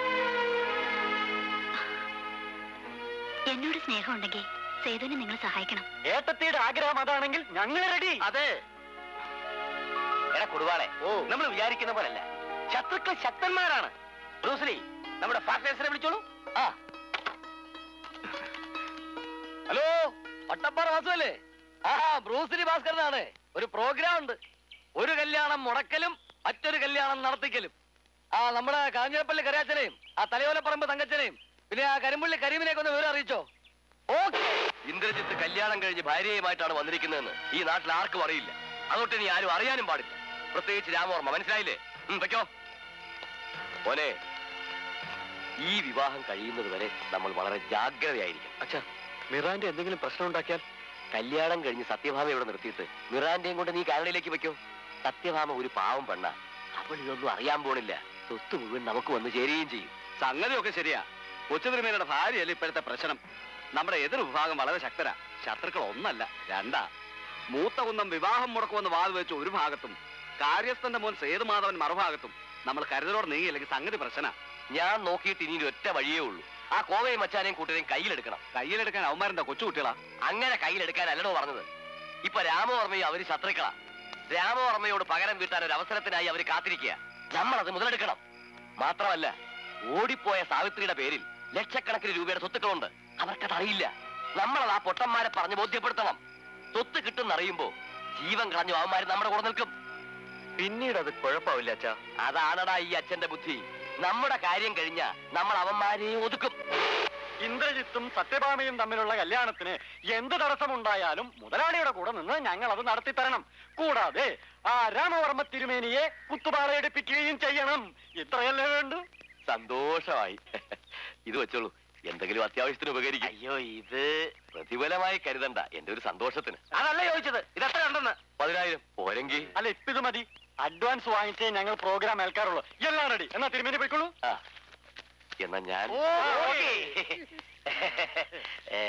എന്നോട് സ്നേഹമുണ്ടെങ്കിൽ സേതുവിനെ നിങ്ങൾ സഹായിക്കണം
ഏട്ടത്തിയുടെ ആഗ്രഹം അതാണെങ്കിൽ ഞങ്ങൾ റെഡി
അതെ എടാ കുടുവാളെ നമ്മൾ വിചാരിക്കുന്ന പോലല്ല ശത്രുക്കൾ ശക്തന്മാരാണ് ബ്രൂസ്ലി നമ്മുടെ പാർട്ട്നേഴ്സിനെ വിളിച്ചോളൂ ആ ഹലോ ഒട്ടപ്പാറ വാസുവല്ലേ ആ ബ്രൂസ്ലി ഭാസ്കരനാണ് ഒരു പ്രോഗ്രാം ഉണ്ട് ഒരു കല്യാണം മുടക്കലും മറ്റൊരു കല്യാണം നടത്തിക്കലും ആ നമ്മുടെ കാഞ്ഞിരപ്പള്ളി കരയാച്ചനെയും ആ തലയോലപ്പറമ്പ് തങ്കച്ചനെയും പിന്നെ ആ കരിമ്പുള്ളി കരീമിനെയൊക്കെ ഒന്ന് വിവരം അറിയിച്ചോ ഓക്കെ ഇന്ദ്രജിത്ത് കല്യാണം കഴിഞ്ഞ് ഭാര്യയുമായിട്ടാണ് വന്നിരിക്കുന്നതെന്ന് ഈ നാട്ടിൽ ആർക്കും അറിയില്ല അതുകൊണ്ട് ഇനി ആരും അറിയാനും പാടില്ല പ്രത്യേകിച്ച് രാമവർമ്മ മനസ്സിലായില്ലേ ഉം, വെക്കോ മോനെ ഈ വിവാഹം കഴിയുന്നത് വരെ നമ്മൾ വളരെ ജാഗ്രതയായിരിക്കും
അച്ഛാ മിറാന്റെ എന്തെങ്കിലും പ്രശ്നം ഉണ്ടാക്കിയാൽ
കല്യാണം കഴിഞ്ഞ് സത്യഭാമ ഇവിടെ നിർത്തിയിട്ട് മിറാന്റെയും കൊണ്ട് നീ കാനഡയിലേക്ക് വെക്കോ സത്യഭാമ ഒരു പാവം പെണ്ണ അവൾ ഇതൊന്നും അറിയാൻ പോണില്ല സ്വത്ത് മുഴുവൻ നമുക്ക് വന്ന് ചേരുകയും ചെയ്യും
സംഗതിയൊക്കെ ശരിയാ കൊച്ചുതിരുമേനയുടെ ഭാര്യയല്ലേ ഇപ്പോഴത്തെ പ്രശ്നം നമ്മുടെ എതിർ വിഭാഗം വളരെ ശക്തരാ ശത്രുക്കൾ ഒന്നല്ല രണ്ടാ മൂത്ത കുന്നം വിവാഹം മുടക്കുമെന്ന് വാത് വെച്ച് ഒരു ഭാഗത്തും കാര്യസ്ഥന്റെ മോൻ സേതുമാധവൻ മറുഭാഗത്തും നമ്മൾ കരുതലോടെ നീങ്ങിയില്ലെങ്കിൽ സംഗതി പ്രശ്ന
ഞാൻ നോക്കിയിട്ട് ഇനി ഒറ്റ വഴിയേ ഉള്ളൂ ആ കോവയും മച്ചാനെയും കൂട്ടരെയും കയ്യിലെടുക്കണം
കയ്യിലെടുക്കാൻ അവന്മാരെന്താ കൊച്ചുകുട്ടികളാ
അങ്ങനെ കയ്യിലെടുക്കാൻ അല്ലടോ പറഞ്ഞത് ഇപ്പൊ രാമവർമ്മയും അവര് ശത്രുക്കളാ രാമവർമ്മയോട് പകരം വീട്ടാൻ ഒരു അവസരത്തിനായി അവര് കാത്തിരിക്കുക നമ്മൾ അത് മുതലെടുക്കണം മാത്രമല്ല ഓടിപ്പോയ സാവിത്രിയുടെ പേരിൽ ലക്ഷക്കണക്കിന് രൂപയുടെ സ്വത്തുക്കളുണ്ട് അവർക്കത് അറിയില്ല നമ്മളത് ആ പൊട്ടന്മാരെ പറഞ്ഞ് ബോധ്യപ്പെടുത്തണം സ്വത്ത് കിട്ടുന്നറിയുമ്പോ ജീവൻ കളഞ്ഞു അവന്മാര് നമ്മുടെ കൂടെ നിൽക്കും
പിന്നീട് അത് കുഴപ്പമില്ല അച്ഛാ
അതാണടാ ഈ അച്ഛന്റെ ബുദ്ധി നമ്മുടെ കാര്യം കഴിഞ്ഞാ നമ്മൾ അവന്മാരെ ഒതുക്കും
ഇന്ദ്രജിത്തും സത്യഭാമയും തമ്മിലുള്ള കല്യാണത്തിന് എന്ത് തടസ്സമുണ്ടായാലും മുതലാളിയുടെ കൂടെ നിന്ന് ഞങ്ങൾ അത് നടത്തി തരണം കൂടാതെ ആ രാമവർമ്മ തിരുമേനിയെ കുത്തുപാളയെടുപ്പിക്കുകയും ചെയ്യണം ഇത്രയല്ലേ വേണ്ടു
സന്തോഷമായി ഇത് വെച്ചോളൂ എന്തെങ്കിലും അത്യാവശ്യത്തിന് ഉപകരിക്കും അയ്യോ ഇത് പ്രതിഫലമായി കരുതണ്ട എന്റെ ഒരു സന്തോഷത്തിന് അതല്ല ചോദിച്ചത് ഇത് എത്ര ഉണ്ടെന്ന് പതിനായിരം പോരെങ്കിൽ
അല്ല ഇപ്പൊ ഇത് മതി അഡ്വാൻസ് വാങ്ങിച്ചേ ഞങ്ങൾ പ്രോഗ്രാം ഏൽക്കാറുള്ളൂ എല്ലാം റെഡി എന്നാ തിരുമേനി പോയിക്കോളൂ
ആ എന്നാ ഞാൻ ഏ,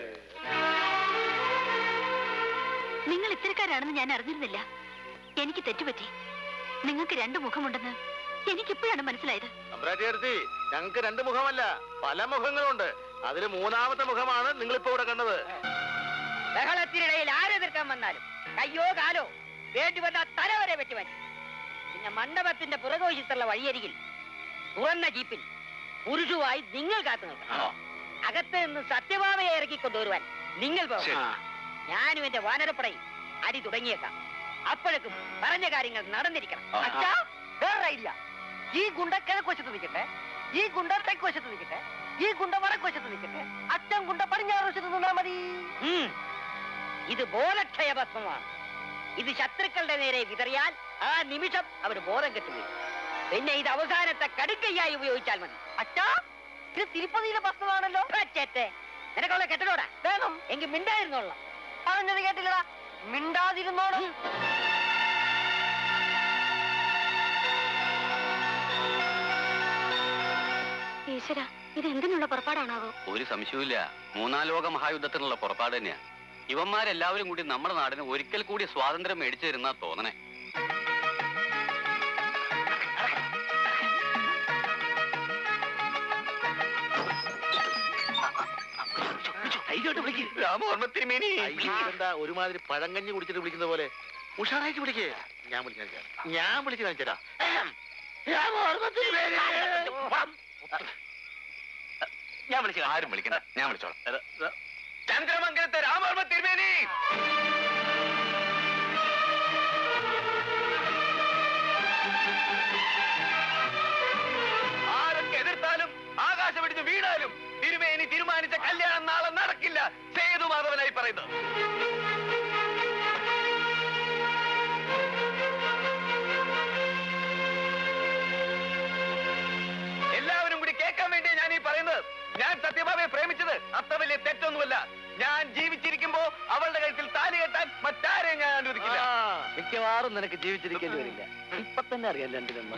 നിങ്ങൾ ഇത്തരക്കാരാണെന്ന് ഞാൻ അറിഞ്ഞിരുന്നില്ല എനിക്ക് തെറ്റുപറ്റി നിങ്ങൾക്ക് രണ്ട് മുഖമുണ്ടെന്ന് എനിക്കിപ്പോഴാണ് മനസ്സിലായത്
അമ്പ്രാറ്റിയടുത്തി ഞങ്ങൾക്ക് രണ്ട് മുഖമല്ല പല മുഖങ്ങളുണ്ട് അതിൽ മൂന്നാമത്തെ മുഖമാണ് നിങ്ങളിപ്പോ ഇവിടെ കണ്ടത്
ബഹളത്തിനിടയിൽ ആരെതിർക്കാൻ വന്നാലും കയ്യോ കാലോ വേണ്ടി വന്ന തല വരെ വെട്ടുമാറ്റി പിന്നെ മണ്ഡപത്തിന്റെ പുറകുവശത്തുള്ള വഴിയരികിൽ തുറന്ന ജീപ്പിൽ പുരുഷുവായി നിങ്ങൾ കാത്തു നിൽക്കണം അകത്ത് നിന്ന് സത്യഭാമയെ ഇറക്കി കൊണ്ടുവരുവാൻ നിങ്ങൾ പോകണം ഞാനും എന്റെ വാനരപ്പടയും അടി തുടങ്ങിയേക്കാം അപ്പോഴേക്കും പറഞ്ഞ കാര്യങ്ങൾ നടന്നിരിക്കണം അച്ഛാ വേറെ ഐഡിയ ഈ ഗുണ്ട കിഴക്ക് വശത്ത് നിൽക്കട്ടെ ഈ ഗുണ്ട തെക്ക് വശത്ത് നിൽക്കട്ടെ ഈ ഗുണ്ട വടക്ക് വശത്ത് നിൽക്കട്ടെ അച്ഛൻ ഗുണ്ട പടിഞ്ഞാറ് വശത്ത് നിന്നാ മതി ഇത് ബോധക്ഷയ ഭസ്മമാണ് ഇത് ശത്രുക്കളുടെ നേരെ വിതറിയാൽ ആ നിമിഷം അവർ ബോധം കെട്ടുപോയി പിന്നെ ഇത് അവസാനത്തെ കടുക്കയ്യായി ഉപയോഗിച്ചാൽ മതി അച്ഛാ ഇത് തിരുപ്പതിയിലെ വസ്തുവാണല്ലോ ചേത്തെ നിനക്കുള്ള കെട്ടിടോടാ വേണം എങ്കിൽ മിണ്ടായിരുന്നോളാം പറഞ്ഞത് കേട്ടില്ലടാ മിണ്ടാതിരുന്നോളും
ഈശ്വര ഇത് എന്തിനുള്ള പുറപ്പാടാണാവോ
ഒരു സംശയവുമില്ല മൂന്നാം ലോക മഹായുദ്ധത്തിനുള്ള പുറപ്പാട് തന്നെയാ ഇവന്മാരെല്ലാവരും കൂടി നമ്മുടെ നാടിന് ഒരിക്കൽ കൂടി സ്വാതന്ത്ര്യം മേടിച്ചു തരുന്ന തോന്നണേ
രാമവർമ്മ തിരുമേനി എന്താ ഒരുമാതിരി പഴങ്കഞ്ഞി കുടിച്ചിട്ട് വിളിക്കുന്ന പോലെ ഉഷാറായിട്ട് വിളിക്കേ ഞാൻ വിളിക്കാൻ ഞാൻ വിളിച്ചു കാണിച്ചേരാ രാമവർമ്മ തിരുമേനി
ഞാൻ വിളിച്ചു ആരും വിളിക്കണ്ട ഞാൻ വിളിച്ചോളാം ചന്ദ്രമംഗലത്തെ രാമവർമ്മ തിരുമേനി ആരൊക്കെ എതിർത്താലും ആകാശം പിടിച്ച് വീണാലും തിരുമേനി തീരുമാനിച്ച കല്യാണം നാളെ നടക്കില്ല സേതു മാധവനായി പറയുന്നത് എല്ലാവരും കൂടി കേൾക്കാൻ വേണ്ടി ഞാൻ ഈ പറയുന്നത് ഞാൻ സത്യഭാമയെ പ്രേമിച്ചത് അത്ര വലിയ തെറ്റൊന്നുമല്ല ഞാൻ ജീവിച്ചിരിക്കുമ്പോ അവളുടെ കഴുത്തിൽ താലി കെട്ടാൻ മറ്റാരെയും ഞാൻ അനുവദിക്കില്ല
മിക്കവാറും നിനക്ക് ജീവിച്ചിരിക്കേണ്ടി വരില്ല ഇപ്പൊ തന്നെ അറിയാം രണ്ടിലൊന്നും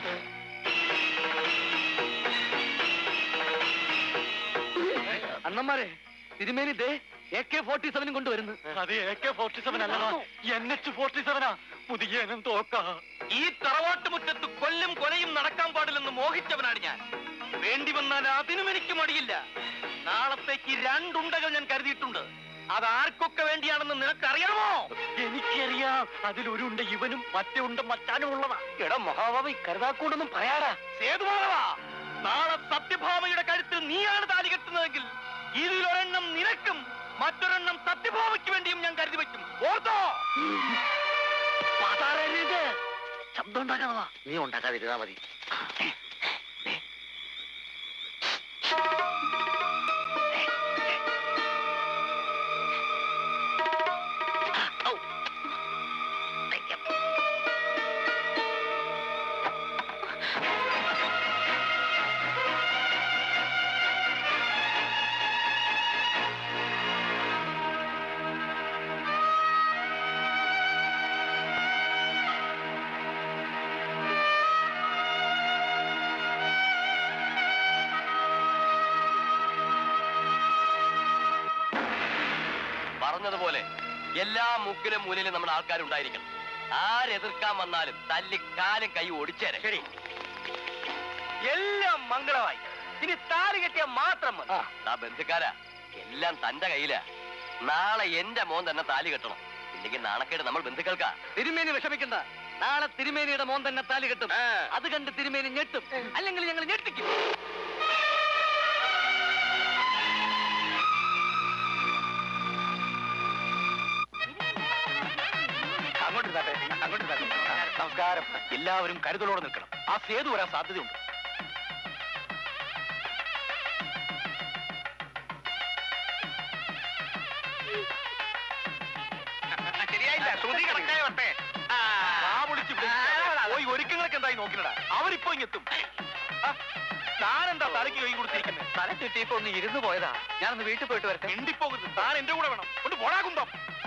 അണ്ണന്മാരെ തിരുമേനി ദേ എ കെ ഫോർട്ടി സെവനും കൊണ്ടുവരുന്നു
അത് എ കെ ഫോർട്ടി സെവൻ അല്ലടാ എൻ എച്ച് ഫോർട്ടി സെവനാ പുതിയനും തോക്ക
ഈ തറവാട്ട് മുറ്റത്ത് കൊല്ലും കൊലയും നടക്കാൻ പാടില്ലെന്ന് മോഹിച്ചവനാണ് ഞാൻ വേണ്ടി വന്നാൽ അതിനും എനിക്ക് മടിയില്ല നാളത്തേക്ക് രണ്ടുണ്ടകൾ ഞാൻ കരുതിയിട്ടുണ്ട് അത് ആർക്കൊക്കെ വേണ്ടിയാണെന്ന് നിനക്കറിയാമോ
എനിക്കറിയാം അതിലൊരുണ്ട് ഇവനും മറ്റേ ഉണ്ട് മറ്റാനും ഉള്ളതാ
എടാ മഹാഭാവി കരുതാക്കൂടൊന്നും പറയാടാ
സേതുമാധവാ നാളെ സത്യഭാമയുടെ കഴുത്തിൽ നീയാണ് താലി കെട്ടുന്നതെങ്കിൽ ഇതിലൊരെണ്ണം നിനക്കും മറ്റൊരെണ്ണം സത്യഭാമയ്ക്ക് വേണ്ടിയും ഞാൻ കരുതി വെക്കും ഓർത്തോ
ശബ്ദം ഉണ്ടാക്കാതാ
നീ ഉണ്ടാക്കാതിരുന്നാ മതി
പറഞ്ഞതുപോലെ എല്ലാ മുക്കിലും മുന്നിലും നമ്മുടെ ആൾക്കാരുണ്ടായിരിക്കണം ആരെതിർക്കാൻ വന്നാലും തല്ലി കാലും കൈ ഒടിച്ചേരെ
ശരി എല്ലാം മംഗളമായി ഇനി താലി കെട്ടിയാൽ മാത്രം മതി
ആ ബന്ധുക്കാരാ എല്ലാം തന്റെ കയ്യിലാ നാളെ എന്റെ മോൻ തന്നെ താലി കെട്ടണം ഇല്ലെങ്കിൽ നാണക്കേട് നമ്മൾ ബന്ധുക്കൾക്കാ
തിരുമേനി വിഷമിക്കണ്ട നാളെ തിരുമേനിയുടെ മോൻ തന്നെ താലി കെട്ടും അത് കണ്ട് തിരുമേനി ഞെട്ടും അല്ലെങ്കിൽ ഞങ്ങൾ ഞെട്ടിക്കും
അങ്ങോട്ട് ഇരുന്നാട്ടെ, അങ്ങോട്ട് ഇരുന്നാട്ടെ. നമസ്കാരം എല്ലാവരും കരുതലോടെ നിൽക്കണം ആ സേതു വരാൻ സാധ്യതയുണ്ട് ശരിയായില്ല ശ്രുതി കണക്കായ വട്ടെ പോയി ഒരുക്കങ്ങളൊക്കെ എന്തായി നോക്കിനടാ അവരിപ്പോ ഇങ്ങെത്തും ആ, താനെന്താ തലയ്ക്ക് കൈ കൊടുത്തിരിക്കുന്നത്
തല ചുറ്റിയപ്പോ ഒന്ന് ഇരുന്ന് പോയതാ ഞാനൊന്ന് വീട്ടിൽ പോയിട്ട് വരട്ടെ
മിണ്ടിപ്പോകുന്നു താൻ എന്റെ കൂടെ വേണം കൊണ്ട് പോടാ കുന്തം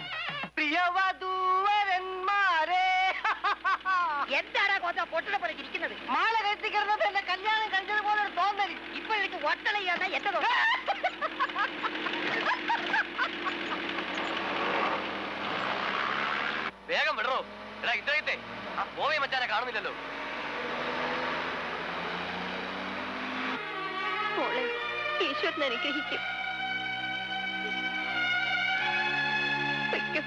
പ്രിയവധൂവരന്മാരെ എന്താണ് കോച്ച പൊട്ടനെ പോലെ ഇരിക്കുന്നത് മാല കെട്ടിക്കിടന്നത് എന്നെ കല്യാണം കഴിഞ്ഞതുപോലെ ഒരു തോന്നല് ഇപ്പൊ എനിക്ക് ഒട്ടളയാണ് എന്റെ
വേഗം വിടറോ എടാ ഇത്രയത്തെ ആ പോവേ മച്ചാനെ കാണുന്നില്ലല്ലോ
മോളെ ഈശ്വരൻ അനുഗ്രഹിക്കും വയ്ക്കും.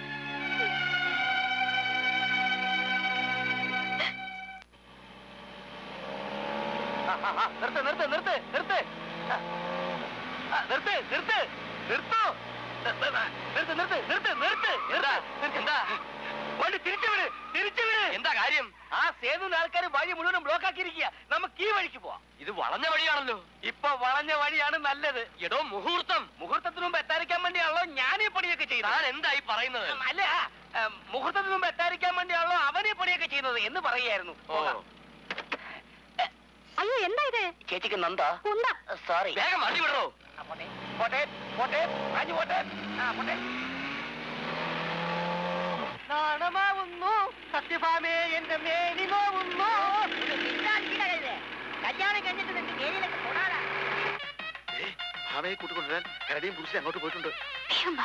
ആ, ആ, ആ, നിർത്ത് നിർത്ത് നിർത്ത് നിർത്ത് ആ, ആ, നിർത്ത് നിർത്ത് നിർത്തോ നിർത്ത് നിർത്ത് നിർത്ത് നിർത്ത് നിർത്ത്
എന്താ എന്താ
വണ്ടി തിരിച്ചുവിട് തിരിച്ചുവിട്
എന്താ കാര്യം
ആ സേതുവിന്റെ ആൾക്കാർ വഴി മുഴുവനും ബ്ലോക്ക് ആക്കിയിരിക്കുക നമുക്ക് ഈ വഴിക്ക് പോവാം
ഇത് വളഞ്ഞ വഴിയാണല്ലോ
ഇപ്പൊ വളഞ്ഞ വഴിയാണ് നല്ലത്
എടോ മുഹൂർത്തം
മുഹൂർത്തത്തിന് മുമ്പ് എത്താതിരിക്കാൻ വേണ്ടിയാണല്ലോ ഞാൻ ഈ പണിയൊക്കെ
താൻ
ചെയ്തത്
എന്തായി പറയുന്നത്
അല്ല
മുഹൂർത്തത്തിന് മുമ്പ് എത്താതിരിക്കാൻ വേണ്ടിയാണല്ലോ അവനെ പണിയൊക്കെ ചെയ്യുന്നത് എന്ന് പറയായിരുന്നു
അയ്യോ എന്താ ഇത്
ചേച്ചിക്ക് നന്ദ
കുന്ത
സോറി വേഗം വണ്ടി വിടറോ പോട്ടെ പോട്ടെ പോട്ടെ കാഞ്ഞു പോട്ടെ ആ പോട്ടെ
നാണമാവുന്നു സത്യഭാമേ എന്റെ മേനി നോവുന്നു കല്യാണം കഴിഞ്ഞിട്ട് നിന്റെ മേനിലൊക്കെ തൊടാടാ
ഭാമയെ കൂട്ടിക്കൊണ്ടുവരാൻ കരടിയും പുരുഷൻ അങ്ങോട്ട് പോയിട്ടുണ്ട്
വിഷമ്പാ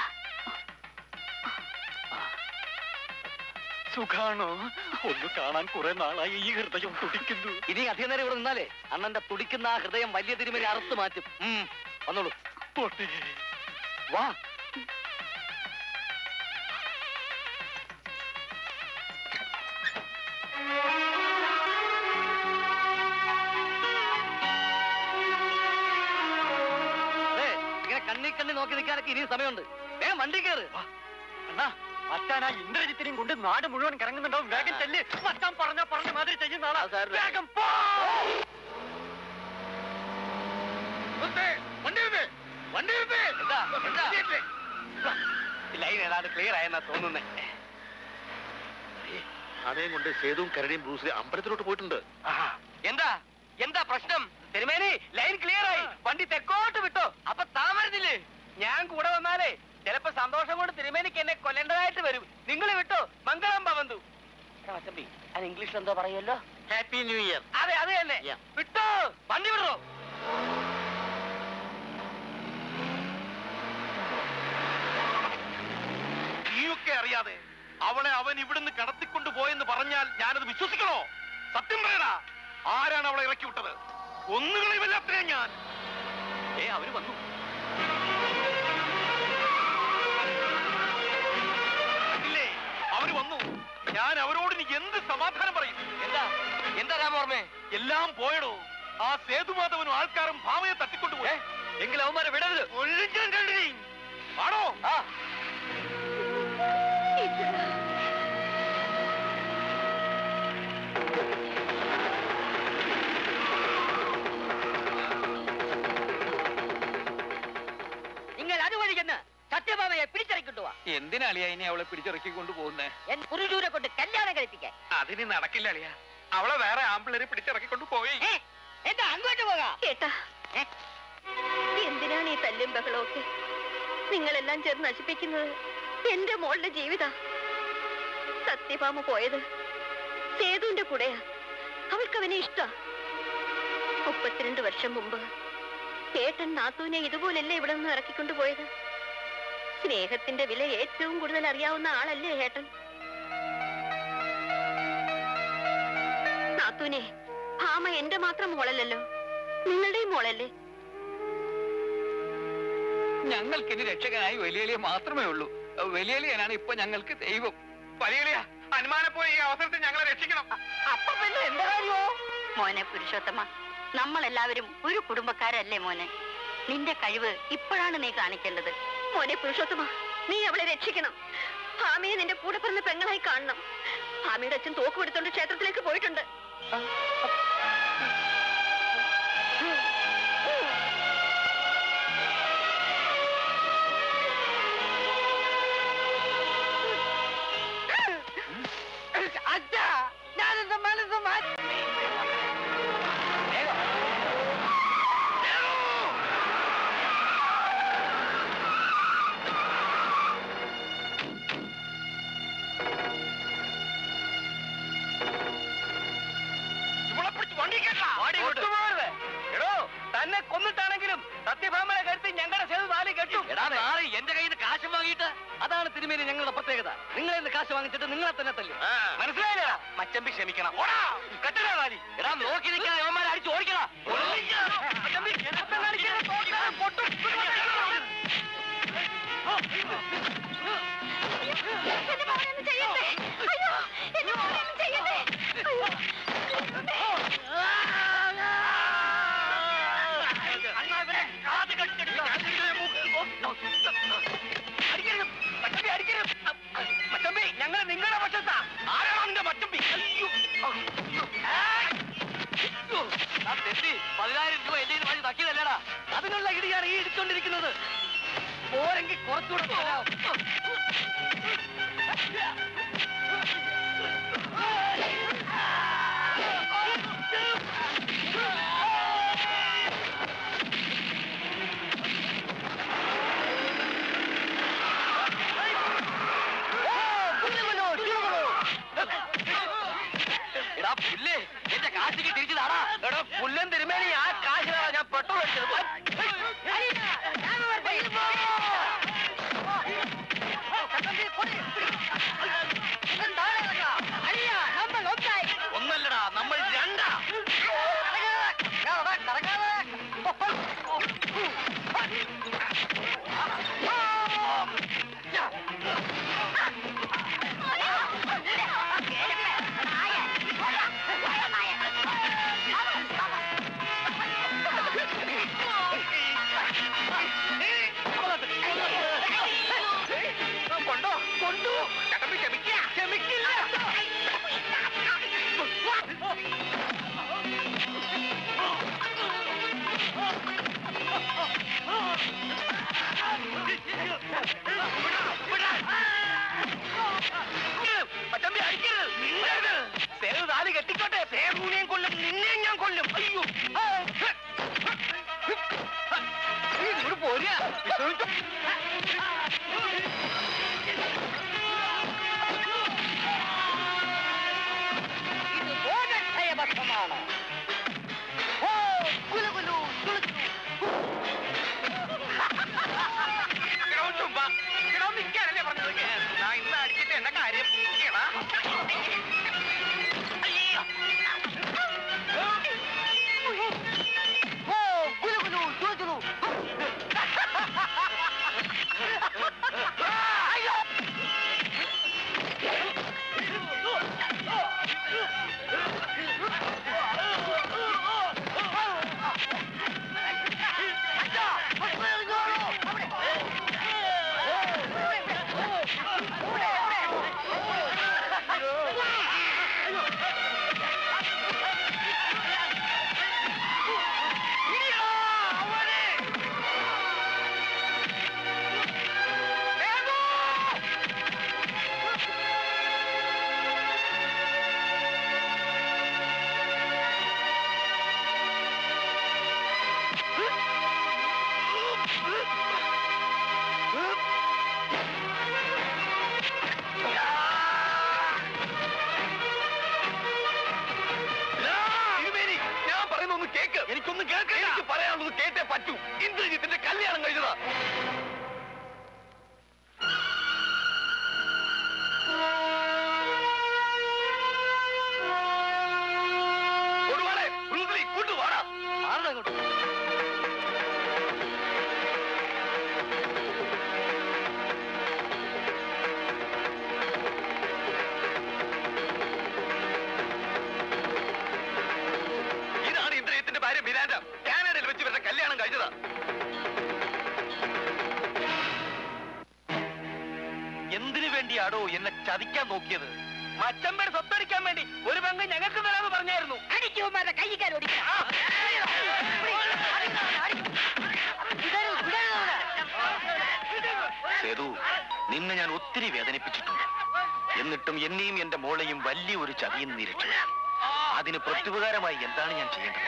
സുഖാണോ ഒന്ന് കാണാൻ കുറെ നാളായി ഈ ഹൃദയം തുടിക്കുന്നു
ഇനി അധികം നേരം ഇവിടെ നിന്നാലേ അണ്ണന്റെ തുടിക്കുന്ന ആ ഹൃദയം വലിയ തിരുമലി അറുത്ത് മാറ്റും ഉം, വന്നോളൂ
പോട്ടെ
വാ ദേ, ഇങ്ങനെ കണ്ണി കണ്ണി നോക്കി നിൽക്കാനൊക്കെ ഇനിയും സമയമുണ്ട് ഏ വണ്ടി കയറ്
അണ്ണാ മച്ചാൻ ആ ഇന്ദ്രജിത്തിനെയും കൊണ്ട് നാട് മുഴുവൻ കറങ്ങുന്നുണ്ടാവും വേഗം ചെല്ല് മച്ചാൻ പറഞ്ഞ പറഞ്ഞ മാതിരി ചെയ്യുന്ന ആളാ
അത് സാരമില്ല.
വേഗം പോ
വണ്ടി നിർത്ത്. വണ്ടി നിർത്ത്.
എന്താ എന്താ
വണ്ടി നിർത്ത്.
ലൈൻ ഏതാണ്ട് ക്ലിയർ ആയെന്നാ തോന്നുന്നേ
ഭാമയും കൊണ്ട് സേതുവും കരടിയും ബ്രൂസിലെ അമ്പലത്തിലോട്ട് പോയിട്ടുണ്ട്
ആഹാ. എന്താ എന്താ പ്രശ്നം തിരുമേനി ലൈൻ ക്ലിയർ ആയി വണ്ടി തെക്കോട്ട് വിട്ടോ അപ്പൊ താമരത്തില്ലേ ഞാൻ കൂടെ വന്നാലേ ചിലപ്പോ സന്തോഷം കൊണ്ട് തിരുമേനിക്ക് എന്നെ കൊല്ലേണ്ടതായിട്ട് വരും നിങ്ങൾ വിട്ടോ മംഗളം ഭവന്തു മച്ചമ്പി അത് ഇംഗ്ലീഷിൽ എന്തോ പറയുമല്ലോ
ഹാപ്പി ന്യൂ ഇയർ
അതെ അത് തന്നെ
Yeah.
വിട്ടോ വണ്ടി വിടറോ
നീയൊക്കെ അറിയാതെ അവളെ അവൻ ഇവിടുന്ന് കടത്തിക്കൊണ്ട് പോയെന്ന് പറഞ്ഞാൽ ഞാനത് വിശ്വസിക്കണോ സത്യം പറയടാ ആരാണ് അവളെ ഇറക്കി വിട്ടത് ഒന്നുകളെ ഞാൻ ഏ അവര് വന്നു കണ്ടില്ലേ അവര് വന്നു ഞാൻ അവരോട് ഇനി എന്ത് സമാധാനം പറയും
എന്താ എന്താ രാമോർമ്മേ
എല്ലാം പോയടോ ആ സേതുമാധവനും ആൾക്കാരും ഭാമയെ തട്ടിക്കൊണ്ടുപോയി
എങ്കിൽ അവന്മാരെ വിടരുത്
ഒഴിഞ്ഞാൻ കണ്ടി ആണോ
ആ
നിങ്ങൾ അതുവഴി ചെന്ന് സത്യഭാമയെ പിടിച്ചിറക്കിട്ടുവാ
എന്തിനാ അളിയ ഇനി അവളെ പിടിച്ചിറക്കി കൊണ്ടുപോകുന്നേ
എൻ പുരുഷൂരെ കൊണ്ട് കല്യാണം കഴിപ്പിക്കാൻ
അതിന് നടക്കില്ല അളിയ അവളെ വേറെ ആമ്പിള്ളേരെ പിടിച്ചിറക്കിക്കൊണ്ട് പോയി
ഏ, എന്താ അങ്ങോട്ട് പോകാം
കേട്ടാ എന്തിനാണ് ഈ തല്ലും ബഹളമൊക്കെ നിങ്ങളെല്ലാം ചേർന്ന് നശിപ്പിക്കുന്നത് എന്റെ മോളുടെ ജീവിത സത്യഭാമ പോയത് സേതുവിന്റെ കൂടെയാ അവൾക്ക് അവനെ ഇഷ്ട മുപ്പത്തിരണ്ട് വർഷം മുമ്പ് ഏട്ടൻ നാത്തൂനെ ഇതുപോലല്ലേ ഇവിടെ നിന്ന് ഇറക്കിക്കൊണ്ടു പോയത് സ്നേഹത്തിന്റെ വില ഏറ്റവും കൂടുതൽ അറിയാവുന്ന ആളല്ലേ ഏട്ടൻ നാത്തൂനെ ഭാമ എന്റെ മാത്രം മോളല്ലല്ലോ നിങ്ങളുടെയും മോളല്ലേ
ഞങ്ങൾക്കിനി രക്ഷകനായി വലിയലിയ മാത്രമേ ഉള്ളൂ വലിയലിയനാണ് ഇപ്പൊ ഞങ്ങൾക്ക് ദൈവം
വലിയ അനുമാനെ പോയി ഈ അവസരത്തിൽ ഞങ്ങളെ രക്ഷിക്കണം
അപ്പൊ പിന്നെ എന്താ കാര്യോ
മോനെ പുരുഷോത്തമ നമ്മളെല്ലാവരും ഒരു കുടുംബക്കാരല്ലേ മോനെ നിന്റെ കഴിവ് ഇപ്പോഴാണ് നീ കാണിക്കേണ്ടത് മോനെ പുരുഷോത്തമ നീ അവളെ രക്ഷിക്കണം ഭാമിയെ നിന്റെ കൂടെ പറഞ്ഞ പെങ്ങളായി കാണണം ഭാമിയുടെ അച്ഛൻ തോക്ക് കൊടുത്തോണ്ട് ക്ഷേത്രത്തിലേക്ക് പോയിട്ടുണ്ട്
അച്ഛാ ഞാനെന്റെ മനസ്സ് മാറ്റി
ഇവളെ പിടിച്ച് വണ്ടി കേട്ടാ
ഒട്ടുപോകരുത്. എടോ തന്നെ കൊന്നിട്ടാണെങ്കിലും സത്യഭാമയുടെ കരുത്തി ഞങ്ങളുടെ സേതു നാല് കെട്ടും എടാ നാളെ എന്റെ കയ്യിൽ നിന്ന് കാശ് വാങ്ങിയിട്ട് അതാണ് തിരുമേനി ഞങ്ങളുടെ പ്രത്യേകത നിങ്ങളെ നിന്ന് കാശ് വാങ്ങിച്ചിട്ട് നിങ്ങളെ തന്നെ തല്ലും മനസ്സിലായില്ല മച്ചമ്പി ക്ഷമിക്കണം ഓടാ കെട്ടിടാ നാലി എടാ നോക്കി നിൽക്കാൻ യവന്മാരെ അടിച്ച് ഓടിക്കടാ മച്ചമ്പി, എന്നെ കാണിക്കാതെ തോക്കിടാൻ പൊട്ടും.
എന്റെ മോനെയൊന്നും ചെയ്യല്ലേ അയ്യോ എന്റെ മോനെയൊന്നും ചെയ്യല്ലേ അയ്യോ
അണ്ണാ ഇവരെ കാത് കെട്ടിട്ട്
അടിക്കരുത്. മച്ചമ്പി, അടിക്കരുത്. മച്ചമ്പി ഞങ്ങൾ നിങ്ങളുടെ പക്ഷത്താ
ആരാണോ നിന്റെ മച്ചമ്പി അയ്യോ.
ആ തെറ്റി പതിനായിരം രൂപ എന്റെ കയ്യിൽ വാങ്ങി തക്കിയതല്ലടാ അതിനുള്ള ഇടിയാണ് ഈ ഇടിച്ചോണ്ടിരിക്കുന്നത് പോരെങ്കിൽ കുറച്ചുകൂടെ തരാം. എടാ പുല്ലേ എന്റെ കാശിക്ക് തിരിച്ചു താടാ എടാ പുല്ലൻ തിരുമേനി ആ കാശിലാണ് ഞാൻ പെട്രോൾ അടിച്ചത് ഒന്നല്ലടാ നമ്മൾ രണ്ടാ കൊണ്ടോ കൊണ്ടു ചട്ടമ്പി ക്ഷമിക്കുക ക്ഷമിക്കില്ല മച്ചമ്പി അടിക്കരുത് നിന്നരുത് സേതു താലി കെട്ടിക്കോട്ടെ സേതുവിനെയും കൊല്ലും നിന്നെയും ഞാൻ കൊല്ലും അയ്യോ നീ ഇങ്ങോട്ട് പോരുക വിശ്രമിച്ചോ.
ഇത് ബോധക്ഷയബദ്ധമാണ് ഓ കുലുകുലു തുളുച്ചു
ഇടോ ചുമ്മാ. ഇടോ നിൽക്കാനല്ലേ പറഞ്ഞത് ഞാൻ ഇന്ന് അടിച്ചിട്ട് എന്ന കാര്യം ഇടാ. അയ്യോ.
ഓ കുലുകുലു തുളുച്ചു
അയ്യോ. തിരുമേനി, ഞാൻ പറയുന്ന ഒന്ന് കേക്ക് എനിക്കൊന്നും കേൾക്കാം എനിക്ക് പറയാനുള്ളത് കേട്ടേ പറ്റൂ ഇന്ദ്രജിത്തിന്റെ കല്യാണം കഴിഞ്ഞതാ കൊടുവാളെ, ബ്രൂസ്ലി, കൊണ്ടുവാടാ. ഇതാണ് ഇന്ദ്രജിത്തിന്റെ ഭാര്യ മിരാൻഡ കാനഡയിൽ വെച്ച് ഇവരുടെ കല്യാണം കഴിഞ്ഞതാ എന്തിനു വേണ്ടിയാടോ എന്നെ ചതിക്കാൻ നോക്കിയത് മച്ചമ്പയുടെ സ്വത്തടിക്കാൻ വേണ്ടി ഒരു പങ്ക് ഞങ്ങൾക്ക് തരാന്ന് പറഞ്ഞായിരുന്നു
അടിക്കുമാരുടെ കൈക്കാരോടിക്കണം
സേതു നിന്നെ ഞാൻ ഒത്തിരി വേദനിപ്പിച്ചിട്ടുണ്ട് എന്നിട്ടും എന്നെയും എന്റെ മോളെയും വലിയ ഒരു ചതിയും നിരച്ചു അതിന് പ്രത്യുപകാരമായി എന്താണ് ഞാൻ ചെയ്യേണ്ടത്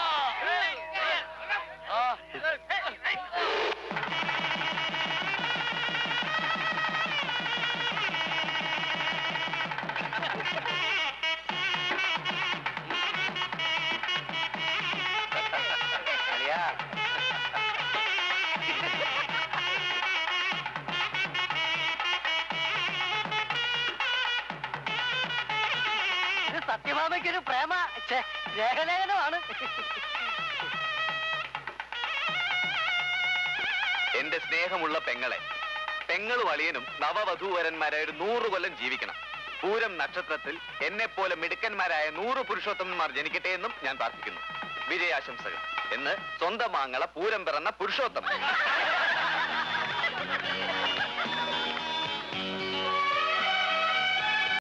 ഇത് സത്യഭാമയ്ക്കൊരു പ്രേമ ഛെ, ലേഖലേഖനമാണ്
എന്റെ സ്നേഹമുള്ള പെങ്ങളെ പെങ്ങളും അളിയനും നവവധൂവരന്മാരായ ഒരു നൂറ് കൊല്ലം ജീവിക്കണം പൂരം നക്ഷത്രത്തിൽ എന്നെ പോലെ മിടുക്കന്മാരായ നൂറ് പുരുഷോത്തമന്മാർ ജനിക്കട്ടെ എന്നും ഞാൻ പ്രാർത്ഥിക്കുന്നു വിജയാശംസകൾ എന്ന് സ്വന്തം മാങ്ങള പൂരം പിറന്ന പുരുഷോത്തമൻ